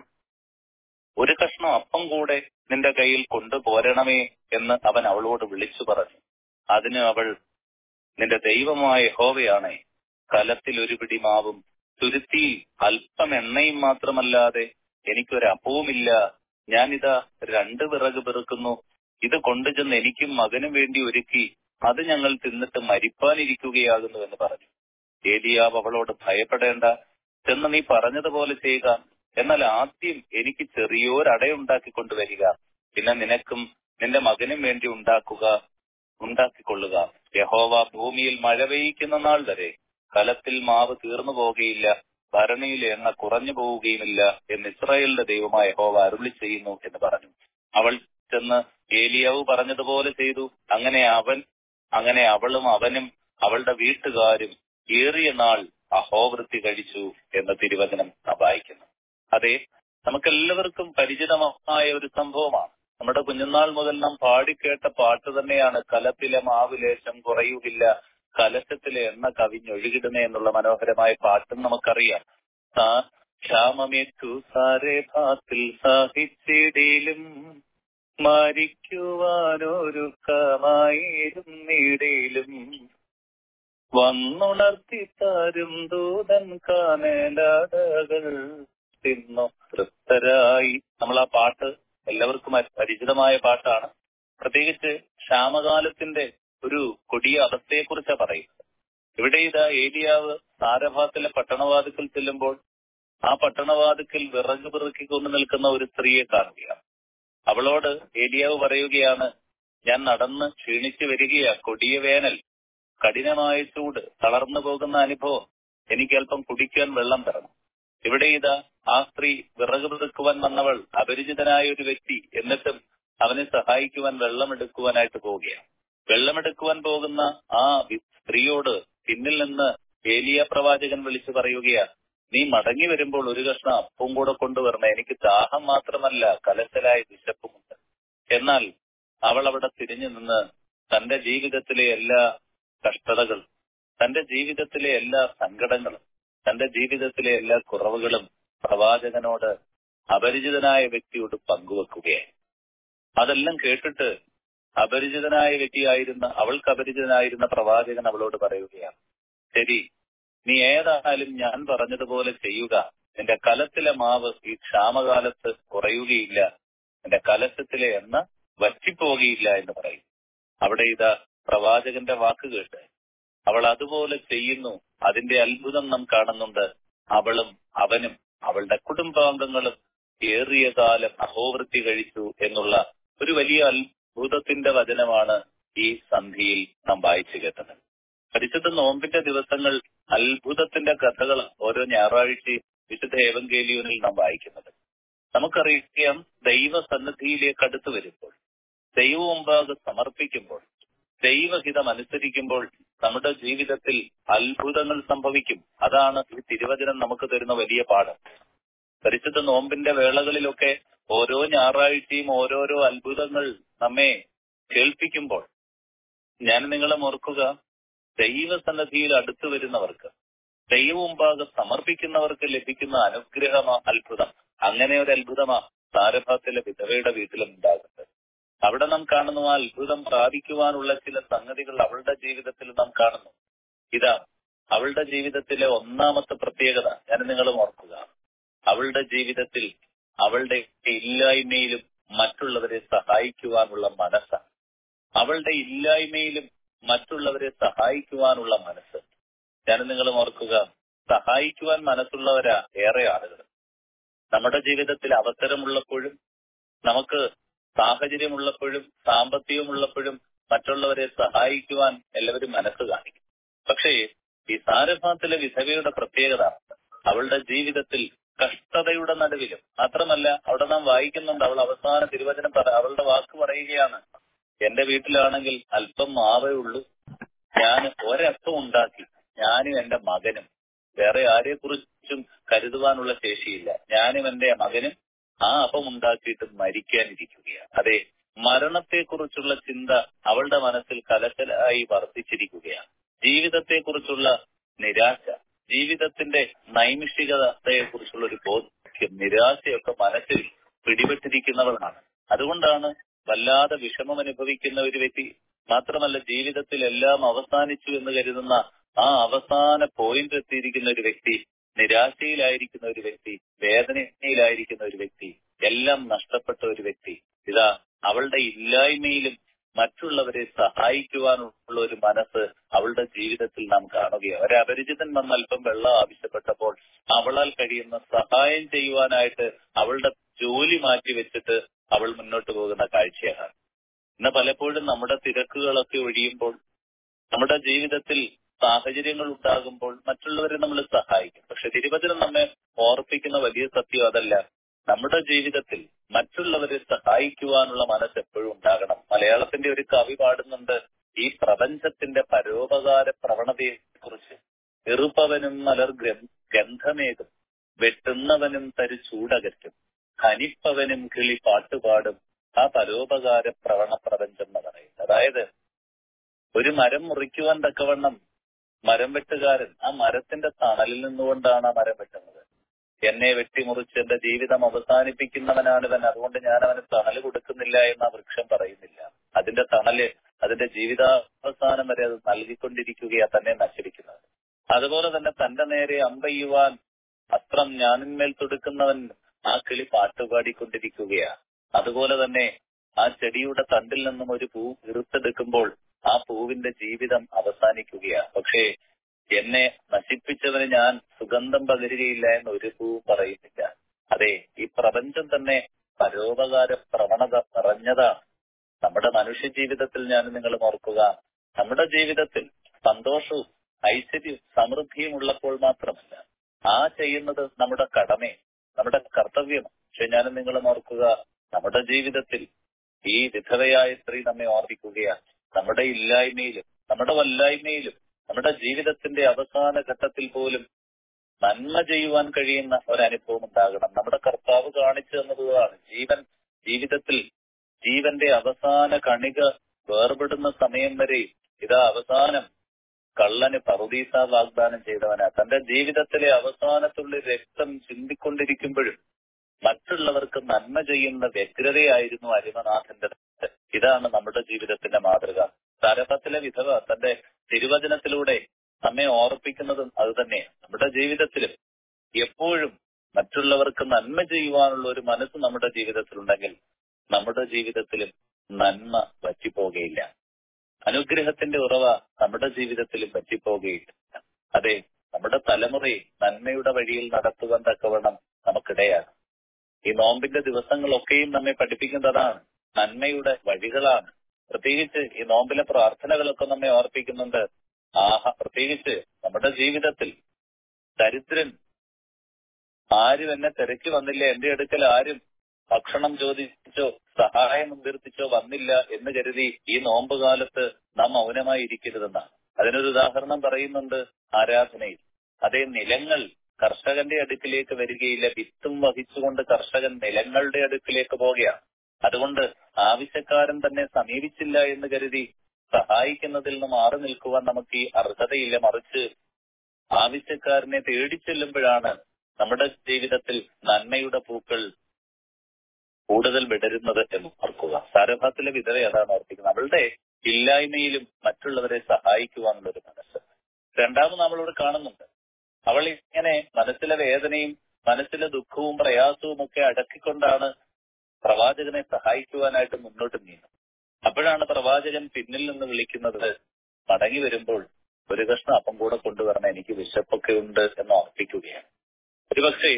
ഒരു കഷ്ണം അപ്പം കൂടെ നിന്റെ കയ്യിൽ കൊണ്ടുപോരണമേ എന്ന് അവൻ അവളോട് വിളിച്ചു പറഞ്ഞു അതിന് അവൾ നിന്റെ ദൈവമായ യഹോവയാണേ കലത്തിൽ ഒരു പിടി മാവും തുരുത്തി അല്പം എണ്ണയും മാത്രമല്ലാതെ എനിക്കൊരു അപ്പവുമില്ല ഞാനിതാ രണ്ട് വിറക് പെറുക്കുന്നു ഇത് കൊണ്ടുചെന്ന് എനിക്കും മകനും വേണ്ടി ഒരുക്കി അത് ഞങ്ങൾ തിന്നിട്ട് മരിപ്പാനിരിക്കുകയാകുന്നു എന്ന് പറഞ്ഞു ഏലിയാവ് അവളോട് ഭയപ്പെടേണ്ട ചെന്ന് നീ പറഞ്ഞതുപോലെ ചെയ്യുക എന്നാൽ ആദ്യം എനിക്ക് ചെറിയൊരടയുണ്ടാക്കി കൊണ്ടുവരിക പിന്നെ നിനക്കും നിന്റെ മകനും വേണ്ടി ഉണ്ടാക്കുക ഉണ്ടാക്കിക്കൊള്ളുക യഹോവ ഭൂമിയിൽ മഴ പെയ്യിക്കുന്ന നാൾ വരെ കലത്തിൽ മാവ് തീർന്നു പോകുകയില്ല ഭരണിയിൽ എണ്ണ കുറഞ്ഞു പോവുകയുമില്ല എന്ന് ഇസ്രായേലിന്റെ ദൈവമായ യഹോവ അരുളി ചെയ്യുന്നു എന്ന് പറഞ്ഞു അവൾ ചെന്ന് ഏലിയാവ് പറഞ്ഞതുപോലെ ചെയ്തു അങ്ങനെ അവൻ അങ്ങനെ അവളും അവനും അവളുടെ വീട്ടുകാരും ഏറിയ നാൾ അഹോവൃത്തി കഴിച്ചു എന്ന തിരുവചനം നാം വായിക്കുന്നു അതെ നമുക്കെല്ലാവർക്കും പരിചിതമായ ഒരു സംഭവമാണ് നമ്മുടെ കുഞ്ഞുനാൾ മുതൽ നാം പാടിക്കേട്ട പാട്ട് തന്നെയാണ് കലത്തിലെ മാവ് ലേശം കുറയുകില്ല കലശത്തിലെ എണ്ണ കവിഞ്ഞൊഴുകിടുന്നേ എന്നുള്ള മനോഹരമായ പാട്ടും നമുക്കറിയാം ആ ക്ഷാമമേറ്റു സാരേ ഭാത്തിൽ സാഹിച്ചിടിലും മരിക്കുവാനൊരുക്കമായിരുന്നിടയിലും വന്നുണർത്തി തരും ദൂതൻ കാനലടകൾ തിന്നു തൃപ്തരായി നമ്മൾ ആ പാട്ട് എല്ലാവർക്കും പരിചിതമായ പാട്ടാണ് പ്രത്യേകിച്ച് ക്ഷാമകാലത്തിന്റെ ഒരു കൊടിയ അവസ്ഥയെക്കുറിച്ചാണ് പറയുന്നത് ഇവിടെ ഇതാ ഏലിയാവ് സാരഭാത്തിലെ പട്ടണവാതിക്കൽ ചെല്ലുമ്പോൾ ആ പട്ടണവാതിക്കൽ വിറക് പിറുക്കിക്കൊണ്ട് നിൽക്കുന്ന ഒരു സ്ത്രീയെ കാണുകയാണ് അവളോട് ഏലിയാവ് പറയുകയാണ് ഞാൻ നടന്ന് ക്ഷീണിച്ചു വരികയാ കൊടിയ വേനൽ കഠിനമായ ചൂട് തളർന്നു പോകുന്ന അനുഭവം എനിക്ക് അല്പം കുടിക്കാൻ വെള്ളം തരണം ഇവിടെ ഇതാ ആ സ്ത്രീ വിറക് പിറുക്കുവാൻ വന്നവൾ അപരിചിതനായ ഒരു വ്യക്തി എന്നിട്ടും അവനെ സഹായിക്കുവാൻ വെള്ളമെടുക്കുവാനായിട്ട് പോവുകയാണ് വെള്ളമെടുക്കുവാൻ പോകുന്ന ആ വി- സ്ത്രീയോട് പിന്നിൽ നിന്ന് ഏലിയ പ്രവാചകൻ വിളിച്ചു പറയുകയാ നീ മടങ്ങി വരുമ്പോൾ ഒരു കഷ്ണം അപ്പവും കൂടെ കൊണ്ടുവരണേ എനിക്ക് ദാഹം മാത്രമല്ല കലശലായ വിശപ്പുമുണ്ട് എന്നാൽ അവൾ അവിടെ തിരിഞ്ഞു നിന്ന് തന്റെ ജീവിതത്തിലെ എല്ലാ കഷ്ടതകളും തന്റെ ജീവിതത്തിലെ എല്ലാ സങ്കടങ്ങളും തന്റെ ജീവിതത്തിലെ എല്ലാ കുറവുകളും പ്രവാചകനോട് അപരിചിതനായ വ്യക്തിയോട് പങ്കുവെക്കുകയായി അതെല്ലാം കേട്ടിട്ട് അപരിചിതനായ വ്യക്തിയായിരുന്ന അവൾക്ക് അപരിചിതനായിരുന്ന പ്രവാചകൻ അവളോട് പറയുകയാണ് ശരി നീ ഏതായാലും ഞാൻ പറഞ്ഞതുപോലെ ചെയ്യുക നിന്റെ കലത്തിലെ മാവ് ഈ ക്ഷാമകാലത്ത് കുറയുകയില്ല നിന്റെ കലശത്തിലെ എണ്ണ വറ്റിപ്പോകുകയില്ല എന്ന് പറയും അവിടെ ഇതാ പ്രവാചകന്റെ വാക്ക് കേട്ട് അവൾ അതുപോലെ ചെയ്യുന്നു അതിന്റെ അത്ഭുതം നാം കാണുന്നുണ്ട് അവളും അവനും അവളുടെ കുടുംബാംഗങ്ങളും ഏറിയ കാലം അഹോവൃത്തി കഴിച്ചു എന്നുള്ള ഒരു വലിയ അത്ഭുതത്തിന്റെ വചനമാണ് ഈ സന്ധിയിൽ നാം വായിച്ചു കേട്ടത് പരിശുദ്ധ നോമ്പിന്റെ ദിവസങ്ങൾ അത്ഭുതത്തിന്റെ കഥകൾ ഓരോ ഞായറാഴ്ചയും വിശുദ്ധ ഏവങ്കേലിയോനിൽ നാം വായിക്കുന്നത് നമുക്കറിയാം ദൈവസന്നിധിയിലേക്ക് അടുത്തു വരുമ്പോൾ ദൈവ മുമ്പാകെ സമർപ്പിക്കുമ്പോൾ ദൈവഹിതം അനുസരിക്കുമ്പോൾ നമ്മുടെ ജീവിതത്തിൽ അത്ഭുതങ്ങൾ സംഭവിക്കും അതാണ് ഈ തിരുവചനം നമുക്ക് തരുന്ന വലിയ പാഠം പരിശുദ്ധ നോമ്പിന്റെ വേളകളിലൊക്കെ ഓരോ ഞായറാഴ്ചയും ഓരോരോ അത്ഭുതങ്ങൾ നമ്മെ കേൾപ്പിക്കുമ്പോൾ ഞാൻ നിങ്ങളെ ഓർക്കുക ദൈവസന്നദ്ധിയിൽ അടുത്തു വരുന്നവർക്ക് ദൈവ മുമ്പാകെ സമർപ്പിക്കുന്നവർക്ക് ലഭിക്കുന്ന അനുഗ്രഹമാ അത്ഭുതം അങ്ങനെ ഒരു അത്ഭുതമാ സാരഭാത്തിലെ വിധവയുടെ വീട്ടിലും ഉണ്ടാകുന്നത് അവിടെ നാം കാണുന്നു ആ അത്ഭുതം പ്രാപിക്കുവാനുള്ള ചില സംഗതികൾ അവളുടെ ജീവിതത്തിൽ നാം കാണുന്നു ഇതാ അവളുടെ ജീവിതത്തിലെ ഒന്നാമത്തെ പ്രത്യേകത ഞാൻ നിങ്ങളും ഓർക്കുക അവളുടെ ജീവിതത്തിൽ അവളുടെ ഇല്ലായ്മയിലും മറ്റുള്ളവരെ സഹായിക്കുവാനുള്ള മനസ്സാണ് അവളുടെ ഇല്ലായ്മയിലും മറ്റുള്ളവരെ സഹായിക്കുവാനുള്ള മനസ്സ് ഞാൻ നിങ്ങളും ഓർക്കുക സഹായിക്കുവാൻ മനസ്സുള്ളവരാ ഏറെ ആളുകൾ നമ്മുടെ ജീവിതത്തിൽ അവസരമുള്ളപ്പോഴും നമുക്ക് സാഹചര്യമുള്ളപ്പോഴും സാമ്പത്തികമുള്ളപ്പോഴും മറ്റുള്ളവരെ സഹായിക്കുവാൻ എല്ലാവരും മനസ്സ് കാണിക്കും പക്ഷേ ഈ സാരഭാത്തിലെ വിധവയുടെ പ്രത്യേകത അവളുടെ ജീവിതത്തിൽ കഷ്ടതയുടെ നടുവിലും മാത്രമല്ല അവിടെ നാം വായിക്കുന്നുണ്ട് അവൾ അവസാന തിരുവചനം പറ അവളുടെ വാക്ക് പറയുകയാണ് എന്റെ വീട്ടിലാണെങ്കിൽ അല്പം മാവേ ഉള്ളൂ ഞാൻ ഒരപ്പം ഉണ്ടാക്കി ഞാനും എന്റെ മകനും വേറെ ആരെക്കുറിച്ചും കരുതുവാനുള്ള ശേഷിയില്ല ഞാനും എന്റെ മകനും ആ അപ്പം ഉണ്ടാക്കിയിട്ട് മരിക്കാനിരിക്കുകയാണ് അതെ മരണത്തെക്കുറിച്ചുള്ള ചിന്ത അവളുടെ മനസ്സിൽ കലശലായി വർദ്ധിച്ചിരിക്കുകയാണ് ജീവിതത്തെക്കുറിച്ചുള്ള നിരാശ ജീവിതത്തിന്റെ നൈമിഷികതയെക്കുറിച്ചുള്ള ഒരു ബോധ്യം നിരാശയൊക്കെ മനസ്സിൽ പിടിപെട്ടിരിക്കുന്നവളാണ് അതുകൊണ്ടാണ് വല്ലാതെ വിഷമം അനുഭവിക്കുന്ന ഒരു വ്യക്തി മാത്രമല്ല ജീവിതത്തിൽ എല്ലാം അവസാനിച്ചു എന്ന് കരുതുന്ന ആ അവസാന പോയിന്റ് എത്തിയിരിക്കുന്ന ഒരു വ്യക്തി നിരാശയിലായിരിക്കുന്ന ഒരു വ്യക്തി വേദനയിലായിരിക്കുന്ന ഒരു വ്യക്തി എല്ലാം നഷ്ടപ്പെട്ട ഒരു വ്യക്തി ഇതാ അവളുടെ ഇല്ലായ്മയിലും മറ്റുള്ളവരെ സഹായിക്കുവാനുള്ള ഒരു മനസ്സ് അവളുടെ ജീവിതത്തിൽ നാം കാണുകയാണ് ഒരു അപരിചിതൻ വന്ന് അല്പം വെള്ളം ആവശ്യപ്പെട്ടപ്പോൾ അവളാൽ കഴിയുന്ന സഹായം ചെയ്യുവാനായിട്ട് അവളുടെ ജോലി മാറ്റി വെച്ചിട്ട് അവൾ മുന്നോട്ട് പോകുന്ന കാഴ്ചയാണ് ഇന്ന് പലപ്പോഴും നമ്മുടെ തിരക്കുകളൊക്കെ ഒഴിയുമ്പോൾ നമ്മുടെ ജീവിതത്തിൽ സാഹചര്യങ്ങൾ ഉണ്ടാകുമ്പോൾ മറ്റുള്ളവരെ നമ്മൾ സഹായിക്കും പക്ഷെ തിരുവചനം നമ്മെ ഓർപ്പിക്കുന്ന വലിയ സത്യം അതല്ല നമ്മുടെ ജീവിതത്തിൽ മറ്റുള്ളവരെ സഹായിക്കുവാനുള്ള മനസ്സ് എപ്പോഴും ഉണ്ടാകണം മലയാളത്തിന്റെ ഒരു കവി പാടുന്നുണ്ട് ഈ പ്രപഞ്ചത്തിന്റെ പരോപകാര പ്രവണതയെ കുറിച്ച് എറുപ്പവനും മലർ ഗന്ധമേകും വെട്ടുന്നവനും തരു ചൂടകറ്റും ഹനിപ്പവനും കിളി പാട്ടുപാടും ആ പരോപകാര പ്രവണ പ്രപഞ്ചം എന്ന് പറയുന്നത് അതായത് ഒരു മരം മുറിക്കുവാൻ തക്കവണ്ണം മരം വെട്ടുകാരൻ ആ മരത്തിന്റെ തണലിൽ നിന്നുകൊണ്ടാണ് ആ മരം വെട്ടുന്നത് എന്നെ വെട്ടിമുറിച്ച് എന്റെ ജീവിതം അവസാനിപ്പിക്കുന്നവനാണ് ഇവൻ അതുകൊണ്ട് ഞാൻ അവന് തണല് കൊടുക്കുന്നില്ല എന്ന് ആ വൃക്ഷം പറയുന്നില്ല അതിന്റെ തണല് അതിന്റെ ജീവിതാവസാനം വരെ അത് നൽകിക്കൊണ്ടിരിക്കുകയാ തന്നെ നശിപ്പിക്കുന്നത് അതുപോലെ തന്നെ തന്റെ നേരെ അമ്പയ്യുവാൻ അസ്ത്രം ഞാനിന്മേൽ തൊടുക്കുന്നവൻ ആ കിളി പാട്ടുപാടിക്കൊണ്ടിരിക്കുകയാ അതുപോലെ തന്നെ ആ ചെടിയുടെ തണ്ടിൽ നിന്നും ഒരു പൂ ഇറുത്തെടുക്കുമ്പോൾ ആ പൂവിന്റെ ജീവിതം അവസാനിക്കുകയാ പക്ഷേ എന്നെ നശിപ്പിച്ചവന് ഞാൻ സുഗന്ധം പകരുകയില്ല എന്ന് ഒരു പൂവും പറയുന്നില്ല അതെ ഈ പ്രപഞ്ചം തന്നെ പരോപകാര പ്രവണത നിറഞ്ഞതാണ് നമ്മുടെ മനുഷ്യ ജീവിതത്തിൽ ഞാൻ നിങ്ങൾ ഓർക്കുക നമ്മുടെ ജീവിതത്തിൽ സന്തോഷവും ഐശ്വര്യവും സമൃദ്ധിയും ഉള്ളപ്പോൾ മാത്രമല്ല ആ ചെയ്യുന്നത് നമ്മുടെ കടമേ നമ്മുടെ കർത്തവ്യം പക്ഷെ ഞാൻ നിങ്ങൾ ഓർക്കുക നമ്മുടെ ജീവിതത്തിൽ ഈ വിധവയായ സ്ത്രീ നമ്മെ ഓർമ്മിക്കുകയാണ് നമ്മുടെ ഇല്ലായ്മയിലും നമ്മുടെ വല്ലായ്മയിലും നമ്മുടെ ജീവിതത്തിന്റെ അവസാന ഘട്ടത്തിൽ പോലും നന്മ ചെയ്യുവാൻ കഴിയുന്ന ഒരനുഭവം ഉണ്ടാകണം നമ്മുടെ കർത്താവ് കാണിച്ചു തന്നതാണ് ജീവൻ ജീവിതത്തിൽ ജീവന്റെ അവസാന കണിക വേർപെടുന്ന സമയം വരെ ഇതാ അവസാനം കള്ളന് പറുദീസ വാഗ്ദാനം ചെയ്തവനാ തന്റെ ജീവിതത്തിലെ അവസാനത്തുള്ളി രക്തം ചിന്തിക്കൊണ്ടിരിക്കുമ്പോഴും മറ്റുള്ളവർക്ക് നന്മ ചെയ്യുന്ന വ്യഗ്രതയായിരുന്നു അരിമനാഥന്റെ ഇതാണ് നമ്മുടെ ജീവിതത്തിന്റെ മാതൃക താരപത്തിലെ വിധവ തന്റെ തിരുവചനത്തിലൂടെ നമ്മെ ഓർപ്പിക്കുന്നതും അത് തന്നെയാണ് നമ്മുടെ ജീവിതത്തിലും എപ്പോഴും മറ്റുള്ളവർക്ക് നന്മ ചെയ്യുവാനുള്ള ഒരു മനസ്സ് നമ്മുടെ ജീവിതത്തിലുണ്ടെങ്കിൽ നമ്മുടെ ജീവിതത്തിലും നന്മ പറ്റിപ്പോകുകയില്ല അനുഗ്രഹത്തിന്റെ ഉറവ നമ്മുടെ ജീവിതത്തിലും പറ്റിപ്പോകുകയില്ല അതെ നമ്മുടെ തലമുറയെ നന്മയുടെ വഴിയിൽ നടത്തുവാൻ തക്കവണ്ണം നമുക്കിടയാണ് ഈ നോമ്പിന്റെ ദിവസങ്ങളൊക്കെയും നമ്മെ പഠിപ്പിക്കുന്നതാണ് നന്മയുടെ വഴികളാണ് പ്രത്യേകിച്ച് ഈ നോമ്പിലെ പ്രാർത്ഥനകളൊക്കെ നമ്മെ ഓർപ്പിക്കുന്നുണ്ട് ആഹ പ്രത്യേകിച്ച് നമ്മുടെ ജീവിതത്തിൽ ദരിദ്രൻ ആരും എന്നെ തിരക്കി വന്നില്ല എന്റെ അടുക്കൽ ആരും ഭക്ഷണം ചോദിച്ചോ സഹായം അഭ്യർത്ഥിച്ചോ വന്നില്ല എന്ന് കരുതി ഈ നോമ്പ് കാലത്ത് നാം മൗനമായി ഇരിക്കരുതെന്നാണ് അതിനൊരു ഉദാഹരണം പറയുന്നുണ്ട് ആരാധനയിൽ അതേ നിലങ്ങൾ കർഷകന്റെ അടുക്കിലേക്ക് വരികയില്ല വിത്തും വഹിച്ചുകൊണ്ട് കർഷകൻ നിലങ്ങളുടെ അടുക്കിലേക്ക് പോവുകയാണ് അതുകൊണ്ട് ആവശ്യക്കാരൻ തന്നെ സമീപിച്ചില്ല എന്ന് കരുതി സഹായിക്കുന്നതിൽ നിന്ന് മാറി നിൽക്കുവാൻ നമുക്ക് ഈ അർഹതയില്ല മറിച്ച് ആവശ്യക്കാരനെ തേടി ചെല്ലുമ്പോഴാണ് നമ്മുടെ ജീവിതത്തിൽ നന്മയുടെ പൂക്കൾ കൂടുതൽ വിടരുന്നത് എന്ന് ഓർക്കുക സാരഭാത്തിലെ വിധവ അതാണ് ഓർപ്പിക്കുന്നത് അവളുടെ ഇല്ലായ്മയിലും മറ്റുള്ളവരെ സഹായിക്കുവാനുള്ള ഒരു മനസ്സ് രണ്ടാമത് നമ്മളിവിടെ കാണുന്നുണ്ട് അവൾ ഇങ്ങനെ മനസ്സിലെ വേദനയും മനസ്സിലെ ദുഃഖവും പ്രയാസവും ഒക്കെ അടക്കിക്കൊണ്ടാണ് പ്രവാചകനെ സഹായിക്കുവാനായിട്ട് മുന്നോട്ട് നീങ്ങുന്നത് അപ്പോഴാണ് പ്രവാചകൻ പിന്നിൽ നിന്ന് വിളിക്കുന്നത് മടങ്ങി വരുമ്പോൾ ഒരു കഷ്ണം അപ്പം കൂടെ കൊണ്ടുവരണം എനിക്ക് വിശപ്പൊക്കെ ഉണ്ട് എന്ന് ഓർപ്പിക്കുകയാണ് ഒരുപക്ഷെ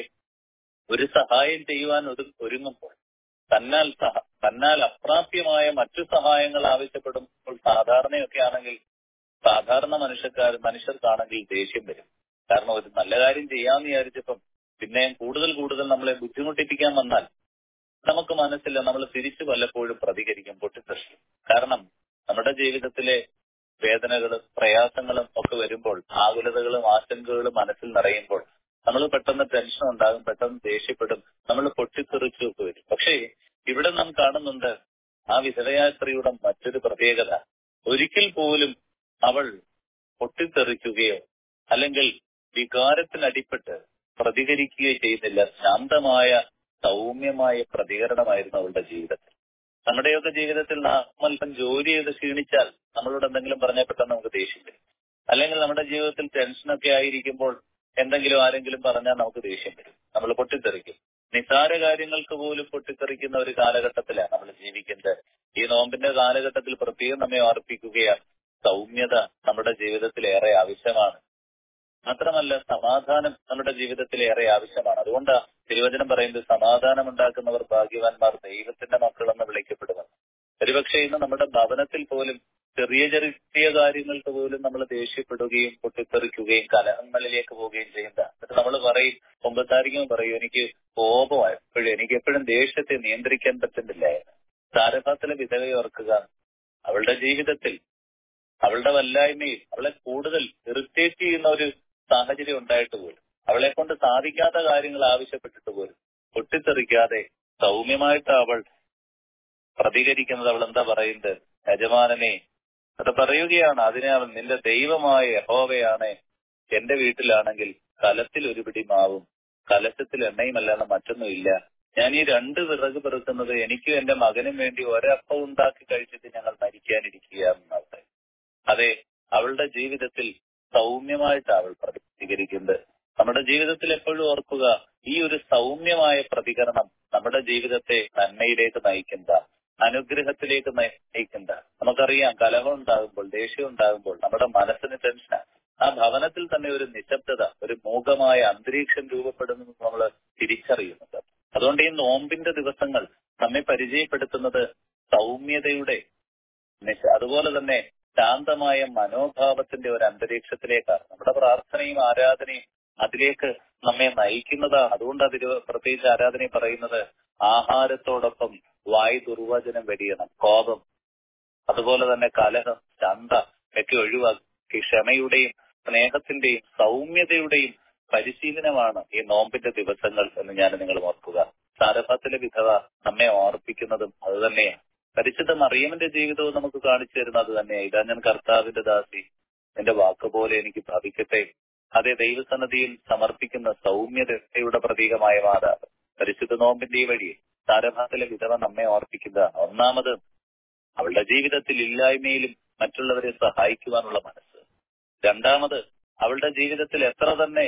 ഒരു സഹായം ചെയ്യുവാൻ ഒരു ഒരുങ്ങുമ്പോൾ തന്നാൽ സഹ തന്നാൽ അപ്രാപ്യമായ മറ്റു സഹായങ്ങൾ ആവശ്യപ്പെടുമ്പോൾ സാധാരണയൊക്കെ ആണെങ്കിൽ സാധാരണ മനുഷ്യക്കാർ മനുഷ്യർക്കാണെങ്കിൽ ദേഷ്യം വരും കാരണം ഒരു നല്ല കാര്യം ചെയ്യാമെന്ന് വിചാരിച്ചപ്പം പിന്നെ കൂടുതൽ കൂടുതൽ നമ്മളെ ബുദ്ധിമുട്ടിപ്പിക്കാൻ വന്നാൽ നമുക്ക് മനസ്സില്ല നമ്മൾ തിരിച്ചു വല്ലപ്പോഴും പ്രതികരിക്കും പൊട്ടിത്തെറിക്കും കാരണം നമ്മുടെ ജീവിതത്തിലെ വേദനകളും പ്രയാസങ്ങളും ഒക്കെ വരുമ്പോൾ ആകുലതകളും ആശങ്കകളും മനസ്സിൽ നിറയുമ്പോൾ നമ്മൾ പെട്ടെന്ന് ടെൻഷൻ ഉണ്ടാകും പെട്ടെന്ന് ദേഷ്യപ്പെടും നമ്മൾ പൊട്ടിത്തെറിച്ചു ഒക്കെ വരും പക്ഷേ ഇവിടെ നാം കാണുന്നുണ്ട് ആ വിധവയായ സ്ത്രീയുടെ മറ്റൊരു പ്രത്യേകത ഒരിക്കൽ പോലും അവൾ പൊട്ടിത്തെറിക്കുകയോ അല്ലെങ്കിൽ വികാരത്തിനടിപ്പെട്ട് പ്രതികരിക്കുകയോ ചെയ്യുന്നില്ല ശാന്തമായ സൗമ്യമായ പ്രതികരണമായിരുന്നു അവളുടെ ജീവിതത്തിൽ നമ്മുടെയൊക്കെ ജീവിതത്തിൽ നാം അല്പം ജോലി ചെയ്ത് ക്ഷീണിച്ചാൽ നമ്മളോട് എന്തെങ്കിലും പറഞ്ഞാൽ പെട്ടെന്ന് നമുക്ക് ദേഷ്യം വരും അല്ലെങ്കിൽ നമ്മുടെ ജീവിതത്തിൽ ടെൻഷനൊക്കെ ആയിരിക്കുമ്പോൾ എന്തെങ്കിലും ആരെങ്കിലും പറഞ്ഞാൽ നമുക്ക് ദേഷ്യം വരും നമ്മൾ പൊട്ടിത്തെറിക്കും നിസാര കാര്യങ്ങൾക്ക് പോലും പൊട്ടിത്തെറിക്കുന്ന ഒരു കാലഘട്ടത്തിലാണ് നമ്മൾ ജീവിക്കുന്നത് ഈ നോമ്പിന്റെ കാലഘട്ടത്തിൽ പ്രത്യേകം നമ്മെ ഓർപ്പിക്കുകയാണ് സൗമ്യത നമ്മുടെ ജീവിതത്തിൽ ഏറെ ആവശ്യമാണ് മാത്രമല്ല സമാധാനം നമ്മുടെ ജീവിതത്തിൽ ഏറെ ആവശ്യമാണ് അതുകൊണ്ട് തിരുവചനം പറയുന്നത് സമാധാനം ഉണ്ടാക്കുന്നവർ ഭാഗ്യവാന്മാർ ദൈവത്തിന്റെ മക്കളെന്ന് വിളിക്കപ്പെടുന്നത് ഒരുപക്ഷെ ഇന്ന് നമ്മുടെ ഭവനത്തിൽ പോലും ചെറിയ ചെറിയ കാര്യങ്ങൾക്ക് പോലും നമ്മൾ ദേഷ്യപ്പെടുകയും പൊട്ടിത്തെറിക്കുകയും കലഹങ്ങളിലേക്ക് പോവുകയും ചെയ്യുന്ന എന്നിട്ട് നമ്മൾ പറയും ഒമ്പത്താരിക്കും പറയും എനിക്ക് കോപമാണ് എപ്പോഴും എനിക്ക് എപ്പോഴും ദേഷ്യത്തെ നിയന്ത്രിക്കാൻ പറ്റുന്നില്ല എന്ന് താരപാത്തിലെ വിധവയെ ഓർക്കുക അവളുടെ ജീവിതത്തിൽ അവളുടെ വല്ലായ്മയിൽ അവളെ കൂടുതൽ ഇറിറ്റേറ്റ് ചെയ്യുന്ന ഒരു സാഹചര്യം ഉണ്ടായിട്ട് പോലും അവളെ കൊണ്ട് സാധിക്കാത്ത കാര്യങ്ങൾ ആവശ്യപ്പെട്ടിട്ട് പോലും പൊട്ടിത്തെറിക്കാതെ സൗമ്യമായിട്ട് അവൾ പ്രതികരിക്കുന്നത് അവൾ എന്താ പറയുന്നത് യജമാനനെ അത് പറയുകയാണ് അതിനെ അവൻ നിന്റെ ദൈവമായ യഹോവയാണ് എന്റെ വീട്ടിലാണെങ്കിൽ കലത്തിൽ ഒരു പിടി മാവും കലശത്തിൽ എണ്ണയും അല്ലാതെ മറ്റൊന്നുമില്ല ഞാൻ ഈ രണ്ട് വിറക് പെറുക്കുന്നത് എനിക്കും എന്റെ മകനും വേണ്ടി ഒരപ്പം ഉണ്ടാക്കി കഴിച്ചിട്ട് ഞങ്ങൾ മരിക്കാനിരിക്കുകയാണെന്നാണ് അതെ അവളുടെ ജീവിതത്തിൽ സൗമ്യമായിട്ട് അവൾ പ്രതികരിക്കുന്നത് നമ്മുടെ ജീവിതത്തിൽ എപ്പോഴും ഓർക്കുക ഈ ഒരു സൗമ്യമായ പ്രതികരണം നമ്മുടെ ജീവിതത്തെ നന്മയിലേക്ക് നയിക്കുന്ന അനുഗ്രഹത്തിലേക്ക് നയിക്കുന്ന നമുക്കറിയാം കലഹം ഉണ്ടാകുമ്പോൾ ദേഷ്യം ഉണ്ടാകുമ്പോൾ നമ്മുടെ മനസ്സിന് ടെൻഷനാണ് ആ ഭവനത്തിൽ തന്നെ ഒരു നിശബ്ദത ഒരു മൂകമായ അന്തരീക്ഷം രൂപപ്പെടുന്നു നമ്മൾ തിരിച്ചറിയുന്നുണ്ട് അതുകൊണ്ട് ഈ നോമ്പിന്റെ ദിവസങ്ങൾ നമ്മെ പരിചയപ്പെടുത്തുന്നത് സൗമ്യതയുടെ അതുപോലെ തന്നെ ശാന്തമായ മനോഭാവത്തിന്റെ ഒരു അന്തരീക്ഷത്തിലേക്കാണ് നമ്മുടെ പ്രാർത്ഥനയും ആരാധനയും അതിലേക്ക് നമ്മെ നയിക്കുന്നതാണ് അതുകൊണ്ട് അതിൽ പ്രത്യേകിച്ച് ആരാധനയും പറയുന്നത് ആഹാരത്തോടൊപ്പം വായു ദുർവചനം വെടിയണം കോപം അതുപോലെ തന്നെ കലഹം ചന്ത ഒക്കെ ഒഴിവാക്കി ക്ഷമയുടെയും സ്നേഹത്തിന്റെയും സൗമ്യതയുടെയും പരിശീലനമാണ് ഈ നോമ്പിന്റെ ദിവസങ്ങൾ എന്ന് ഞാൻ നിങ്ങൾ ഓർക്കുക സാരഫത്തിലെ വിധവ നമ്മെ ഓർപ്പിക്കുന്നതും അത് തന്നെയാണ് പരിശുദ്ധ മറിയമിന്റെ ജീവിതവും നമുക്ക് കാണിച്ചു തരുന്നത് അത് തന്നെയാണ് ഇതാ ഞാൻ കർത്താവിന്റെ ദാസി എന്റെ വാക്ക് പോലെ എനിക്ക് ഭവിക്കട്ടെ അതേ ദൈവസന്നദ്ധിയിൽ സമർപ്പിക്കുന്ന സൗമ്യതയുടെ പ്രതീകമായ മാതാവ് പരിശുദ്ധ നോമ്പിന്റെ ഈ വഴി സാരഭാത്തിലെ വിധവ നമ്മെ ഓർപ്പിക്കുന്നതാണ് ഒന്നാമത് അവളുടെ ജീവിതത്തിൽ ഇല്ലായ്മയിലും മറ്റുള്ളവരെ സഹായിക്കുവാനുള്ള മനസ്സ് രണ്ടാമത് അവളുടെ ജീവിതത്തിൽ എത്ര തന്നെ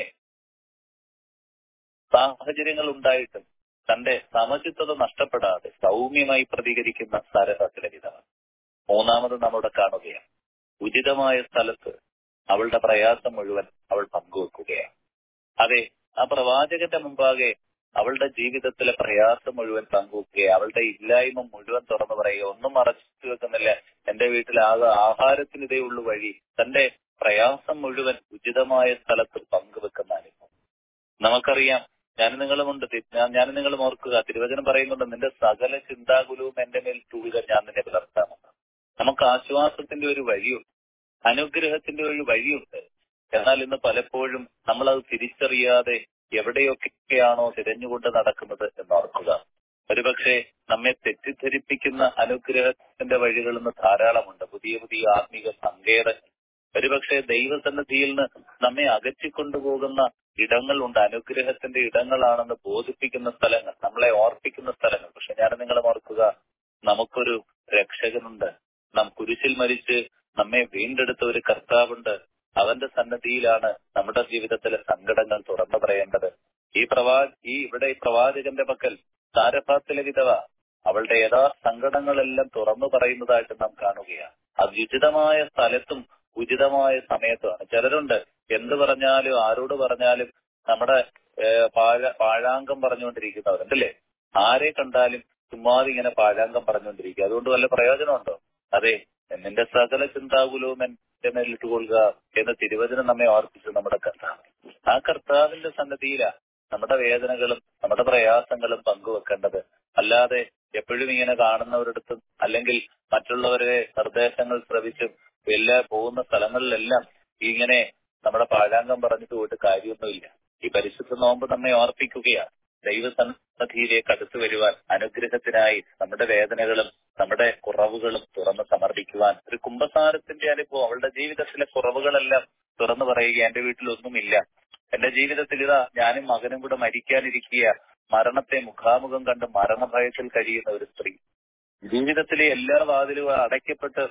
സാഹചര്യങ്ങൾ ഉണ്ടായിട്ടും തന്റെ സമചിത്തത നഷ്ടപ്പെടാതെ സൗമ്യമായി പ്രതികരിക്കുന്ന സാരഭാത്തിലെ വിധവ മൂന്നാമത് നമ്മുടെ കാണുകയാണ് ഉചിതമായ സ്ഥലത്ത് അവളുടെ പ്രയാസം മുഴുവൻ അവൾ പങ്കുവെക്കുകയാണ് അതെ ആ പ്രവാചകന്റെ മുമ്പാകെ അവളുടെ ജീവിതത്തിലെ പ്രയാസം മുഴുവൻ പങ്കുവെക്കുകയാണ് അവളുടെ ഇല്ലായ്മ മുഴുവൻ തുറന്നു പറയുക ഒന്നും മറച്ചു വെക്കുന്നില്ല എന്റെ വീട്ടിൽ ആകെ ആഹാരത്തിന് ഇതേ ഉള്ളു വഴി തന്റെ പ്രയാസം മുഴുവൻ ഉചിതമായ സ്ഥലത്ത് പങ്കുവെക്കുന്ന അനുഭവം നമുക്കറിയാം ഞാൻ നിങ്ങളുമുണ്ട് ഞാൻ നിങ്ങളും ഓർക്കുക തിരുവചനം പറയുന്നുണ്ട് നിന്റെ സകല ചിന്താകുലവും എന്റെ മേൽ തൂഴുക ഞാൻ നിന്നെ പുലർത്താമെന്ന് നമുക്ക് ആശ്വാസത്തിന്റെ ഒരു വഴിയുണ്ട് അനുഗ്രഹത്തിന്റെ ഒരു വഴിയുണ്ട് എന്നാൽ ഇന്ന് പലപ്പോഴും നമ്മൾ അത് തിരിച്ചറിയാതെ എവിടെയൊക്കെയാണോ തിരഞ്ഞുകൊണ്ട് നടക്കുന്നത് എന്ന് ഓർക്കുക ഒരുപക്ഷെ നമ്മെ തെറ്റിദ്ധരിപ്പിക്കുന്ന അനുഗ്രഹത്തിന്റെ വഴികൾ ഇന്ന് ധാരാളമുണ്ട് പുതിയ പുതിയ ആത്മീക സങ്കേതങ്ങൾ ഒരുപക്ഷെ ദൈവസന്നിധിയിൽ നിന്ന് നമ്മെ അകറ്റിക്കൊണ്ടുപോകുന്ന ഇടങ്ങളുണ്ട് അനുഗ്രഹത്തിന്റെ ഇടങ്ങളാണെന്ന് ബോധിപ്പിക്കുന്ന സ്ഥലങ്ങൾ നമ്മളെ ഓർപ്പിക്കുന്ന സ്ഥലങ്ങൾ പക്ഷെ ഞാൻ നിങ്ങളെ ഓർക്കുക നമുക്കൊരു രക്ഷകനുണ്ട് നാം കുരിശിൽ മരിച്ച് നമ്മെ വീണ്ടെടുത്ത ഒരു കർത്താവുണ്ട് അവന്റെ സന്നദ്ധിയിലാണ് നമ്മുടെ ജീവിതത്തിലെ സങ്കടങ്ങൾ തുറന്നു പറയേണ്ടത് ഈ പ്രവാ ഈ ഇവിടെ ഈ പ്രവാചകന്റെ പക്കൽ താരഫാത്തിലെ വിധവ അവളുടെ യഥാ സങ്കടങ്ങളെല്ലാം തുറന്നു പറയുന്നതായിട്ട് നാം കാണുകയാണ് അത് ഉചിതമായ സ്ഥലത്തും ഉചിതമായ സമയത്തുമാണ് ചിലരുണ്ട് എന്ത് പറഞ്ഞാലും ആരോട് പറഞ്ഞാലും നമ്മുടെ പാഴ പാഴാങ്കം പറഞ്ഞുകൊണ്ടിരിക്കുന്നവരുണ്ടല്ലേ ആരെ കണ്ടാലും ചുമ്മാതെ ഇങ്ങനെ പാഴാങ്കം പറഞ്ഞുകൊണ്ടിരിക്കുക അതുകൊണ്ട് വല്ല പ്രയോജനമുണ്ടോ അതെ നിന്റെ സകല ചിന്താകുലവും എന്റെ മേലിട്ട് കൊള്ളുക എന്ന തിരുവചനം നമ്മെ ഓർപ്പിച്ചു നമ്മുടെ കർത്താവ് ആ കർത്താവിന്റെ സന്നദ്ധിയിലാ നമ്മുടെ വേദനകളും നമ്മുടെ പ്രയാസങ്ങളും പങ്കുവെക്കേണ്ടത് അല്ലാതെ എപ്പോഴും ഇങ്ങനെ കാണുന്നവരടുത്തും അല്ലെങ്കിൽ മറ്റുള്ളവരെ നിർദ്ദേശങ്ങൾ ശ്രവിച്ചും എല്ലാ പോകുന്ന സ്ഥലങ്ങളിലെല്ലാം ഇങ്ങനെ നമ്മുടെ പാഴാങ്കം പറഞ്ഞിട്ട് പോയിട്ട് കാര്യമൊന്നുമില്ല ഈ പരിശുദ്ധ നോമ്പ് നമ്മെ ഓർപ്പിക്കുകയാണ് ദൈവസന്നിധിയിലേക്ക് അടുത്തു വരുവാൻ അനുഗ്രഹത്തിനായി നമ്മുടെ വേദനകളും നമ്മുടെ കുറവുകളും തുറന്ന് സമർപ്പിക്കുവാൻ ഒരു കുംഭസാരത്തിന്റെ അനുഭവം അവളുടെ ജീവിതത്തിലെ കുറവുകളെല്ലാം തുറന്നു പറയുക എന്റെ വീട്ടിലൊന്നുമില്ല എന്റെ ജീവിതത്തിൽ ഇതാ ഞാനും മകനും കൂടെ മരിക്കാനിരിക്കുക മരണത്തെ മുഖാമുഖം കണ്ട് മരണഭയത്തിൽ കഴിയുന്ന ഒരു സ്ത്രീ ജീവിതത്തിലെ എല്ലാ വാതിലുകളും അടയ്ക്കപ്പെട്ട്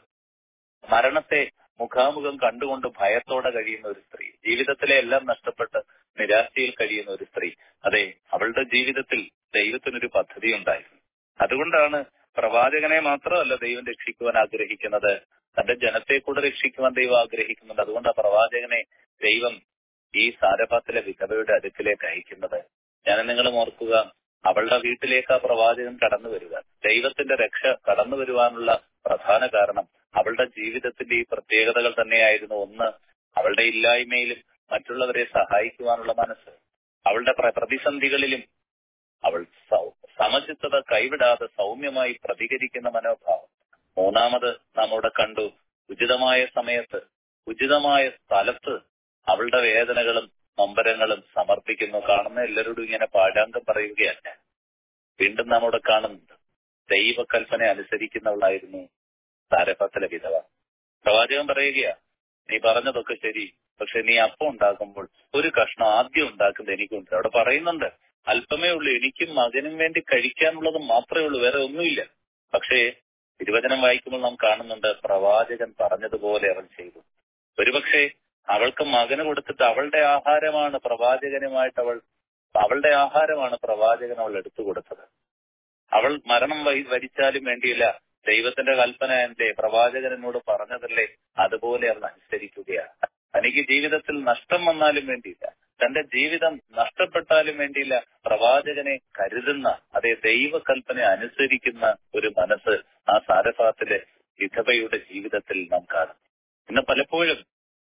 മരണത്തെ മുഖാമുഖം കണ്ടുകൊണ്ട് ഭയത്തോടെ കഴിയുന്ന ഒരു സ്ത്രീ ജീവിതത്തിലെ എല്ലാം നഷ്ടപ്പെട്ട് നിരാശയിൽ കഴിയുന്ന ഒരു സ്ത്രീ അതെ അവളുടെ ജീവിതത്തിൽ ദൈവത്തിനൊരു പദ്ധതി ഉണ്ടായിരുന്നു അതുകൊണ്ടാണ് പ്രവാചകനെ മാത്രമല്ല ദൈവം രക്ഷിക്കുവാൻ ആഗ്രഹിക്കുന്നത് തന്റെ ജനത്തെ കൂടെ രക്ഷിക്കുവാൻ ദൈവം ആഗ്രഹിക്കുന്നുണ്ട് അതുകൊണ്ട് ആ പ്രവാചകനെ ദൈവം ഈ സാരഭാത്തിലെ വിധവയുടെ അടുക്കിലേക്ക് അയക്കുന്നത് ഞാൻ നിങ്ങളും ഓർക്കുക അവളുടെ വീട്ടിലേക്ക് ആ പ്രവാചകൻ കടന്നു വരിക ദൈവത്തിന്റെ രക്ഷ കടന്നു വരുവാനുള്ള പ്രധാന കാരണം അവളുടെ ജീവിതത്തിന്റെ ഈ പ്രത്യേകതകൾ തന്നെയായിരുന്നു ഒന്ന് അവളുടെ ഇല്ലായ്മയിലും മറ്റുള്ളവരെ സഹായിക്കുവാനുള്ള മനസ്സ് അവളുടെ പ്രതിസന്ധികളിലും അവൾ സമചിത്തത കൈവിടാതെ സൗമ്യമായി പ്രതികരിക്കുന്ന മനോഭാവം മൂന്നാമത് നാം അവിടെ കണ്ടു ഉചിതമായ സമയത്ത് ഉചിതമായ സ്ഥലത്ത് അവളുടെ വേദനകളും നൊമ്പരങ്ങളും സമർപ്പിക്കുന്നു കാണുന്ന എല്ലാവരോടും ഇങ്ങനെ പാഴാങ്കം പറയുകയല്ല വീണ്ടും നാം അവിടെ കാണുന്നുണ്ട് ദൈവകൽപ്പന അനുസരിക്കുന്നവളായിരുന്നു താരപത്തിലെ വിധവ പ്രവാചകൻ പറയുകയാ നീ പറഞ്ഞതൊക്കെ ശരി പക്ഷെ നീ അപ്പം ഉണ്ടാക്കുമ്പോൾ ഒരു കഷ്ണം ആദ്യം ഉണ്ടാക്കുന്നത് എനിക്കുണ്ട് അവിടെ പറയുന്നുണ്ട് അല്പമേ ഉള്ളൂ എനിക്കും മകനും വേണ്ടി കഴിക്കാനുള്ളത് മാത്രമേ ഉള്ളൂ വേറെ ഒന്നുമില്ല പക്ഷേ തിരുവചനം വായിക്കുമ്പോൾ നാം കാണുന്നുണ്ട് പ്രവാചകൻ പറഞ്ഞതുപോലെ അവൾ ചെയ്തു ഒരുപക്ഷെ അവൾക്ക് മകന് കൊടുത്തിട്ട് അവളുടെ ആഹാരമാണ് പ്രവാചകനുമായിട്ട് അവൾ അവളുടെ ആഹാരമാണ് പ്രവാചകൻ അവൾ എടുത്തു കൊടുത്തത് അവൾ മരണം വരിച്ചാലും വേണ്ടിയില്ല ദൈവത്തിന്റെ കൽപ്പന എന്റെ പ്രവാചകൻ എന്നോട് പറഞ്ഞതല്ലേ അതുപോലെ അവൾ അനുസരിക്കുകയാണ് തനിക്ക് ജീവിതത്തിൽ നഷ്ടം വന്നാലും വേണ്ടിയില്ല തന്റെ ജീവിതം നഷ്ടപ്പെട്ടാലും വേണ്ടിയില്ല പ്രവാചകനെ കരുതുന്ന അതേ ദൈവകൽപ്പന അനുസരിക്കുന്ന ഒരു മനസ്സ് ആ സാരഫാത്തിലെ വിധവയുടെ ജീവിതത്തിൽ നാം കാണും ഇന്ന് പലപ്പോഴും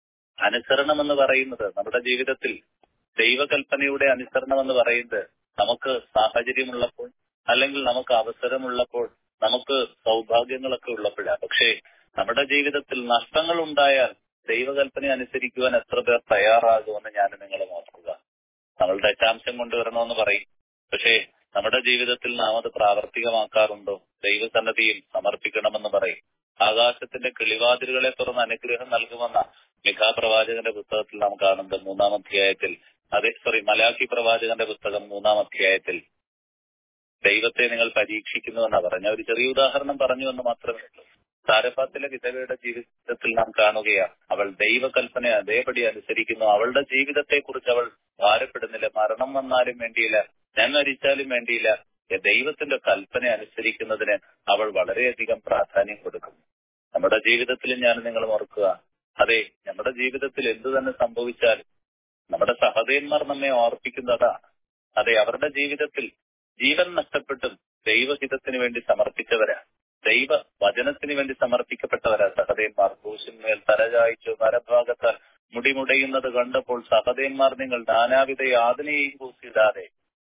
അനുസരണം എന്ന് പറയുന്നത് നമ്മുടെ ജീവിതത്തിൽ ദൈവകൽപ്പനയുടെ അനുസരണം എന്ന് പറയുന്നത് നമുക്ക് സാഹചര്യമുള്ളപ്പോൾ അല്ലെങ്കിൽ നമുക്ക് അവസരമുള്ളപ്പോൾ നമുക്ക് സൗഭാഗ്യങ്ങളൊക്കെ ഉള്ളപ്പോഴാണ് പക്ഷേ നമ്മുടെ ജീവിതത്തിൽ നഷ്ടങ്ങൾ ഉണ്ടായാൽ ദൈവകൽപ്പന അനുസരിക്കുവാൻ എത്ര പേർ തയ്യാറാകുമെന്ന് ഞാൻ നിങ്ങളെ നോക്കുക നമ്മൾ ദശാംശം കൊണ്ടുവരണമെന്ന് പറയും പക്ഷേ നമ്മുടെ ജീവിതത്തിൽ നാം അത് പ്രാവർത്തികമാക്കാറുണ്ടോ ദൈവസന്നദ്ധിയിൽ സമർപ്പിക്കണമെന്ന് പറയും ആകാശത്തിന്റെ കിളിവാതിലുകളെ തുറന്ന് അനുഗ്രഹം നൽകുമെന്ന മിഖാ പ്രവാചകന്റെ പുസ്തകത്തിൽ നാം കാണുന്നത് മൂന്നാം അധ്യായത്തിൽ അതെ സോറി മലാഖി പ്രവാചകന്റെ പുസ്തകം മൂന്നാം അധ്യായത്തിൽ ദൈവത്തെ നിങ്ങൾ പരീക്ഷിക്കുന്നു എന്നാ പറഞ്ഞ ഒരു ചെറിയ ഉദാഹരണം പറഞ്ഞു എന്ന് മാത്രമേ ഉള്ളൂ സാരഫാത്തിലെ വിധവയുടെ ജീവിതത്തിൽ നാം കാണുകയാണ് അവൾ ദൈവകൽപ്പന അതേപടി അനുസരിക്കുന്നു അവളുടെ ജീവിതത്തെ കുറിച്ച് അവൾ ഭാരപ്പെടുന്നില്ല മരണം വന്നാലും വേണ്ടിയില്ല ഞാൻ മരിച്ചാലും വേണ്ടിയില്ല ദൈവത്തിന്റെ കൽപ്പന അനുസരിക്കുന്നതിന് അവൾ വളരെയധികം പ്രാധാന്യം കൊടുക്കുന്നു നമ്മുടെ ജീവിതത്തിൽ ഞാൻ നിങ്ങൾ ഓർക്കുക അതെ നമ്മുടെ ജീവിതത്തിൽ എന്തു തന്നെ സംഭവിച്ചാലും നമ്മുടെ സഹോദയന്മാർ നമ്മെ ഓർപ്പിക്കുന്നതാണ് അതെ അവരുടെ ജീവിതത്തിൽ ജീവൻ നഷ്ടപ്പെട്ടും ദൈവഹിതത്തിന് വേണ്ടി സമർപ്പിച്ചവരാ ദൈവ വചനത്തിന് വേണ്ടി സമർപ്പിക്കപ്പെട്ടവരാ സഹതയന്മാർ ക്രൂശിന്മേൽ തലചായ്ച്ചു നരഭാഗത്താൽ മുടിമുടയുന്നത് കണ്ടപ്പോൾ സഹതയന്മാർ നിങ്ങൾ നാനാവിധ യാതനയെയും കൂസിടാതെ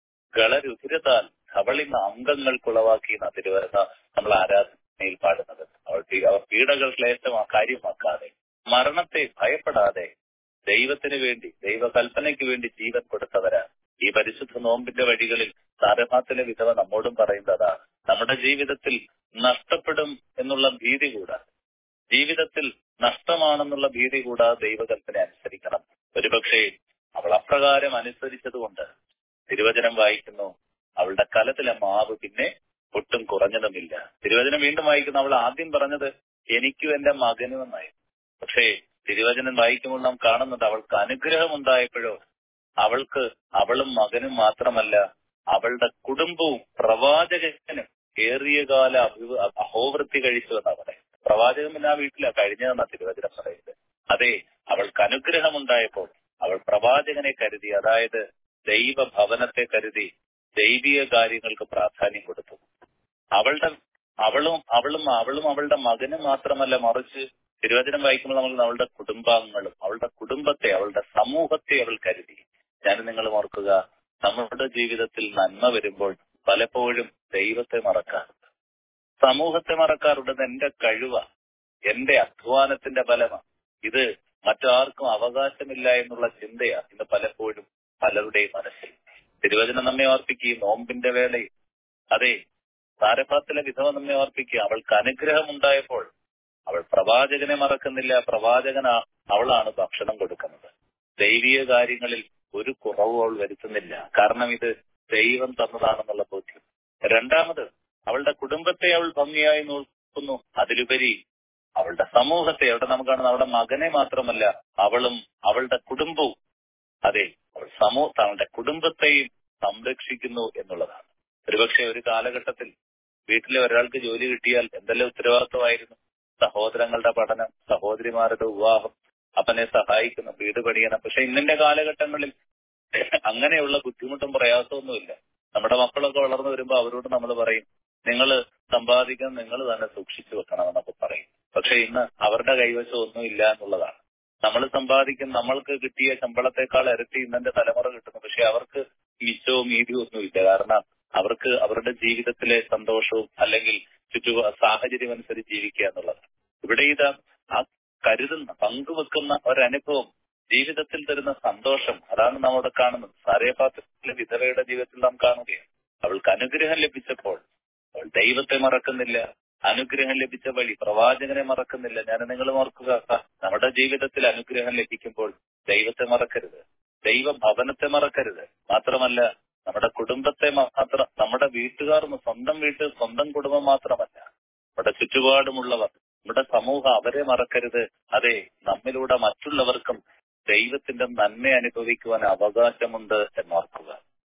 ഗളരുതിരതാൽ ധവളിന്ന അംഗങ്ങൾക്കുളവാക്കി എന്ന തിരുവരുന്ന നമ്മൾ ആരാധനയിൽ പാടുന്നത് അവൾ പീ- അവർ പീഡകൾ ക്ലേശമാ കാര്യമാക്കാതെ മരണത്തെ ഭയപ്പെടാതെ ദൈവത്തിന് വേണ്ടി ദൈവകൽപ്പനയ്ക്ക് വേണ്ടി ജീവൻ കൊടുത്തവരാ ഈ പരിശുദ്ധ നോമ്പിന്റെ വഴികളിൽ സാരഭാത്തിലെ വിധവ നമ്മോടും പറയുന്നതാ നമ്മുടെ ജീവിതത്തിൽ നഷ്ടപ്പെടും എന്നുള്ള ഭീതി കൂടാതെ ജീവിതത്തിൽ നഷ്ടമാണെന്നുള്ള ഭീതി കൂടാതെ ദൈവകൽപ്പന അനുസരിക്കണം ഒരുപക്ഷെ അവൾ അപ്രകാരം അനുസരിച്ചതുകൊണ്ട് തിരുവചനം വായിക്കുന്നു അവളുടെ കലത്തിലെ മാവ് പിന്നെ ഒട്ടും കുറഞ്ഞതുമില്ല തിരുവചനം വീണ്ടും വായിക്കുന്നു അവൾ ആദ്യം പറഞ്ഞത് എനിക്കും എന്റെ മകനും എന്നായി പക്ഷേ തിരുവചനം വായിക്കുമ്പോൾ നാം കാണുന്നത് അവൾക്ക് അനുഗ്രഹം ഉണ്ടായപ്പോഴോ അവൾക്ക് അവളും മകനും മാത്രമല്ല അവളുടെ കുടുംബവും പ്രവാചകനും ഏറിയ കാല അഭിവ- അഹോവൃത്തി കഴിച്ചു എന്നാ പറയുന്നത് പ്രവാചകൻ പിന്നെ ആ വീട്ടിലാ കഴിഞ്ഞതെന്നാ തിരുവചനം പറയുന്നത് അതെ അവൾക്ക് അനുഗ്രഹം ഉണ്ടായപ്പോൾ അവൾ പ്രവാചകനെ കരുതി അതായത് ദൈവ ഭവനത്തെ കരുതി ദൈവിക കാര്യങ്ങൾക്ക് പ്രാധാന്യം കൊടുത്തു അവളുടെ അവളും അവളും അവളും അവളുടെ മകനും മാത്രമല്ല മറിച്ച് തിരുവചനം വായിക്കുമ്പോൾ നമ്മൾ അവളുടെ കുടുംബാംഗങ്ങളും അവളുടെ കുടുംബത്തെ അവളുടെ സമൂഹത്തെ അവൾ കരുതി ഞാൻ നിങ്ങൾ ഓർക്കുക നമ്മുടെ ജീവിതത്തിൽ നന്മ വരുമ്പോൾ പലപ്പോഴും ദൈവത്തെ മറക്കാറുണ്ട് സമൂഹത്തെ മറക്കാറുണ്ട് എന്റെ കഴിവ എന്റെ അധ്വാനത്തിന്റെ ഫലമാ ഇത് മറ്റാർക്കും അവകാശമില്ല എന്നുള്ള ചിന്തയാ ഇന്ന് പലപ്പോഴും പലരുടെയും മനസ്സിൽ തിരുവചനം നമ്മെ ഓർപ്പിക്കുകയും നോമ്പിന്റെ വേളയിൽ അതെ താരപാത്തിലെ വിധവ നമ്മെ ഓർപ്പിക്കുക അവൾക്ക് അനുഗ്രഹം ഉണ്ടായപ്പോൾ അവൾ പ്രവാചകനെ മറക്കുന്നില്ല പ്രവാചകന അവളാണ് ഭക്ഷണം കൊടുക്കുന്നത് ദൈവിക കാര്യങ്ങളിൽ ഒരു കുറവും അവൾ വരുത്തുന്നില്ല കാരണം ഇത് ദൈവം തന്നതാണെന്നുള്ള ബോധ്യം രണ്ടാമത് അവളുടെ കുടുംബത്തെ അവൾ ഭംഗിയായി നോക്കുന്നു അതിലുപരി അവളുടെ സമൂഹത്തെ അവിടെ നമുക്ക് കാണുന്ന അവളുടെ മകനെ മാത്രമല്ല അവളും അവളുടെ കുടുംബവും അതെ അവൾ സമൂഹ അവളുടെ കുടുംബത്തെയും സംരക്ഷിക്കുന്നു എന്നുള്ളതാണ് ഒരുപക്ഷെ ഒരു കാലഘട്ടത്തിൽ വീട്ടിലെ ഒരാൾക്ക് ജോലി കിട്ടിയാൽ എന്തെല്ലാം ഉത്തരവാദിത്വമായിരുന്നു സഹോദരങ്ങളുടെ പഠനം സഹോദരിമാരുടെ വിവാഹം അവനെ സഹായിക്കുന്നു വീട് പണിയണം പക്ഷെ ഇന്നിന്റെ കാലഘട്ടങ്ങളിൽ അങ്ങനെയുള്ള ബുദ്ധിമുട്ടും പ്രയാസമൊന്നുമില്ല നമ്മുടെ മക്കളൊക്കെ വളർന്നു വരുമ്പോൾ അവരോട് നമ്മൾ പറയും നിങ്ങൾ സമ്പാദിക്കാൻ നിങ്ങൾ തന്നെ സൂക്ഷിച്ചു വെക്കണമെന്നൊക്കെ പറയും പക്ഷെ ഇന്ന് അവരുടെ കൈവശം ഒന്നും ഇല്ല എന്നുള്ളതാണ് നമ്മൾ സമ്പാദിക്കും നമ്മൾക്ക് കിട്ടിയ ശമ്പളത്തെക്കാൾ ഇരട്ടി ഇന്നത്തെ തലമുറ കിട്ടുന്നു പക്ഷെ അവർക്ക് മിച്ചവും മീതിയും ഒന്നുമില്ല കാരണം അവർക്ക് അവരുടെ ജീവിതത്തിലെ സന്തോഷവും അല്ലെങ്കിൽ ചുറ്റു സാഹചര്യം അനുസരിച്ച് ജീവിക്കുക എന്നുള്ളത് ഇവിടെ ഇത് ആ കരുതുന്ന പങ്കുവെക്കുന്ന ഒരനുഭവം ജീവിതത്തിൽ തരുന്ന സന്തോഷം അതാണ് നാം അവിടെ കാണുന്നത് സാരേപാത്രത്തിലെ വിധവയുടെ ജീവിതത്തിൽ നാം കാണുകയാണ് അവൾക്ക് അനുഗ്രഹം ലഭിച്ചപ്പോൾ അവൾ ദൈവത്തെ മറക്കുന്നില്ല അനുഗ്രഹം ലഭിച്ച വഴി പ്രവാചകനെ മറക്കുന്നില്ല ഞാൻ നിങ്ങൾ ഓർക്കുക നമ്മുടെ ജീവിതത്തിൽ അനുഗ്രഹം ലഭിക്കുമ്പോൾ ദൈവത്തെ മറക്കരുത് ദൈവ ഭവനത്തെ മറക്കരുത് മാത്രമല്ല നമ്മുടെ കുടുംബത്തെ മാത്രം നമ്മുടെ വീട്ടുകാർ സ്വന്തം വീട്ടിൽ സ്വന്തം കുടുംബം മാത്രമല്ല നമ്മുടെ ചുറ്റുപാടുമുള്ളവർ നമ്മുടെ സമൂഹം അവരെ മറക്കരുത് അതെ നമ്മിലൂടെ മറ്റുള്ളവർക്കും ദൈവത്തിന്റെ നന്മ അനുഭവിക്കുവാൻ അവകാശമുണ്ട് എന്നോർക്കുക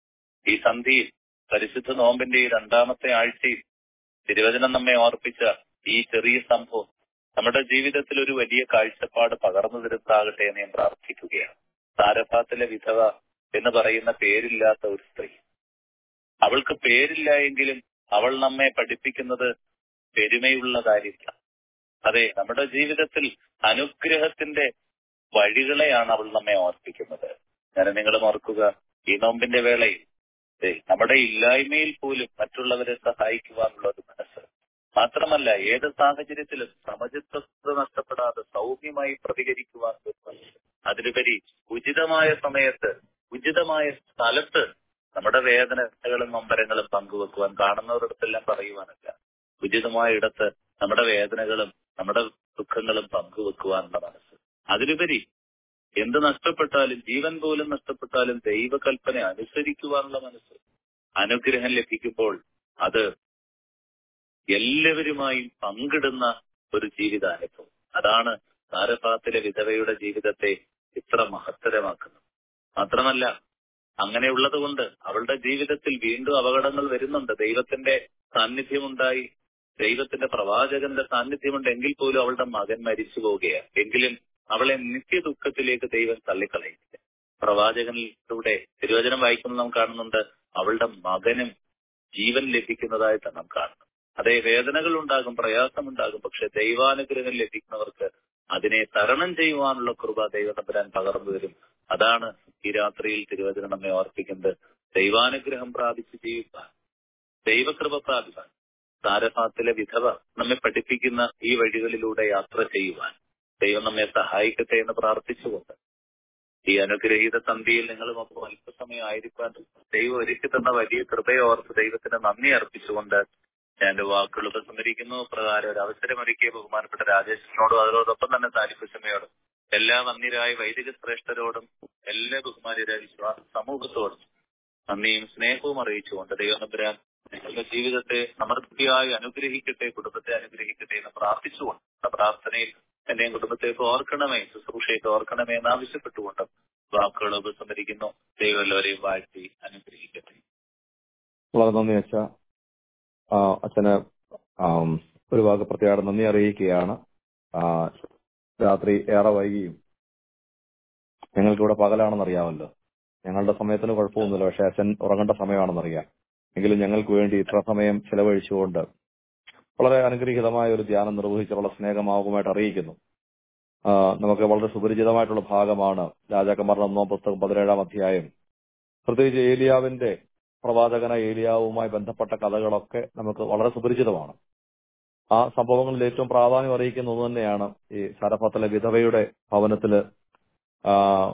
ഈ സന്ധിയിൽ പരിശുദ്ധ നോമ്പിന്റെ ഈ രണ്ടാമത്തെ ആഴ്ചയിൽ തിരുവചനം നമ്മെ ഓർപ്പിച്ച ഈ ചെറിയ സംഭവം നമ്മുടെ ജീവിതത്തിൽ ഒരു വലിയ കാഴ്ചപ്പാട് പകർന്നു തരുത്താകട്ടെ എന്ന് ഞാൻ പ്രാർത്ഥിക്കുകയാണ് താരഫാത്തിലെ വിധവ എന്ന് പറയുന്ന പേരില്ലാത്ത ഒരു സ്ത്രീ അവൾക്ക് പേരില്ല എങ്കിലും അവൾ നമ്മെ പഠിപ്പിക്കുന്നത് പെരുമയുള്ള കാര്യമില്ല അതെ നമ്മുടെ ജീവിതത്തിൽ അനുഗ്രഹത്തിന്റെ വഴികളെയാണ് അവൾ നമ്മെ ഓർപ്പിക്കുന്നത് ഞാൻ നിങ്ങൾ ഓർക്കുക ഈ നോമ്പിന്റെ വേളയിൽ ദേ, നമ്മുടെ ഇല്ലായ്മയിൽ പോലും മറ്റുള്ളവരെ സഹായിക്കുവാനുള്ള ഒരു മനസ്സ് മാത്രമല്ല ഏത് സാഹചര്യത്തിലും സമചിത്വത നഷ്ടപ്പെടാതെ സൗമ്യമായി പ്രതികരിക്കുവാൻ ഒരു മനസ്സ് അതിലുപരി ഉചിതമായ സമയത്ത് ഉചിതമായ സ്ഥലത്ത് നമ്മുടെ വേദനകളും നൊമ്പരങ്ങളും പങ്കുവെക്കുവാൻ കാണുന്നവരിടത്തെല്ലാം പറയുവാനല്ല ഉചിതമായ ഇടത്ത് നമ്മുടെ വേദനകളും നമ്മുടെ ദുഃഖങ്ങളും പങ്കുവെക്കുവാനുള്ള മനസ്സ് അതിലുപരി എന്ത് നഷ്ടപ്പെട്ടാലും ജീവൻ പോലും നഷ്ടപ്പെട്ടാലും ദൈവകൽപ്പന അനുസരിക്കുവാനുള്ള മനസ്സ് അനുഗ്രഹം ലഭിക്കുമ്പോൾ അത് എല്ലാവരുമായും പങ്കിടുന്ന ഒരു ജീവിതാനുഭവം അതാണ് താരപാത്തിലെ വിധവയുടെ ജീവിതത്തെ ഇത്ര മഹത്തരമാക്കുന്നത് മാത്രമല്ല അങ്ങനെയുള്ളത് കൊണ്ട് അവളുടെ ജീവിതത്തിൽ വീണ്ടും അപകടങ്ങൾ വരുന്നുണ്ട് ദൈവത്തിന്റെ സാന്നിധ്യമുണ്ടായി ദൈവത്തിന്റെ പ്രവാചകന്റെ സാന്നിധ്യമുണ്ട് എങ്കിൽ പോലും അവളുടെ മകൻ മരിച്ചു പോവുകയാണ് എങ്കിലും അവളെ നിത്യ ദുഃഖത്തിലേക്ക് ദൈവം തള്ളിക്കളയുന്നില്ല പ്രവാചകനിലൂടെ തിരുവചനം വായിക്കുമ്പോൾ നാം കാണുന്നുണ്ട് അവളുടെ മകനും ജീവൻ ലഭിക്കുന്നതായിട്ട് നാം കാണുന്നു അതേ വേദനകൾ ഉണ്ടാകും പ്രയാസമുണ്ടാകും പക്ഷെ ദൈവാനുഗ്രഹം ലഭിക്കുന്നവർക്ക് അതിനെ തരണം ചെയ്യുവാനുള്ള കൃപ ദൈവതമ്പരാൻ പകർന്നു തരും അതാണ് ഈ രാത്രിയിൽ തിരുവചനം നമ്മെ ഓർപ്പിക്കുന്നത് ദൈവാനുഗ്രഹം പ്രാപിച്ച് ചെയ്യുവാൻ ദൈവകൃപ പ്രാപിക്കാൻ താരഫാത്തിലെ വിധവ നമ്മെ പഠിപ്പിക്കുന്ന ഈ വഴികളിലൂടെ യാത്ര ചെയ്യുവാൻ ദൈവം നമ്മെ സഹായിക്കട്ടെ എന്ന് പ്രാർത്ഥിച്ചുകൊണ്ട് ഈ അനുഗ്രഹീത സന്ധിയിൽ നിങ്ങളുമൊപ്പം അല്പസമയം ആയിരിക്കാൻ ദൈവം ഒരുക്കി തന്ന വലിയ കൃപയെ ഓർത്ത് ദൈവത്തിന് നന്ദി അർപ്പിച്ചുകൊണ്ട് ഞാൻ എന്റെ വാക്കുകൾ ഉപസംഹരിക്കുന്നു പ്രകാരം ഒരു അവസരമൊരുക്കിയ ബഹുമാനപ്പെട്ട രാജേഷിനോടും അതിനോടൊപ്പം തന്നെ താലിപ്പുസമയോടും എല്ലാ വന്യരായ വൈദിക ശ്രേഷ്ഠരോടും എല്ലാ ബഹുമാനരായ വിശ്വാസ സമൂഹത്തോടും നന്ദിയും സ്നേഹവും അറിയിച്ചുകൊണ്ട് ദൈവനമ്പുരാൻ നിങ്ങളുടെ ജീവിതത്തെ സമൃദ്ധിയായി അനുഗ്രഹിക്കട്ടെ കുടുംബത്തെ അനുഗ്രഹിക്കട്ടെ എന്ന് പ്രാർത്ഥിച്ചുകൊണ്ട് ആ പ്രാർത്ഥനയിൽ എന്റെയും കുടുംബത്തേക്ക് ഓർക്കണമേ ശുശ്രൂഷയൊക്കെ ഓർക്കണമേ എന്ന് ആവശ്യപ്പെട്ടുകൊണ്ട് വാക്കുകൾ ഉപസംഹരിക്കുന്നു ദൈവം എല്ലാവരെയും വാഴ്ത്തി അനുഗ്രഹിക്കട്ടെ വളരെ നന്ദി അച്ഛ ആ, അച്ഛന് ആം, ഒരു വാക്ക് പ്രത്യേകം നന്ദി അറിയിക്കുകയാണ് ആ, രാത്രി ഏറെ വൈകിയും ഞങ്ങൾക്ക് ഇവിടെ പകലാണെന്ന് അറിയാമല്ലോ ഞങ്ങളുടെ സമയത്തിന് കുഴപ്പമൊന്നുമില്ല പക്ഷെ അച്ഛൻ ഉറങ്ങേണ്ട സമയമാണെന്നറിയാം എങ്കിലും ഞങ്ങൾക്ക് വേണ്ടി ഇത്ര സമയം ചെലവഴിച്ചുകൊണ്ട് വളരെ അനുഗ്രഹീതമായ ഒരു ധ്യാനം നിർവഹിച്ചുള്ള സ്നേഹമാവുമായിട്ട് അറിയിക്കുന്നു ആ, നമുക്ക് വളരെ സുപരിചിതമായിട്ടുള്ള ഭാഗമാണ് രാജാക്കന്മാരുടെ ഒന്നാം പുസ്തകം പതിനേഴാം അധ്യായം പ്രത്യേകിച്ച് ഏലിയാവിന്റെ പ്രവാചകന ഏലിയാവുമായി ബന്ധപ്പെട്ട കഥകളൊക്കെ നമുക്ക് വളരെ സുപരിചിതമാണ് ആ സംഭവങ്ങളിൽ ഏറ്റവും പ്രാധാന്യം അറിയിക്കുന്ന ഒന്ന് തന്നെയാണ് ഈ സരഫത്തിലെ വിധവയുടെ ഭവനത്തില് ആ,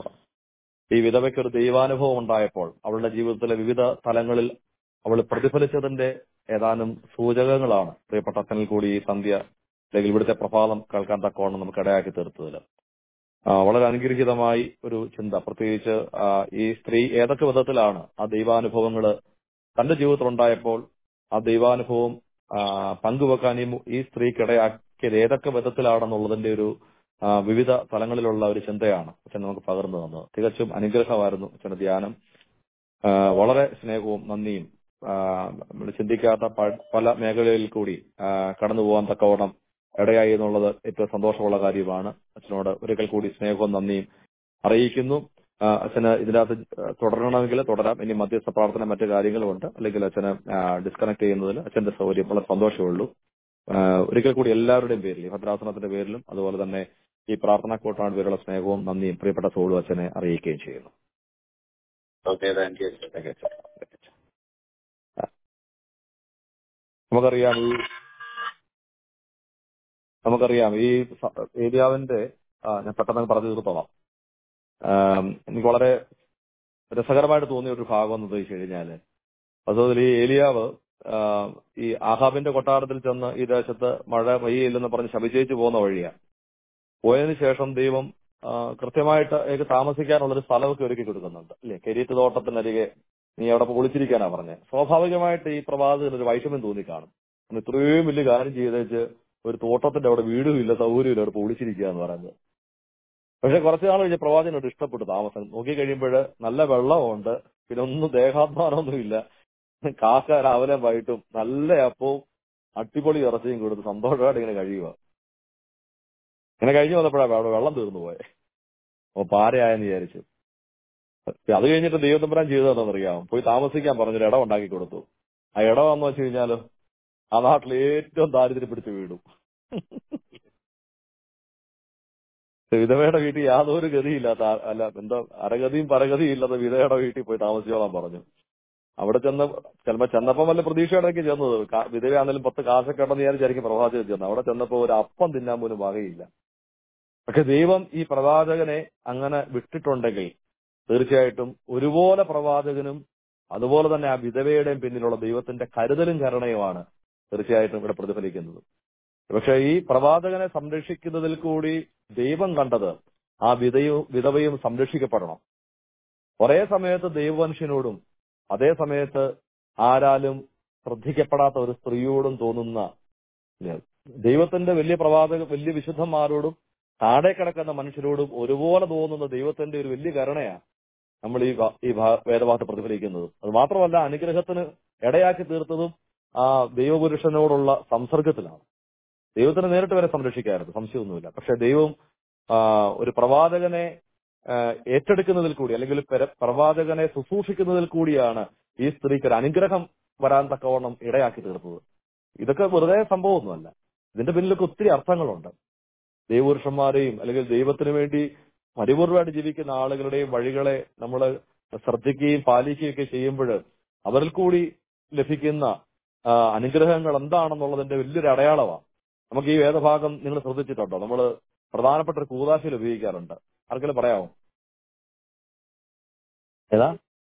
ഈ വിധവയ്ക്ക് ഒരു ദൈവാനുഭവം ഉണ്ടായപ്പോൾ അവളുടെ ജീവിതത്തിലെ വിവിധ തലങ്ങളിൽ അവൾ പ്രതിഫലിച്ചതിന്റെ ഏതാനും സൂചകങ്ങളാണ് പ്രിയപ്പെട്ട അച്ഛനിൽ കൂടി ഈ സന്ധ്യ അല്ലെങ്കിൽ ഇവിടുത്തെ പ്രഭാതം കേൾക്കാൻ തക്കവണ്ണം നമുക്ക് ഇടയാക്കി തീർത്തതിൽ ആ, വളരെ അനുഗ്രഹീതമായി ഒരു ചിന്ത പ്രത്യേകിച്ച് ആ, ഈ സ്ത്രീ ഏതൊക്കെ വിധത്തിലാണ് ആ ദൈവാനുഭവങ്ങൾ തന്റെ ജീവിതത്തിൽ ഉണ്ടായപ്പോൾ ആ ദൈവാനുഭവം ആ, പങ്കുവെക്കാൻ ഈ മു- ഈ സ്ത്രീക്ക് ഇടയാക്കിയത് ഏതൊക്കെ വിധത്തിലാണെന്നുള്ളതിന്റെ ഒരു ആ, വിവിധ തലങ്ങളിലുള്ള ഒരു ചിന്തയാണ് അച്ഛൻ നമുക്ക് പകർന്നു തന്നത് തികച്ചും അനുഗ്രഹമായിരുന്നു അച്ഛന്റെ ധ്യാനം ആ, വളരെ സ്നേഹവും നന്ദിയും ആ, നമ്മൾ ചിന്തിക്കാത്ത പ- പല മേഖലകളിൽ കൂടി ആ, കടന്നു പോകാൻ തക്കവണ്ണം ഇടയായി എന്നുള്ളത് ഏറ്റവും സന്തോഷമുള്ള കാര്യമാണ് അച്ഛനോട് ഒരിക്കൽ കൂടി സ്നേഹവും നന്ദിയും അറിയിക്കുന്നു ആ, അച്ഛന് ഇതിനകത്ത് തുടരണമെങ്കിൽ തുടരാം ഇനി മധ്യസ്ഥ പ്രാർത്ഥന മറ്റു കാര്യങ്ങളുമുണ്ട് അല്ലെങ്കിൽ അച്ഛന് ഡിസ്കണക്ട് ചെയ്യുന്നതിൽ അച്ഛന്റെ സൗകര്യം വളരെ സന്തോഷമുള്ളൂ ആ, ഒരിക്കൽ കൂടി എല്ലാവരുടെയും പേരിൽ ഈ ഭദ്രാസനത്തിന്റെ പേരിലും അതുപോലെ തന്നെ ഈ പ്രാർത്ഥനാ കൂട്ടാണ് പേരുള്ള സ്നേഹവും നന്ദിയും പ്രിയപ്പെട്ട സോളു അച്ഛനെ അറിയിക്കുകയും ചെയ്യുന്നു okay thank you Thank you, അച്ഛൻ. Thank you, അച്ഛൻ. ആ. നമുക്കറിയാം ഈ നമുക്കറിയാം ഈ സ- ഏലിയാവിന്റെ ആ, ഞാൻ പെട്ടെന്ന് പറഞ്ഞു തീർത്തോളാം ആം, എനിക്ക് വളരെ രസകരമായിട്ട് തോന്നിയ ഒരു ഭാഗം എന്ന് വെച്ച് കഴിഞ്ഞാല് അതുപോലെ ഈ ഏലിയാവ് ആ, ഈ ആഹാബിന്റെ കൊട്ടാരത്തിൽ ചെന്ന് ഈ ദേശത്ത് മഴ പെയ്യില്ലെന്ന് പറഞ്ഞ് ശപിച്ചേച്ച് പോകുന്ന വഴിയാണ് പോയതിനു ശേഷം ദൈവം ആ, കൃത്യമായിട്ട് എനിക്ക് താമസിക്കാനുള്ള ഒരു സ്ഥലമൊക്കെ ഒരുക്കി കൊടുക്കുന്നുണ്ട് അല്ലേ കരീത്ത് തോട്ടത്തിനരികെ നീ അവിടെ ഒളിച്ചിരിക്കാനാ പറഞ്ഞത് സ്വാഭാവികമായിട്ട് ഈ പ്രവാചകന് ഒരു വൈഷമ്യം തോന്നിക്കാണും കാരണം ഇത്രയും വലിയ കാര്യം ചെയ്തേച്ച് ഒരു തോട്ടത്തിന്റെ അവിടെ വീടും ഇല്ല സൗകര്യവും ഇല്ല അവിടെ ഒളിച്ചിരിക്കുക എന്ന് പറയുന്നത് പക്ഷെ കുറച്ചു നാൾ കഴിഞ്ഞ് പ്രവാചകനോട് ഇഷ്ടപ്പെട്ടു താമസം നോക്കി കഴിയുമ്പോൾ നല്ല വെള്ളമുണ്ട് പിന്നെ ഒന്നും ദേഹാത്മാനമൊന്നും ഇല്ല കാക്ക രാവിലെ വൈകിട്ടും നല്ല അപ്പവും അടിപൊളി ഇറച്ചിയും കൊടുത്ത് സന്തോഷമായിട്ട് ഇങ്ങനെ കഴിയുക ഇങ്ങനെ കഴിഞ്ഞു വന്നപ്പോഴാണ് അവിടെ വെള്ളം തീർന്നു പോയെ അപ്പൊ പാരയായെന്ന് വിചാരിച്ചു അത് കഴിഞ്ഞിട്ട് ദൈവത്തമ്പരാൻ ചെയ്തതെന്നറിയാം പോയി താമസിക്കാൻ പറഞ്ഞൊരു ഇടം ഉണ്ടാക്കി കൊടുത്തു ആ ഇടം എന്ന് വെച്ച് കഴിഞ്ഞാല് ആ നാട്ടിൽ ഏറ്റവും ദാരിദ്ര്യം പിടിച്ച വീടും വിധവയുടെ വീട്ടിൽ യാതൊരു ഗതിയില്ലാത്ത ആ- അല്ല എന്തോ അരഗതിയും പരഗതിയും ഇല്ലാത്ത വിധവയുടെ വീട്ടിൽ പോയി താമസിച്ചോളാൻ പറഞ്ഞു അവിടെ ചെന്ന് ചിലപ്പോ ചെന്നപ്പോ വല്ല പ്രതീക്ഷയോടൊക്കെ ചെന്നത് കാ- വിധവയാണെങ്കിലും പത്ത് കാശൊക്കെ ഉണ്ടെന്ന് വിചാരിച്ചായിരിക്കും പ്രവാചകൻ ചെന്നത് അവിടെ ചെന്നപ്പോ ഒരു അപ്പം തിന്നാൻ പോലും വകയില്ല പക്ഷെ ദൈവം ഈ പ്രവാചകനെ അങ്ങനെ വിട്ടിട്ടുണ്ടെങ്കിൽ തീർച്ചയായിട്ടും ഒരുപോലെ പ്രവാചകനും അതുപോലെ തന്നെ ആ വിധവയുടെയും പിന്നിലുള്ള ദൈവത്തിന്റെ കരുതലും കരുണയുമാണ് തീർച്ചയായിട്ടും ഇവിടെ പ്രതിഫലിക്കുന്നത് പക്ഷെ ഈ പ്രവാചകനെ സംരക്ഷിക്കുന്നതിൽ കൂടി ദൈവം കണ്ടത് ആ വിധയും വിധവയും സംരക്ഷിക്കപ്പെടണം ഒരേ സമയത്ത് ദൈവമനുഷ്യനോടും അതേ സമയത്ത് ആരാലും ശ്രദ്ധിക്കപ്പെടാത്ത ഒരു സ്ത്രീയോടും തോന്നുന്ന ഇല്ലേ? ദൈവത്തിന്റെ വലിയ പ്രവാചക വലിയ വിശുദ്ധന്മാരോടും താഴെ കിടക്കുന്ന മനുഷ്യരോടും ഒരുപോലെ തോന്നുന്ന ദൈവത്തിന്റെ ഒരു വലിയ കരുണയാണ് നമ്മൾ ഈ ഭ- ഈ ഭാ- വേദഭാഗത്ത് പ്രതിഫലിക്കുന്നത് അത് മാത്രമല്ല അനുഗ്രഹത്തിന് ഇടയാക്കി തീർത്തതും ആ ദൈവപുരുഷനോടുള്ള സംസർഗത്തിലാണ് ദൈവത്തിന് നേരിട്ട് വരെ സംരക്ഷിക്കാറുണ്ട് സംശയമൊന്നുമില്ല പക്ഷെ ദൈവം ആ, ഒരു പ്രവാചകനെ ആ, ഏറ്റെടുക്കുന്നതിൽ കൂടി അല്ലെങ്കിൽ പെര- പ്രവാചകനെ ശുശ്രൂഷിക്കുന്നതിൽ കൂടിയാണ് ഈ സ്ത്രീക്ക് ഒരു അനുഗ്രഹം വരാൻ തക്കവണ്ണം ഇടയാക്കി തീർത്തത് ഇതൊക്കെ വെറുതെ സംഭവമൊന്നുമല്ല ഇതിന്റെ പിന്നിലൊക്കെ ഒത്തിരി അർത്ഥങ്ങളുണ്ട് ദൈവപുരുഷന്മാരെയും അല്ലെങ്കിൽ ദൈവത്തിന് വേണ്ടി പരിപൂർവമായിട്ട് ജീവിക്കുന്ന ആളുകളുടെയും വഴികളെ നമ്മൾ ശ്രദ്ധിക്കുകയും പാലിക്കുകയും ഒക്കെ ചെയ്യുമ്പോൾ അവരിൽ കൂടി ലഭിക്കുന്ന ആ, അനുഗ്രഹങ്ങൾ എന്താണെന്നുള്ളതിന്റെ വലിയൊരു അടയാളമാണ് നമുക്ക് ഈ വേദഭാഗം നിങ്ങൾ ശ്രദ്ധിച്ചിട്ടുണ്ടോ നമ്മൾ പ്രധാനപ്പെട്ട ഒരു കൂതാശയിൽ ഉപയോഗിക്കാറുണ്ട് ആർക്കെങ്കിലും പറയാമോ ഏതാ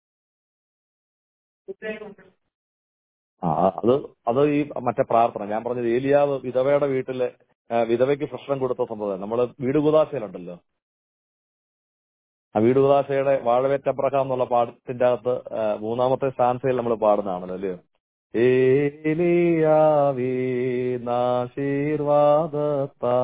ആ അത് അത് ഈ മറ്റേ പ്രാർത്ഥന ഞാൻ പറഞ്ഞത് ഏലിയാവ് വിധവയുടെ വീട്ടില് ആ, വിധവയ്ക്ക് പ്രശ്നം കൊടുത്ത സംഭവം നമ്മള് വീട് കുതാശയിലുണ്ടല്ലോ ആ വീട് കുതാശയുടെ വാഴവേറ്റപ്രഹ എന്നുള്ള പാഠത്തിന്റെ അകത്ത് ആ, മൂന്നാമത്തെ സ്ഥാനത്തിൽ നമ്മൾ പാടുന്നതാണല്ലോ അല്ലയോ ഏലിയാവീ നാശീർവാദത്താ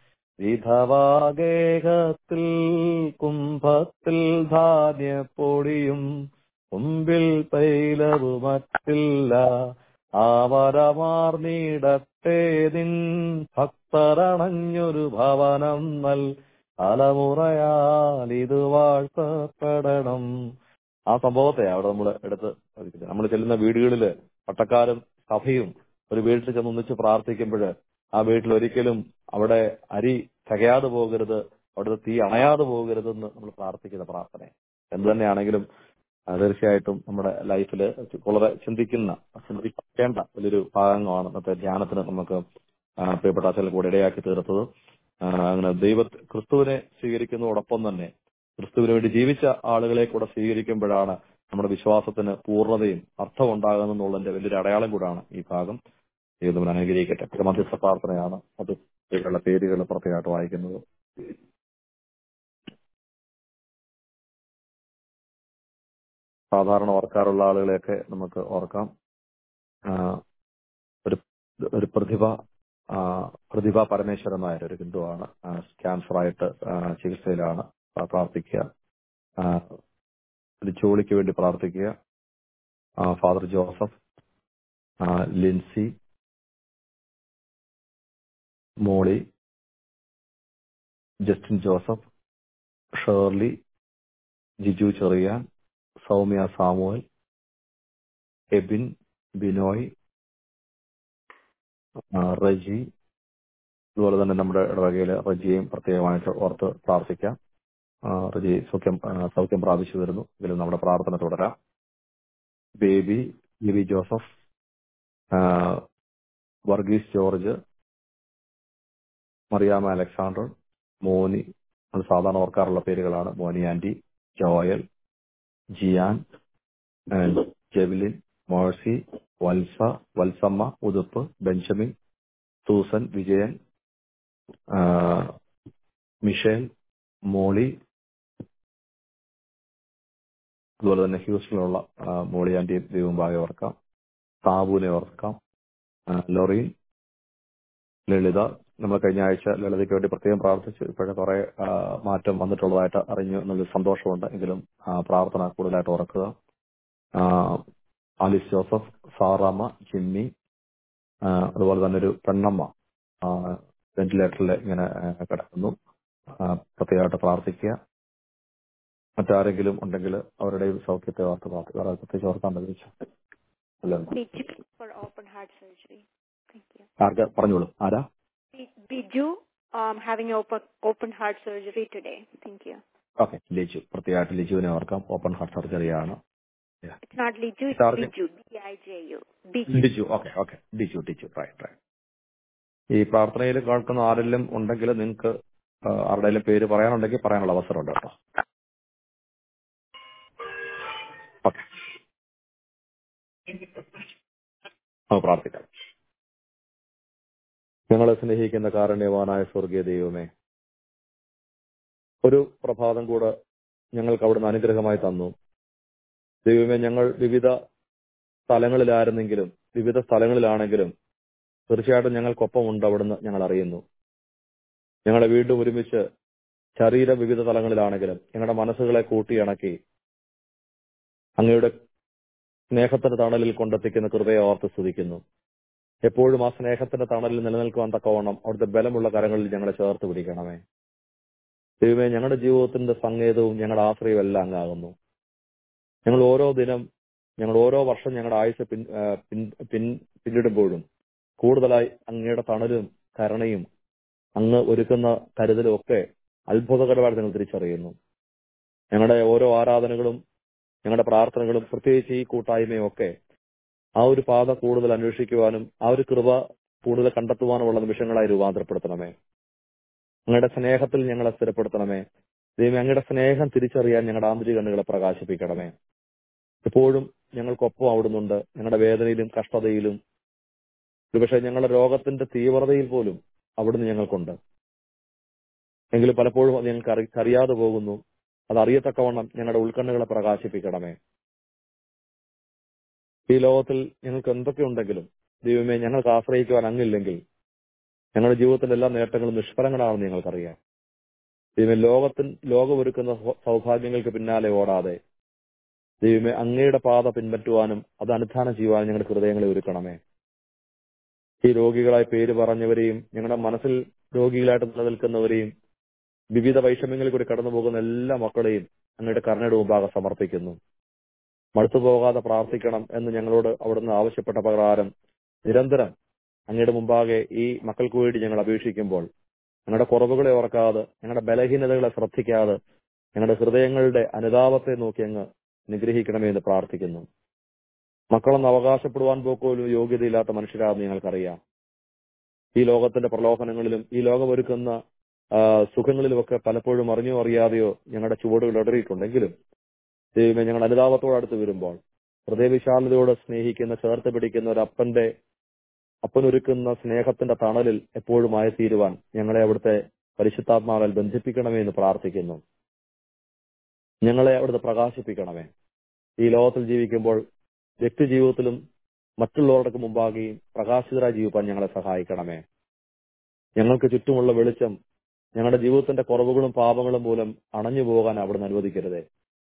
വിധവാഗേഹത്തിൽ കുംഭത്തിൽ ധാന്യപ്പൊടിയും മുമ്പിൽ തൈലവുമറ്റില്ല ആവരമാർന്നിടത്തെ നിൻ ഭക്തരണഞ്ഞൊരു ഭവനം നൽ തലമുറയാൽ ഇത് വാഴ്ത്തപ്പെടണം ആ സംഭവത്തെ അവിടെ നമ്മൾ എടുത്ത് നമ്മൾ ചെല്ലുന്ന വീടുകളില് പട്ടക്കാരും സഭയും ഒരു വീട്ടിൽ ചെന്ന് ഒന്നിച്ച് പ്രാർത്ഥിക്കുമ്പോൾ ആ വീട്ടിൽ ഒരിക്കലും അവിടെ അരി തികയാതെ പോകരുത് അവിടുത്തെ തീ അണയാതെ പോകരുതെന്ന് നമ്മൾ പ്രാർത്ഥിക്കുന്ന പ്രാർത്ഥന എന്ത് തന്നെയാണെങ്കിലും ആ, തീർച്ചയായിട്ടും നമ്മുടെ ലൈഫിൽ വളരെ ചിന്തിക്കുന്ന ചിന്തിക്കേണ്ട വലിയൊരു ഭാഗമാണ് ഇന്നത്തെ ധ്യാനത്തിന് നമുക്ക് ആ, പ്രിയപ്പെട്ട അച്ഛനിൽ കൂടെ ഇടയാക്കി തീർത്തത് ആ, അങ്ങനെ ദൈവ ക്രിസ്തുവിനെ സ്വീകരിക്കുന്നതോടൊപ്പം തന്നെ ക്രിസ്തുവിന് വേണ്ടി ജീവിച്ച ആളുകളെ കൂടെ സ്വീകരിക്കുമ്പോഴാണ് നമ്മുടെ വിശ്വാസത്തിന് പൂർണ്ണതയും അർത്ഥം ഉണ്ടാകുന്നതിന്റെ വലിയൊരു അടയാളം കൂടാണ് ഈ ഭാഗം ദൈവം അനുഗ്രഹിക്കട്ടെ ഇത് മധ്യസ്ഥ പ്രാർത്ഥനയാണ് അത് ഇവരുടെ പേരുകൾ പ്രത്യേകമായിട്ട് വായിക്കുന്നത് സാധാരണ ഓർക്കാറുള്ള ആളുകളെയൊക്കെ നമുക്ക് ഓർക്കാം ആ, ഒരു ഒരു പ്രതിഭ ആ, പ്രതിഭ പരമേശ്വരൻ നായർ ഒരു ഹിന്ദുവാണ് ആ, ക്യാൻസറായിട്ട് ആ, ചികിത്സയിലാണ് ആ, പ്രാർത്ഥിക്കുക ആ, ഒരു ജോലിക്ക് വേണ്ടി പ്രാർത്ഥിക്കുക ആ, ഫാദർ ജോസഫ് ആ, ലിൻസി മോളി ജസ്റ്റിൻ ജോസഫ് ഷേർലി ജിജു ചെറിയാൻ സൗമ്യ സാമുവൽ എബിൻ ബിനോയ് ആ, റജി അതുപോലെ തന്നെ നമ്മുടെ ഇടവകയിലെ റജിയെയും പ്രത്യേകമായിട്ട് ഓർത്ത് പ്രാർത്ഥിക്കാം ആ, റജി സൗഖ്യം ആ, സൗഖ്യം പ്രാപിച്ചു വരുന്നു എങ്കിലും നമ്മുടെ പ്രാർത്ഥന തുടരാം ബേബി ലിബി ജോസഫ് ആ, വർഗീസ് ജോർജ് മറിയാമ അലക്സാണ്ടർ മോനി അത് സാധാരണ ഓർക്കാറുള്ള പേരുകളാണ് മോനി ആന്റി ജോയൽ ജിയാൻ ആൻഡ് ജെവലിൻ മോഴ്സി വത്സ വത്സമ്മ ഉതുപ്പ് ബെഞ്ചമിൻ സൂസൻ വിജയൻ ആ, മിഷേൽ മോളി അതുപോലെ തന്നെ ഹ്യൂസ്റ്റണിലുള്ള ആ, മോളി ആന്റിയും ദൈവം ഓർക്കാം സാബുവിനെ ഓർക്കാം ആ, ലൊറീൻ ലളിത നമ്മൾ കഴിഞ്ഞ ആഴ്ച ലളിതയ്ക്ക് വേണ്ടി പ്രത്യേകം പ്രാർത്ഥിച്ചു ഇപ്പോഴെ കുറെ ആ, മാറ്റം വന്നിട്ടുള്ളതായിട്ട് അറിഞ്ഞു എന്നുള്ളൊരു സന്തോഷമുണ്ട് എങ്കിലും ആ, പ്രാർത്ഥന കൂടുതലായിട്ട് ഓർക്കുക ആ, ആലിസ് ജോസഫ് സാറാമ്മ ജിമ്മി ആ, അതുപോലെ തന്നെ ഒരു പെണ്ണമ്മ വെന്റിലേറ്ററിൽ ഇങ്ങനെ ആ, കിടക്കുന്നു ആ, പ്രത്യേകമായിട്ട് പ്രാർത്ഥിക്കുക മറ്റാരെങ്കിലും ഉണ്ടെങ്കിൽ അവരുടെയും സൗഖ്യത്തെ ഓർത്ത് പ്രാർത്ഥിക്കുക വേറെ പ്രത്യേകിച്ച് ഓർക്കാൻ പറ്റില്ല അല്ല Biju for open heart surgery. Thank you. ആർക്ക് പറഞ്ഞോളൂ ആരാ Biju um, having open open heart surgery today. Thank you. Okay Liju പ്രത്യേകമായിട്ട് ലിജുവിനെ ഓർക്കാം ഓപ്പൺ ഹാർട്ട് സർജറിയാണ് Yeah. It's not Liju, it's Target. Biju. B-I-J-U. Biju. Diju okay okay Diju Diju right right ഈ പ്രാർത്ഥനയിൽ കേൾക്കുന്ന ആരെങ്കിലും ഉണ്ടെങ്കിൽ നിങ്ങൾക്ക് ആരുടെയും പേര് പറയാനുണ്ടെങ്കിൽ പറയാനുള്ള അവസരമുണ്ട് കേട്ടോ ഓക്കെ നമുക്ക് പ്രാർത്ഥിക്കാം ഞങ്ങളെ സ്നേഹിക്കുന്ന കാരുണ്യവാനായ സ്വർഗീയ ദൈവമേ ഒരു പ്രഭാതം കൂടെ ഞങ്ങൾക്ക് അവിടുന്ന് അനുഗ്രഹമായി തന്നു ദൈവമേ ഞങ്ങൾ വിവിധ സ്ഥലങ്ങളിലായിരുന്നെങ്കിലും വിവിധ സ്ഥലങ്ങളിലാണെങ്കിലും തീർച്ചയായിട്ടും ഞങ്ങൾക്കൊപ്പം ഉണ്ട് അവിടുന്ന് ഞങ്ങൾ അറിയുന്നു ഞങ്ങളെ വീണ്ടും ഒരുമിച്ച് ശരീര വിവിധ തലങ്ങളിലാണെങ്കിലും ഞങ്ങളുടെ മനസ്സുകളെ കൂട്ടിയിണക്കി അങ്ങയുടെ സ്നേഹത്തിന്റെ തണലിൽ കൊണ്ടെത്തിക്കുന്ന കൃപയെ ഓർത്ത് സ്തുതിക്കുന്നു എപ്പോഴും ആ സ്നേഹത്തിന്റെ തണലിൽ നിലനിൽക്കുവാൻ തക്കവണ്ണം അവിടുത്തെ ബലമുള്ള കരങ്ങളിൽ ഞങ്ങളെ ചേർത്ത് പിടിക്കണമേ ദൈവമേ ഞങ്ങളുടെ ജീവിതത്തിന്റെ സങ്കേതവും ഞങ്ങളുടെ ആശ്രയവും എല്ലാം അങ്ങാകുന്നു ഞങ്ങൾ ഓരോ ദിനം ഞങ്ങൾ ഓരോ വർഷം ഞങ്ങളുടെ ആയുസ് പിൻ ആ, പിൻ- പിൻ- പിന്നിടുമ്പോഴും കൂടുതലായി അങ്ങയുടെ തണലും കരുണയും അങ്ങ് ഒരുക്കുന്ന കരുതലും ഒക്കെ അത്ഭുതകരമായിട്ട് ഞങ്ങൾ തിരിച്ചറിയുന്നു ഞങ്ങളുടെ ഓരോ ആരാധനകളും ഞങ്ങളുടെ പ്രാർത്ഥനകളും പ്രത്യേകിച്ച് ഈ കൂട്ടായ്മയും ഒക്കെ ആ ഒരു പാത കൂടുതൽ അന്വേഷിക്കുവാനും ആ ഒരു കൃപ കൂടുതൽ കണ്ടെത്തുവാനുമുള്ള നിമിഷങ്ങളായി രൂപാന്തരപ്പെടുത്തണമേ അങ്ങയുടെ സ്നേഹത്തിൽ ഞങ്ങളെ സ്ഥിരപ്പെടുത്തണമേ ദൈവം അങ്ങയുടെ സ്നേഹം തിരിച്ചറിയാൻ ഞങ്ങളുടെ ആന്തരിക കണ്ണുകളെ പ്രകാശിപ്പിക്കണമേ എപ്പോഴും ഞങ്ങൾക്കൊപ്പം അവിടുന്നുണ്ട് ഞങ്ങളുടെ വേദനയിലും കഷ്ടതയിലും ഒരുപക്ഷെ ഞങ്ങളുടെ രോഗത്തിന്റെ തീവ്രതയിൽ പോലും അവിടുന്ന് ഞങ്ങൾക്കുണ്ട് എങ്കിലും പലപ്പോഴും അത് ഞങ്ങൾക്ക് അറി- അറിയാതെ പോകുന്നു അത് അറിയത്തക്കവണ്ണം ഞങ്ങളുടെ ഉൾക്കണ്ണുകളെ പ്രകാശിപ്പിക്കണമേ ഈ ലോകത്തിൽ ഞങ്ങൾക്ക് എന്തൊക്കെ ഉണ്ടെങ്കിലും ദൈവമേ ഞങ്ങൾക്ക് ആശ്രയിക്കുവാൻ അങ്ങില്ലെങ്കിൽ ഞങ്ങളുടെ ജീവിതത്തിലെ എല്ലാ നേട്ടങ്ങളും നിഷ്ഫലങ്ങളാണെന്ന് ഞങ്ങൾക്കറിയാം ദൈവമേ ലോകത്തിൽ ലോകമൊരുക്കുന്ന സൗ- സൗഭാഗ്യങ്ങൾക്ക് പിന്നാലെ ഓടാതെ ദൈവമേ അങ്ങയുടെ പാത പിൻപറ്റുവാനും അത് അനുധാനം ചെയ്യുവാനും ഞങ്ങളുടെ ഹൃദയങ്ങളെ ഒരുക്കണമേ ഈ രോഗികളായി പേര് പറഞ്ഞവരെയും ഞങ്ങളുടെ മനസ്സിൽ രോഗികളായിട്ട് നിലനിൽക്കുന്നവരെയും വിവിധ വൈഷമ്യങ്ങളിൽ കൂടി കടന്നു പോകുന്ന എല്ലാ മക്കളെയും അങ്ങയുടെ കരുണയുടെ മുമ്പാകെ സമർപ്പിക്കുന്നു മടുത്തു പോകാതെ പ്രാർത്ഥിക്കണം എന്ന് ഞങ്ങളോട് അവിടുന്ന് ആവശ്യപ്പെട്ട പ്രകാരം നിരന്തരം അങ്ങയുടെ മുമ്പാകെ ഈ മക്കൾക്ക് വേണ്ടി ഞങ്ങൾ അപേക്ഷിക്കുമ്പോൾ ഞങ്ങളുടെ കുറവുകളെ ഓർക്കാതെ ഞങ്ങളുടെ ബലഹീനതകളെ ശ്രദ്ധിക്കാതെ ഞങ്ങളുടെ ഹൃദയങ്ങളുടെ അനുതാപത്തെ നോക്കി അങ്ങ് നിഗ്രഹിക്കണമേ എന്ന് പ്രാർത്ഥിക്കുന്നു മക്കളെന്ന് അവകാശപ്പെടുവാൻ പോലും യോഗ്യതയില്ലാത്ത മനുഷ്യരാണെന്ന് ഞങ്ങൾക്കറിയാം ഈ ലോകത്തിന്റെ പ്രലോഭനങ്ങളിലും ഈ ലോകമൊരുക്കുന്ന ആ, സുഖങ്ങളിലുമൊക്കെ പലപ്പോഴും അറിഞ്ഞോ അറിയാതെയോ ഞങ്ങളുടെ ചുവടുകൾ ഇടറിയിട്ടുണ്ടെങ്കിലും ദൈവമേ ഞങ്ങൾ അനുതാപത്തോട് അടുത്ത് വരുമ്പോൾ ഹൃദയവിശാലതയോടെ സ്നേഹിക്കുന്ന ചേർത്ത് പിടിക്കുന്ന ഒരു അപ്പന്റെ അപ്പനൊരുക്കുന്ന സ്നേഹത്തിന്റെ തണലിൽ എപ്പോഴും ആയിത്തീരുവാൻ ഞങ്ങളെ അവിടുത്തെ പരിശുദ്ധാത്മാവിൽ ബന്ധിപ്പിക്കണമേ എന്ന് പ്രാർത്ഥിക്കുന്നു ഞങ്ങളെ അവിടുത്തെ പ്രകാശിപ്പിക്കണമേ ഈ ലോകത്തിൽ ജീവിക്കുമ്പോൾ വ്യക്തി ജീവിതത്തിലും മറ്റുള്ളവർക്ക് മുമ്പാകെയും പ്രകാശിതരായി ജീവിക്കാൻ ഞങ്ങളെ സഹായിക്കണമേ ഞങ്ങൾക്ക് ചുറ്റുമുള്ള വെളിച്ചം ഞങ്ങളുടെ ജീവിതത്തിന്റെ കുറവുകളും പാപങ്ങളും മൂലം അണഞ്ഞു പോകാൻ അവിടുന്ന് അനുവദിക്കരുതേ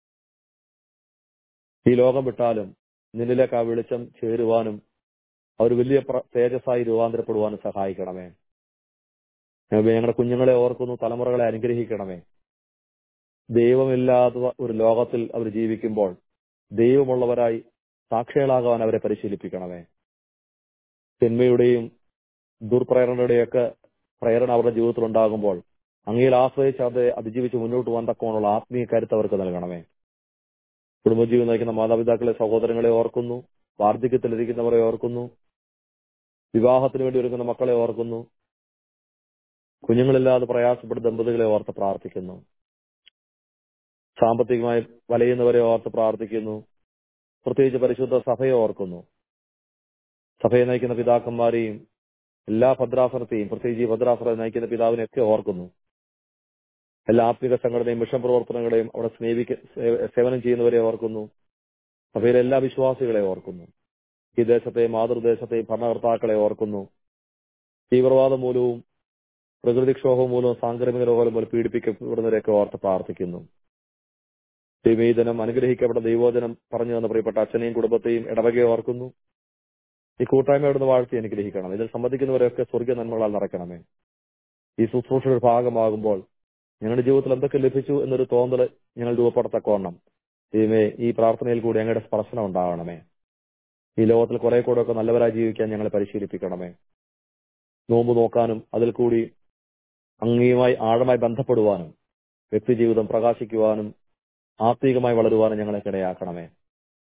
ഈ ലോകം വിട്ടാലും നിന്നിലേക്ക് ആ വെളിച്ചം ചേരുവാനും ആ ഒരു വലിയ പ്ര- തേജസ്സായി രൂപാന്തരപ്പെടുവാനും സഹായിക്കണമേ ദൈവമേ, ഞങ്ങളുടെ കുഞ്ഞുങ്ങളെ ഓർക്കുന്നു തലമുറകളെ അനുഗ്രഹിക്കണമേ ദൈവമില്ലാത്ത ഒരു ലോകത്തിൽ അവർ ജീവിക്കുമ്പോൾ ദൈവമുള്ളവരായി സാക്ഷികളാകാൻ അവരെ പരിശീലിപ്പിക്കണമേ തിന്മയുടെയും ദുർപ്രേരണയുടെയൊക്കെ പ്രേരണ അവരുടെ ജീവിതത്തിൽ ഉണ്ടാകുമ്പോൾ അങ്ങയിൽ ആശ്രയിച്ച് അത് അതിജീവിച്ച് മുന്നോട്ട് പോകാൻ തക്കമുള്ള ആത്മീയ കരുത്ത് അവർക്ക് നൽകണമേ കുടുംബജീവൻ നയിക്കുന്ന മാതാപിതാക്കളെ സഹോദരങ്ങളെ ഓർക്കുന്നു വാർദ്ധക്യത്തിലിരിക്കുന്നവരെ ഓർക്കുന്നു വിവാഹത്തിന് വേണ്ടി ഒരുങ്ങുന്ന മക്കളെ ഓർക്കുന്നു കുഞ്ഞുങ്ങളില്ലാതെ പ്രയാസപ്പെടുന്ന ദമ്പതികളെ ഓർത്ത് പ്രാർത്ഥിക്കുന്നു സാമ്പത്തികമായി വലയുന്നവരെ ഓർത്ത് പ്രാർത്ഥിക്കുന്നു പ്രത്യേകിച്ച് പരിശുദ്ധ സഭയെ ഓർക്കുന്നു സഭയെ നയിക്കുന്ന പിതാക്കന്മാരെയും എല്ലാ ഭദ്രാസനത്തെയും പ്രത്യേകിച്ച് ഈ ഭദ്രാസനം നയിക്കുന്ന പിതാവിനെയൊക്കെ ഓർക്കുന്നു എല്ലാ ആത്മിക സംഘടനയും മിഷൻ പ്രവർത്തനങ്ങളെയും അവിടെ സ്നേഹിക്ക സേ- സേവനം ചെയ്യുന്നവരെ ഓർക്കുന്നു സഭയിലെ എല്ലാ വിശ്വാസികളെ ഓർക്കുന്നു ഈ ദേശത്തെയും മാതൃദേശത്തെയും ഭരണകർത്താക്കളെ ഓർക്കുന്നു തീവ്രവാദം മൂലവും പ്രകൃതിക്ഷോഭം മൂലവും സാംക്രമിക രോഗം മൂലം പീഡിപ്പിക്കപ്പെടുന്നവരെയൊക്കെ ഓർത്ത് പ്രാർത്ഥിക്കുന്നു ദൈവം ഈ ദിനം അനുഗ്രഹിക്കപ്പെട്ട ദൈവോചനം പറഞ്ഞു തന്ന പ്രിയപ്പെട്ട അച്ഛനെയും കുടുംബത്തെയും ഇടവകയെ ഓർക്കുന്നു ഈ കൂട്ടായ്മ ഇവിടുന്ന് വാഴ്ത്തി അനുഗ്രഹിക്കണം ഇതിൽ സംബന്ധിക്കുന്നവരെയൊക്കെ സ്വർഗീയ നന്മകളാൽ നിറയ്ക്കണമേ ഈ ശുശ്രൂഷയുടെ ഭാഗമാകുമ്പോൾ ഞങ്ങളുടെ ജീവിതത്തിൽ എന്തൊക്കെ ലഭിച്ചു എന്നൊരു തോന്നൽ ഞങ്ങൾ രൂപപ്പെടുത്തക്കോണം ദൈവമേ ഈ പ്രാർത്ഥനയിൽ കൂടി ഞങ്ങളുടെ സ്പർശനം ഉണ്ടാകണമേ ഈ ലോകത്തിൽ കുറെ കൂടെ ഒക്കെ നല്ലവരായി ജീവിക്കാൻ ഞങ്ങളെ പരിശീലിപ്പിക്കണമേ നോമ്പ് നോക്കാനും അതിൽ കൂടി അങ്ങയുമായി ആഴമായി ബന്ധപ്പെടുവാനും വ്യക്തിജീവിതം പ്രകാശിക്കുവാനും ആത്മീകമായി വളരുവാനും ഞങ്ങളെ ഇടയാക്കണമേ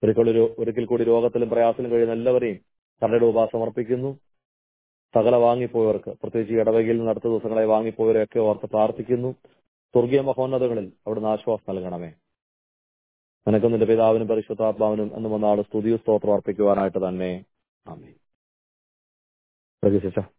ഒരിക്കൽ ഒരു ഒരിക്കൽ കൂടി രോഗത്തിലും പ്രയാസത്തിലും കഴിയുന്ന എല്ലാവരെയും കണ്ണയുടെ ഉപ സമർപ്പിക്കുന്നു സകല വാങ്ങിപ്പോയവർക്ക് പ്രത്യേകിച്ച് ഈ ഇടവകയിൽ നിന്ന് അടുത്ത ദിവസങ്ങളെ വാങ്ങിപ്പോയവരെയൊക്കെ ഓർത്ത് പ്രാർത്ഥിക്കുന്നു സ്വർഗീയ മഹോന്നതകളിൽ അവിടുന്ന് ആശ്വാസം നൽകണമേ നിനക്കും നിന്റെ പിതാവിനും പരിശുദ്ധാത്മാവിനും എന്ന് വന്നാൾ സ്തുതിയും സ്തോത്രം അർപ്പിക്കുവാനായിട്ട് തന്നെ ആമേ പ്രകീർത്തിച്ച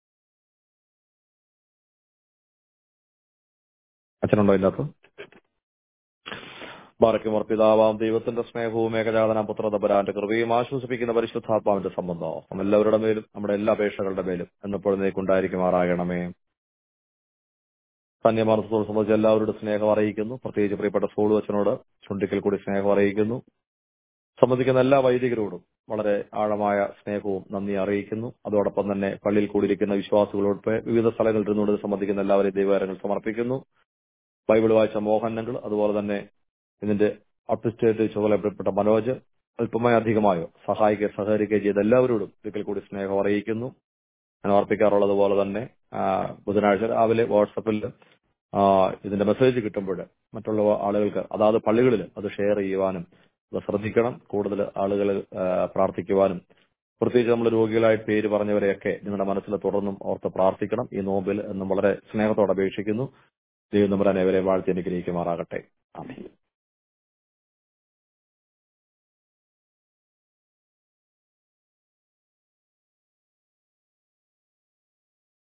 അച്ഛനുണ്ടോ ഇല്ലാത്ത ബാറയ്ക്കുമർ പിതാവാം ദൈവത്തിന്റെ സ്നേഹവും ഏകജാതന പുത്രതപരാന്റെ കൃപയും ആശ്വസിപ്പിക്കുന്ന പരിശുദ്ധാത്മാവിന്റെ സംബന്ധവും നമ്മ എല്ലാവരുടെ മേലും നമ്മുടെ എല്ലാ അപേക്ഷകളുടെ മേലും എന്നെപ്പോഴും നീക്കുണ്ടായിരിക്കുമാറാകണമേ കന്യമാർത്തോട് സംബന്ധിച്ച് എല്ലാവരുടെ സ്നേഹം അറിയിക്കുന്നു പ്രത്യേകിച്ച് പ്രിയപ്പെട്ട സ്കൂൾ വച്ചനോട് ചുണ്ടിക്കൽ കൂടി സ്നേഹം അറിയിക്കുന്നു സംബന്ധിക്കുന്ന എല്ലാ വൈദികരോടും വളരെ ആഴമായ സ്നേഹവും നന്ദി അറിയിക്കുന്നു അതോടൊപ്പം തന്നെ പള്ളിയിൽ കൂടിയിരിക്കുന്ന വിശ്വാസികളോട് വിവിധ സ്ഥലങ്ങളിൽ ഇരുന്നുകൊണ്ട് ഇത് സംബന്ധിക്കുന്ന എല്ലാവരെയും ദൈവകാര്യങ്ങൾ സമർപ്പിക്കുന്നു ബൈബിൾ വായിച്ച മോഹനങ്ങൾ അതുപോലെ തന്നെ ഇതിന്റെ അഡ്മിനിസ്ട്രേറ്റീവ് ചുമതലപ്പെട്ട മനോജ് അല്പമായോ അധികമായോ സഹായിക്കുക സഹകരിക്കുകയും ചെയ്ത എല്ലാവരോടും ഒരിക്കൽ കൂടി സ്നേഹം അറിയിക്കുന്നു ഞാൻ ഓർപ്പിക്കാറുള്ളത് പോലെ തന്നെ ആ, ബുധനാഴ്ച രാവിലെ വാട്സപ്പിൽ ആ, ഇതിന്റെ മെസ്സേജ് കിട്ടുമ്പോൾ മറ്റുള്ള ആളുകൾക്ക് അതാത് പള്ളികളിൽ അത് ഷെയർ ചെയ്യുവാനും അത് ശ്രദ്ധിക്കണം കൂടുതൽ ആളുകൾ പ്രാർത്ഥിക്കുവാനും പ്രത്യേകിച്ച് നമ്മൾ രോഗികളായി പേര് പറഞ്ഞവരെയൊക്കെ നിങ്ങളുടെ മനസ്സിൽ തുടർന്നും ഓർത്ത് പ്രാർത്ഥിക്കണം ഈ നോമ്പിൽ എന്നും വളരെ സ്നേഹത്തോടെ അപേക്ഷിക്കുന്നു ദൈവം നമ്മുടെ അനേവരെ വാഴ്ത്തി അനുഗ്രഹിക്കുമാറാകട്ടെ